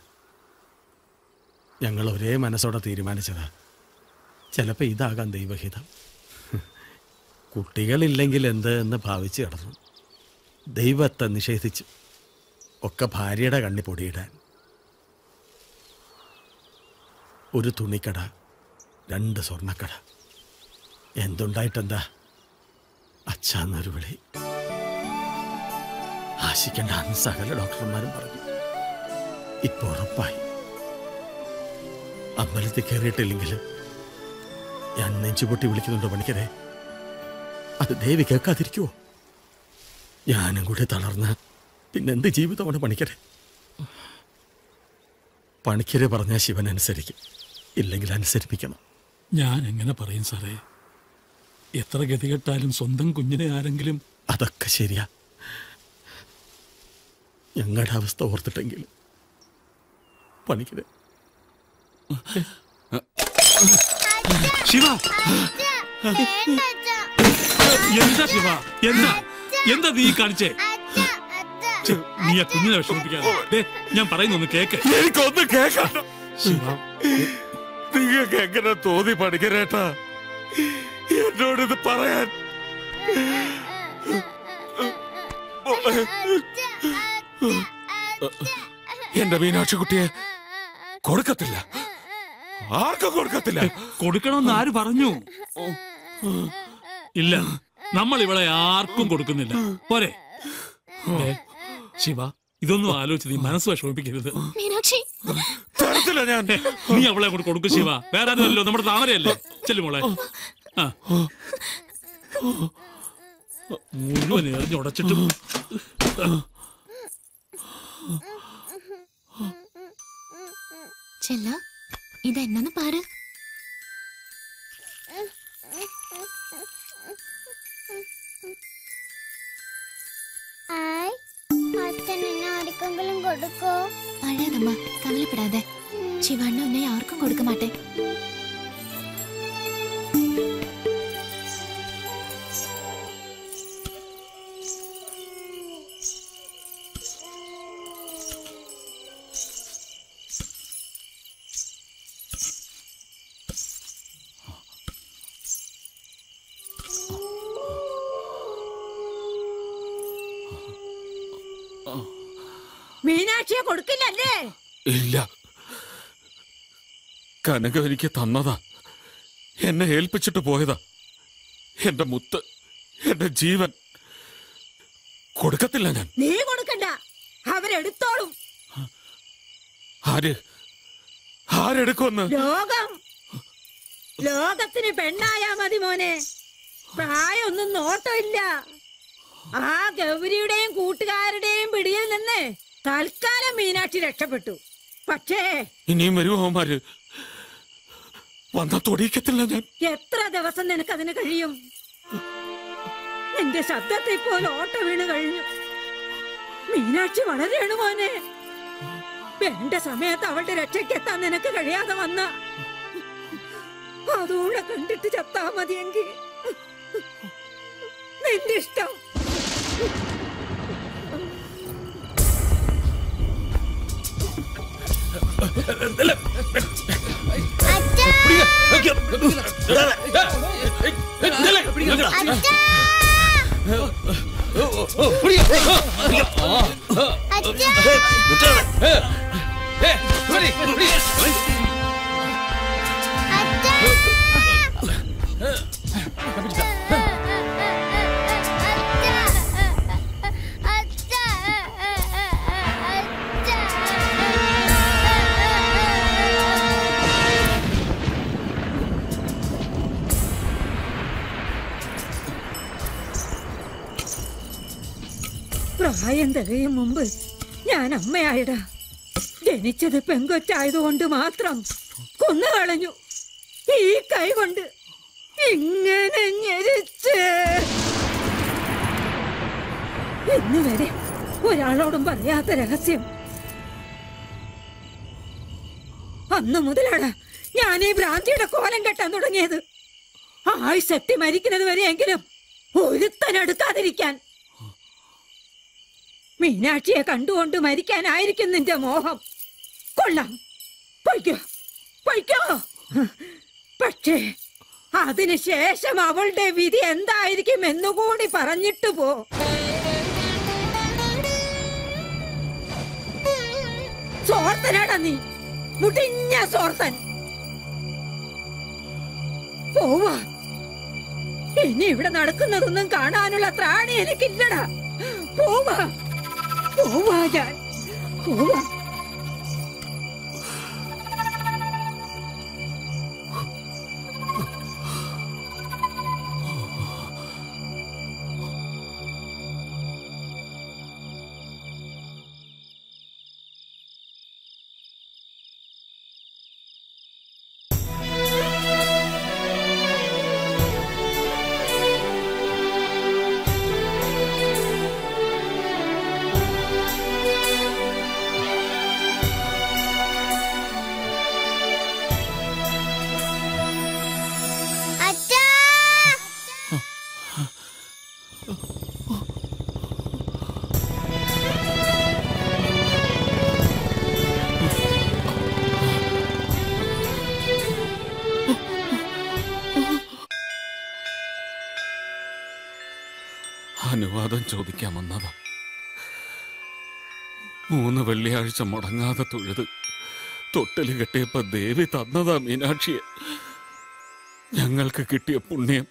ഞങ്ങൾ ഒരേ മനസ്സോടെ തീരുമാനിച്ചതാ ചിലപ്പോൾ ഇതാകാം ദൈവഹിതം കുട്ടികളില്ലെങ്കിൽ എന്ത് എന്ന് ഭാവിച്ച് കിടന്നു ദൈവത്തെ നിഷേധിച്ചു ഒക്കെ ഭാര്യയുടെ കണ്ണി പൊടിയിടാൻ ഒരു തുണിക്കട രണ്ട് സ്വർണ്ണക്കട എന്തുണ്ടായിട്ടെന്താ അച്ഛന്നൊരു വിളി ആശിക്കേണ്ട അന്ന് സകല ഡോക്ടർമാരും പറഞ്ഞു ഇപ്പൊ ഉറപ്പായി അമ്പലത്തിൽ കയറിയിട്ടില്ലെങ്കിൽ ഞാൻ നെഞ്ചുപൊട്ടി വിളിക്കുന്നുണ്ടോ പണിക്കരെ അത് ദേവി കേൾക്കാതിരിക്കുവോ ഞാനും കൂടി തളർന്ന് പിന്നെന്ത് ജീവിതമാണ് പണിക്കരെ പണിക്കരെ പറഞ്ഞാൽ ശിവൻ അനുസരിക്കും ഇല്ലെങ്കിൽ അനുസരിപ്പിക്കണം ഞാൻ എങ്ങനെ പറയും സാറേ എത്ര ഗതികെട്ടാലും സ്വന്തം കുഞ്ഞിനെ ആരെങ്കിലും അതൊക്കെ ശരിയാ ഞങ്ങളുടെ അവസ്ഥ ഓർത്തിട്ടെങ്കിലും പണിക്കരെ ശിവ എന്താ ശിവ എന്താ എന്താ നീ കാണിച്ചേ ഛെ, നീ ആ കുഞ്ഞിനെ വിഷമിപ്പിക്കാതെ ദേ, ഞാൻ പറയുന്നൊന്ന് കേക്ക് എനിക്കൊന്നും കേൾക്കണ്ട ശിവ നിങ്ങൾക്ക് എങ്ങനെ തോന്നി പഠിക്കരേട്ടാ എന്നോട് ഇത് പറയാൻ എന്റെ മീനാക്ഷി കുട്ടിയെ കൊടുക്കത്തില്ല ആർക്കും കൊടുക്കത്തില്ല കൊടുക്കണമെന്ന് ആര് പറഞ്ഞു ഇല്ല നമ്മൾ ഇവിടെ ആർക്കും കൊടുക്കുന്നില്ല പോരെ ദേ, ശിവ ഇതൊന്നും ആലോചിച്ച് നീ മനസ്സ് വിഷമിപ്പിക്കരുത് മീനാക്ഷി തരത്തില്ല ഞാൻ നീ അവളെ കൊണ്ട് കൊടുക്കും ശിവ വേറെ ആരുമല്ലോ നമ്മുടെ താമരയല്ലേ ചെല്ലു മോളെ ആ മുഴുവൻ എറിഞ്ഞുടച്ചിട്ടും ചെല്ല ഇതെന്നു പാര് ആയ് അച്ഛൻ എന്നെ ആർക്കെങ്കിലും കൊടുക്കോ അഴാതമ്മ കവലപ്പെടാതെ ശിവണ്ണ ഉന്നെ ആർക്കും കൊടുക്ക മാട്ടെ മീനാക്ഷിയെ കൊടുക്കില്ലല്ലേ ഇല്ല കനക എനിക്ക് തന്നതാ എന്നെ ഏൽപ്പിച്ചിട്ട് പോയതാ എന്റെ മുത്ത് എന്റെ ജീവൻ കൊടുക്കത്തില്ല ഞാൻ നീ കൊടുക്കണ്ട അവരെടുത്തോളും ആര് ആരെടുക്കുമെന്ന് ലോകം ലോകത്തിന് പെണ്ണായാ മതി മോനെ പ്രായമൊന്നും നോട്ടമില്ല ആ ഗൗരിയുടെയും കൂട്ടുകാരുടെയും പിടിയിൽ നിന്ന് തൽക്കാലം മീനാക്ഷി രക്ഷപ്പെട്ടു പക്ഷേ ഇനിയും വരുമോ അവന്മാര് വന്നാ തൊടിയിക്കത്തില്ല ഞാൻ എത്ര ദിവസം നിനക്കതിന് കഴിയും നിന്റെ ശബ്ദത്തെ പോലെ ഓട്ട വീണ് കഴിഞ്ഞു മീനാക്ഷി വളരെയാണ് മോനെ വേണ്ട സമയത്ത് അവളുടെ രക്ഷയ്ക്കെത്താൻ നിനക്ക് കഴിയാതെ വന്ന അതുകൂടെ കണ്ടിട്ട് ചത്താ മതിയെങ്കിൽ നിന്റെ ഇഷ്ടം പ്രായം തികയും മുമ്പ് ഞാൻ അമ്മയായിടാ ജനിച്ചത് പെങ്കൊച്ചായതുകൊണ്ട് മാത്രം കൊന്നുകളഞ്ഞു ഈ കൈ കൊണ്ട് ഇങ്ങനെ ഞെരിച്ച് ഇന്ന് വരെ ഒരാളോടും പറയാത്ത രഹസ്യം അന്ന് മുതലാണ് ഞാൻ ഈ ഭ്രാന്തിയുടെ കോലം കെട്ടാൻ തുടങ്ങിയത് ആയുസെത്തി മരിക്കുന്നത് വരെയെങ്കിലും ഒരുത്തനെടുക്കാതിരിക്കാൻ മീനാക്ഷിയെ കണ്ടുകൊണ്ട് മരിക്കാനായിരിക്കും നിന്റെ മോഹം കൊള്ളാം പൊയ്ക്കോ പൊയ്ക്കോ പക്ഷേ അതിനുശേഷം അവളുടെ വിധി എന്തായിരിക്കും എന്നുകൂടി പറഞ്ഞിട്ട് പോ സോർത്തനാടാ നീ മുടിഞ്ഞ സോർത്തൻ പോവാ ഇനി ഇവിടെ നടക്കുന്നതൊന്നും കാണാനുള്ള ത്രാണി എനിക്കില്ലടാ പോവാ പോവാ ഞാൻ പോവാ അനുവാദം ചോദിക്കാൻ വന്നതാ മൂന്ന് വെള്ളിയാഴ്ച മുടങ്ങാതെ തൊഴുത് തൊട്ടില് കെട്ടിയപ്പോ ദേവി തന്നതാ മീനാക്ഷിയെ ഞങ്ങൾക്ക് കിട്ടിയ പുണ്യം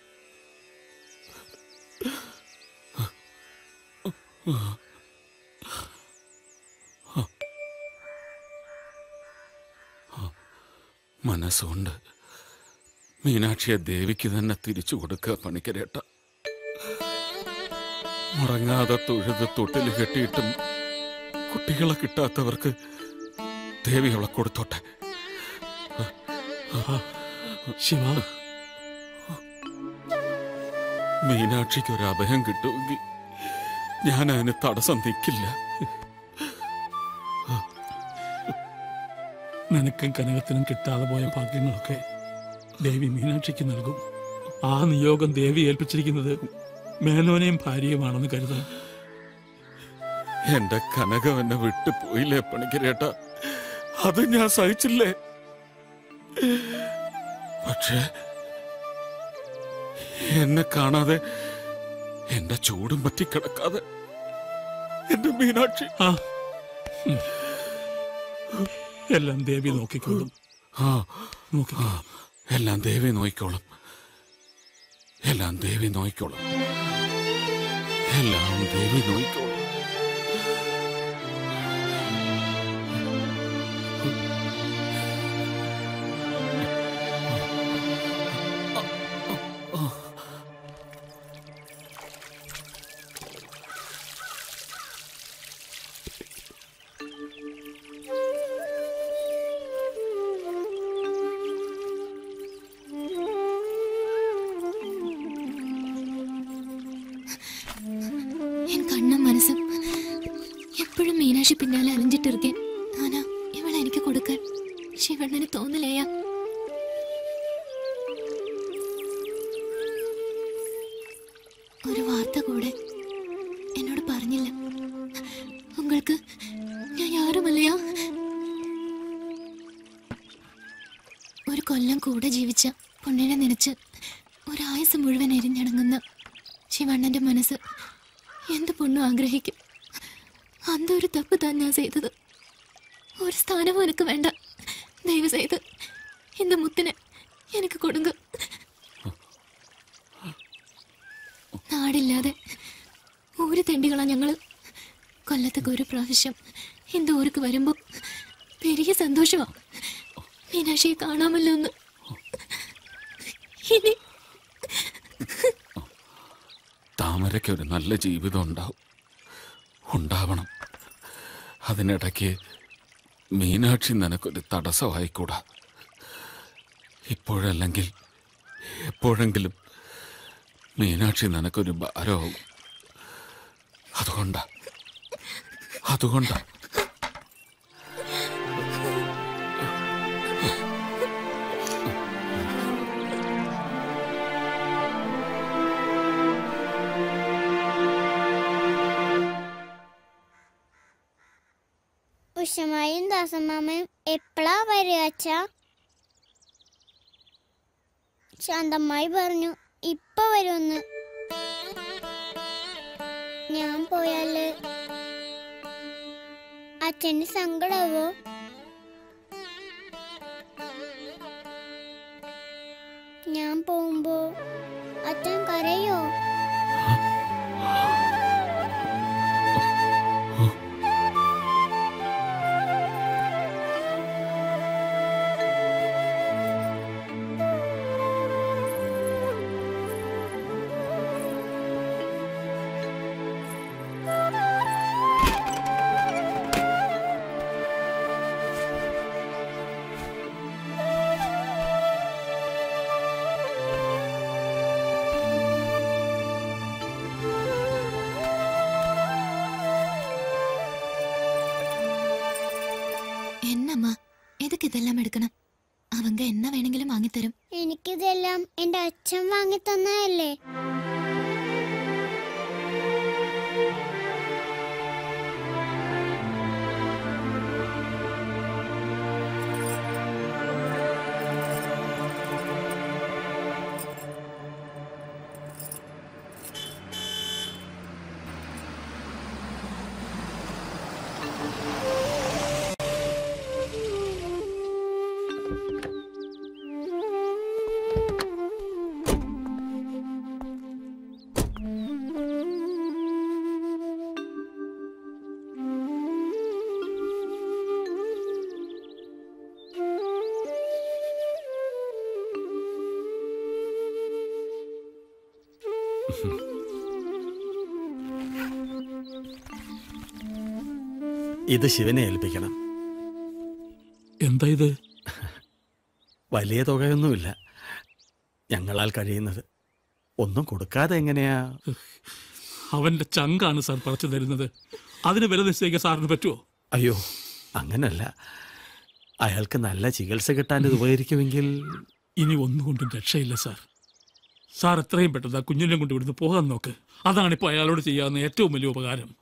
മനസ്സുകൊണ്ട് മീനാക്ഷിയെ ദേവിക്ക് തന്നെ തിരിച്ചു കൊടുക്കുക പണിക്കരേട്ട മുടങ്ങാതെ തൊഴുത് തൊട്ടില് കെട്ടിയിട്ടും കുട്ടികളെ കിട്ടാത്തവർക്ക് ദേവി അവളെ കൊടുത്തോട്ടെ ശിവ മീനാക്ഷിക്ക് ഒരു അഭയം കിട്ടുമെങ്കിൽ ഞാൻ അതിന് തടസ്സം നിൽക്കില്ല നിനക്കും കനകത്തിനും കിട്ടാതെ പോയ ഭാഗ്യങ്ങളൊക്കെ ദേവി മീനാക്ഷിക്ക് നൽകും ആ നിയോഗം ദേവി ഏൽപ്പിച്ചിരിക്കുന്നത് മേനോനെയും ഭാര്യയുമാണെന്ന് കരുതാം എന്റെ കനകം എന്നെ വിട്ടു പോയില്ലേ പണിക്കരേട്ട അത് ഞാൻ സഹിച്ചില്ലേ പക്ഷേ എന്നെ കാണാതെ എന്റെ ചൂടും പറ്റി കിടക്കാതെ എന്റെ മീനാക്ഷി ആ ഉം. എല്ലാം ദേവി നോക്കിക്കോളും ആ നോക്കിക്കോ ആ, എല്ലാം ദേവി നോയിക്കോളും എല്ലാം ദേവി നോയിക്കോളും എല്ലാം ദേവി നോയിക്കോളും എൻ കണ്ണും മനസ്സും എപ്പോഴും മീനാക്ഷി പിന്നാലെ അലഞ്ചിട്ടിരിക്കാൻ ആനാ ഇവളെ എനിക്ക് കൊടുക്കാൻ ശിവണ്ണന് തോന്നലേയാ ഒരു വാർത്ത കൂടെ എന്നോട് പറഞ്ഞില്ല ഉങ്ങൾക്ക് ഞാൻ യാരുമല്ലയാ ഒരു കൊല്ലം കൂടെ ജീവിച്ച പൊണ്ണിനെ നനച്ച് ഒരായുസ് മുഴുവൻ എരിഞ്ഞടങ്ങുന്ന ശിവണ്ണന്റെ മനസ്സ് എന്ത് പൊണ്ണും ആഗ്രഹിക്കും അന്ത ഒരു തപ്പ് താൻ ഞാൻ ചെയ്തത് ഒരു സ്ഥാനവും എനിക്ക് വേണ്ട ദയവ് ചെയ്ത് இந்த മുത്തിനെ എനിക്ക് കൊടുങ്ക നാടില്ലാതെ ഊര് തെണ്ടികളാ ഞങ്ങള് കൊല്ലത്തേക്ക് ഒരു പ്രാവശ്യം இந்த ഊർക്ക് വരുമ്പോ പെരിയ സന്തോഷമാ മീനാക്ഷിയെ കാണാമല്ലോ ഒന്ന് ഇനി താമരയ്ക്ക് ഒരു നല്ല ജീവിതം ഉണ്ടാവും ഉണ്ടാവണം അതിനിടയ്ക്ക് മീനാക്ഷി നിനക്കൊരു തടസ്സമായിക്കൂടാ ഇപ്പോഴല്ലെങ്കിൽ എപ്പോഴെങ്കിലും മീനാക്ഷി നിനക്കൊരു ഭാരമാവും അതുകൊണ്ടാ അതുകൊണ്ടാ ഉഷമായും ദാസമാമയും എപ്പോഴാ വരിക അച്ഛാ ശാന്തമ്മായി പറഞ്ഞു ഇപ്പൊ വരുമെന്ന് ഞാൻ പോയാല് അച്ഛന് സങ്കടാവോ ഞാൻ പോകുമ്പോ അച്ഛൻ കരയോ എന്നമ്മ എതൊക്കെ ഇതെല്ലാം എടുക്കണം அவங்க என்ன വേണമെങ്കിലും വാങ്ങിത്തരും എനിക്കിതെല്ലാം എന്റെ അച്ഛൻ വാങ്ങി തന്നതല്ലേ ഇത് ശിവനെ ഏൽപ്പിക്കണം എന്താ ഇത് വലിയ തുകയൊന്നുമില്ല ഞങ്ങളാൽ കഴിയുന്നത് ഒന്നും കൊടുക്കാതെ എങ്ങനെയാ അവന്റെ ചങ്കാണ് സാർ പറിച്ചു തരുന്നത് അതിന് വില നിശ്ചയിക്കാൻ സാറിന് പറ്റുമോ അയ്യോ അങ്ങനല്ല അയാൾക്ക് നല്ല ചികിത്സ കിട്ടാൻ ഇത് ഉപകരിക്കുമെങ്കിൽ ഇനി ഒന്നുകൊണ്ടും രക്ഷയില്ല സാർ സാർ എത്രയും പെട്ടെന്ന് ആ കുഞ്ഞിനെ കൊണ്ട് ഇവിടുന്ന് പോകാൻ നോക്ക് അതാണിപ്പോൾ അയാളോട് ചെയ്യാവുന്ന ഏറ്റവും വലിയ ഉപകാരം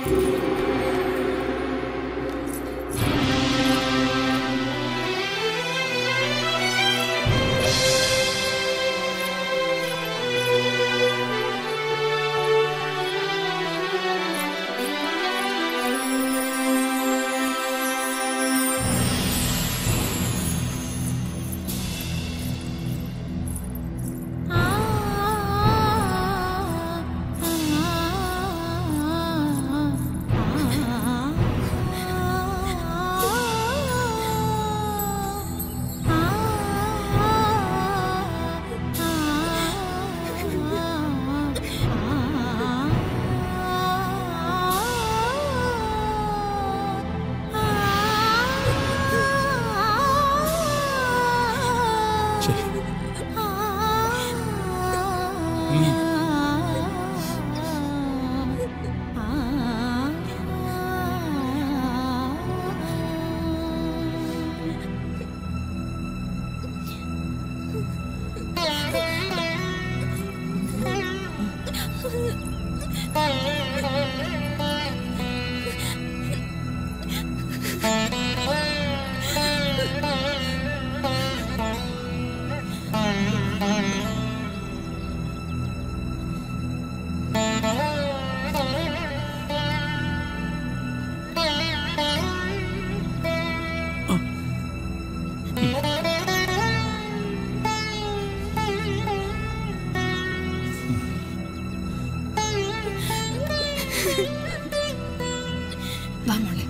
വാ മോളെ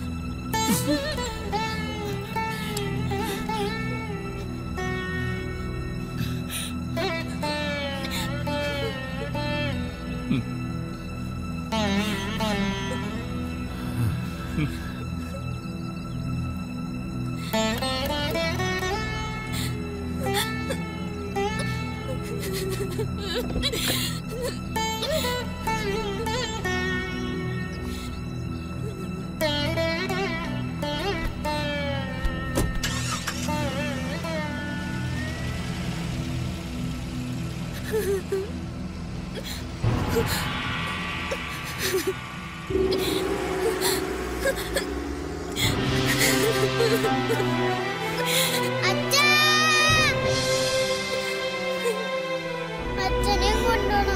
അച്ഛനെയും കൊണ്ടുപോണം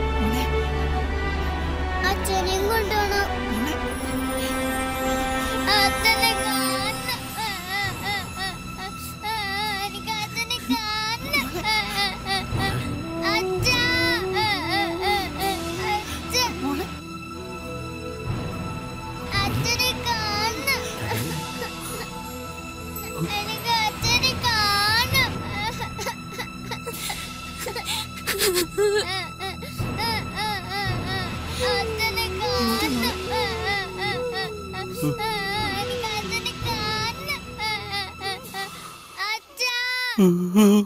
അച്ഛനെയും കൊണ്ടുപോണം അച്ഛനെ കാണണം എനിക്ക് അച്ഛനെ കാണണം അച്ഛാ അച്ഛനെ കാണണം എനിക്ക് അച്ഛനെ കാണണം അച്ഛനെ കാണണം എനിക്ക് അച്ഛനെ കാണണം അച്ഛാ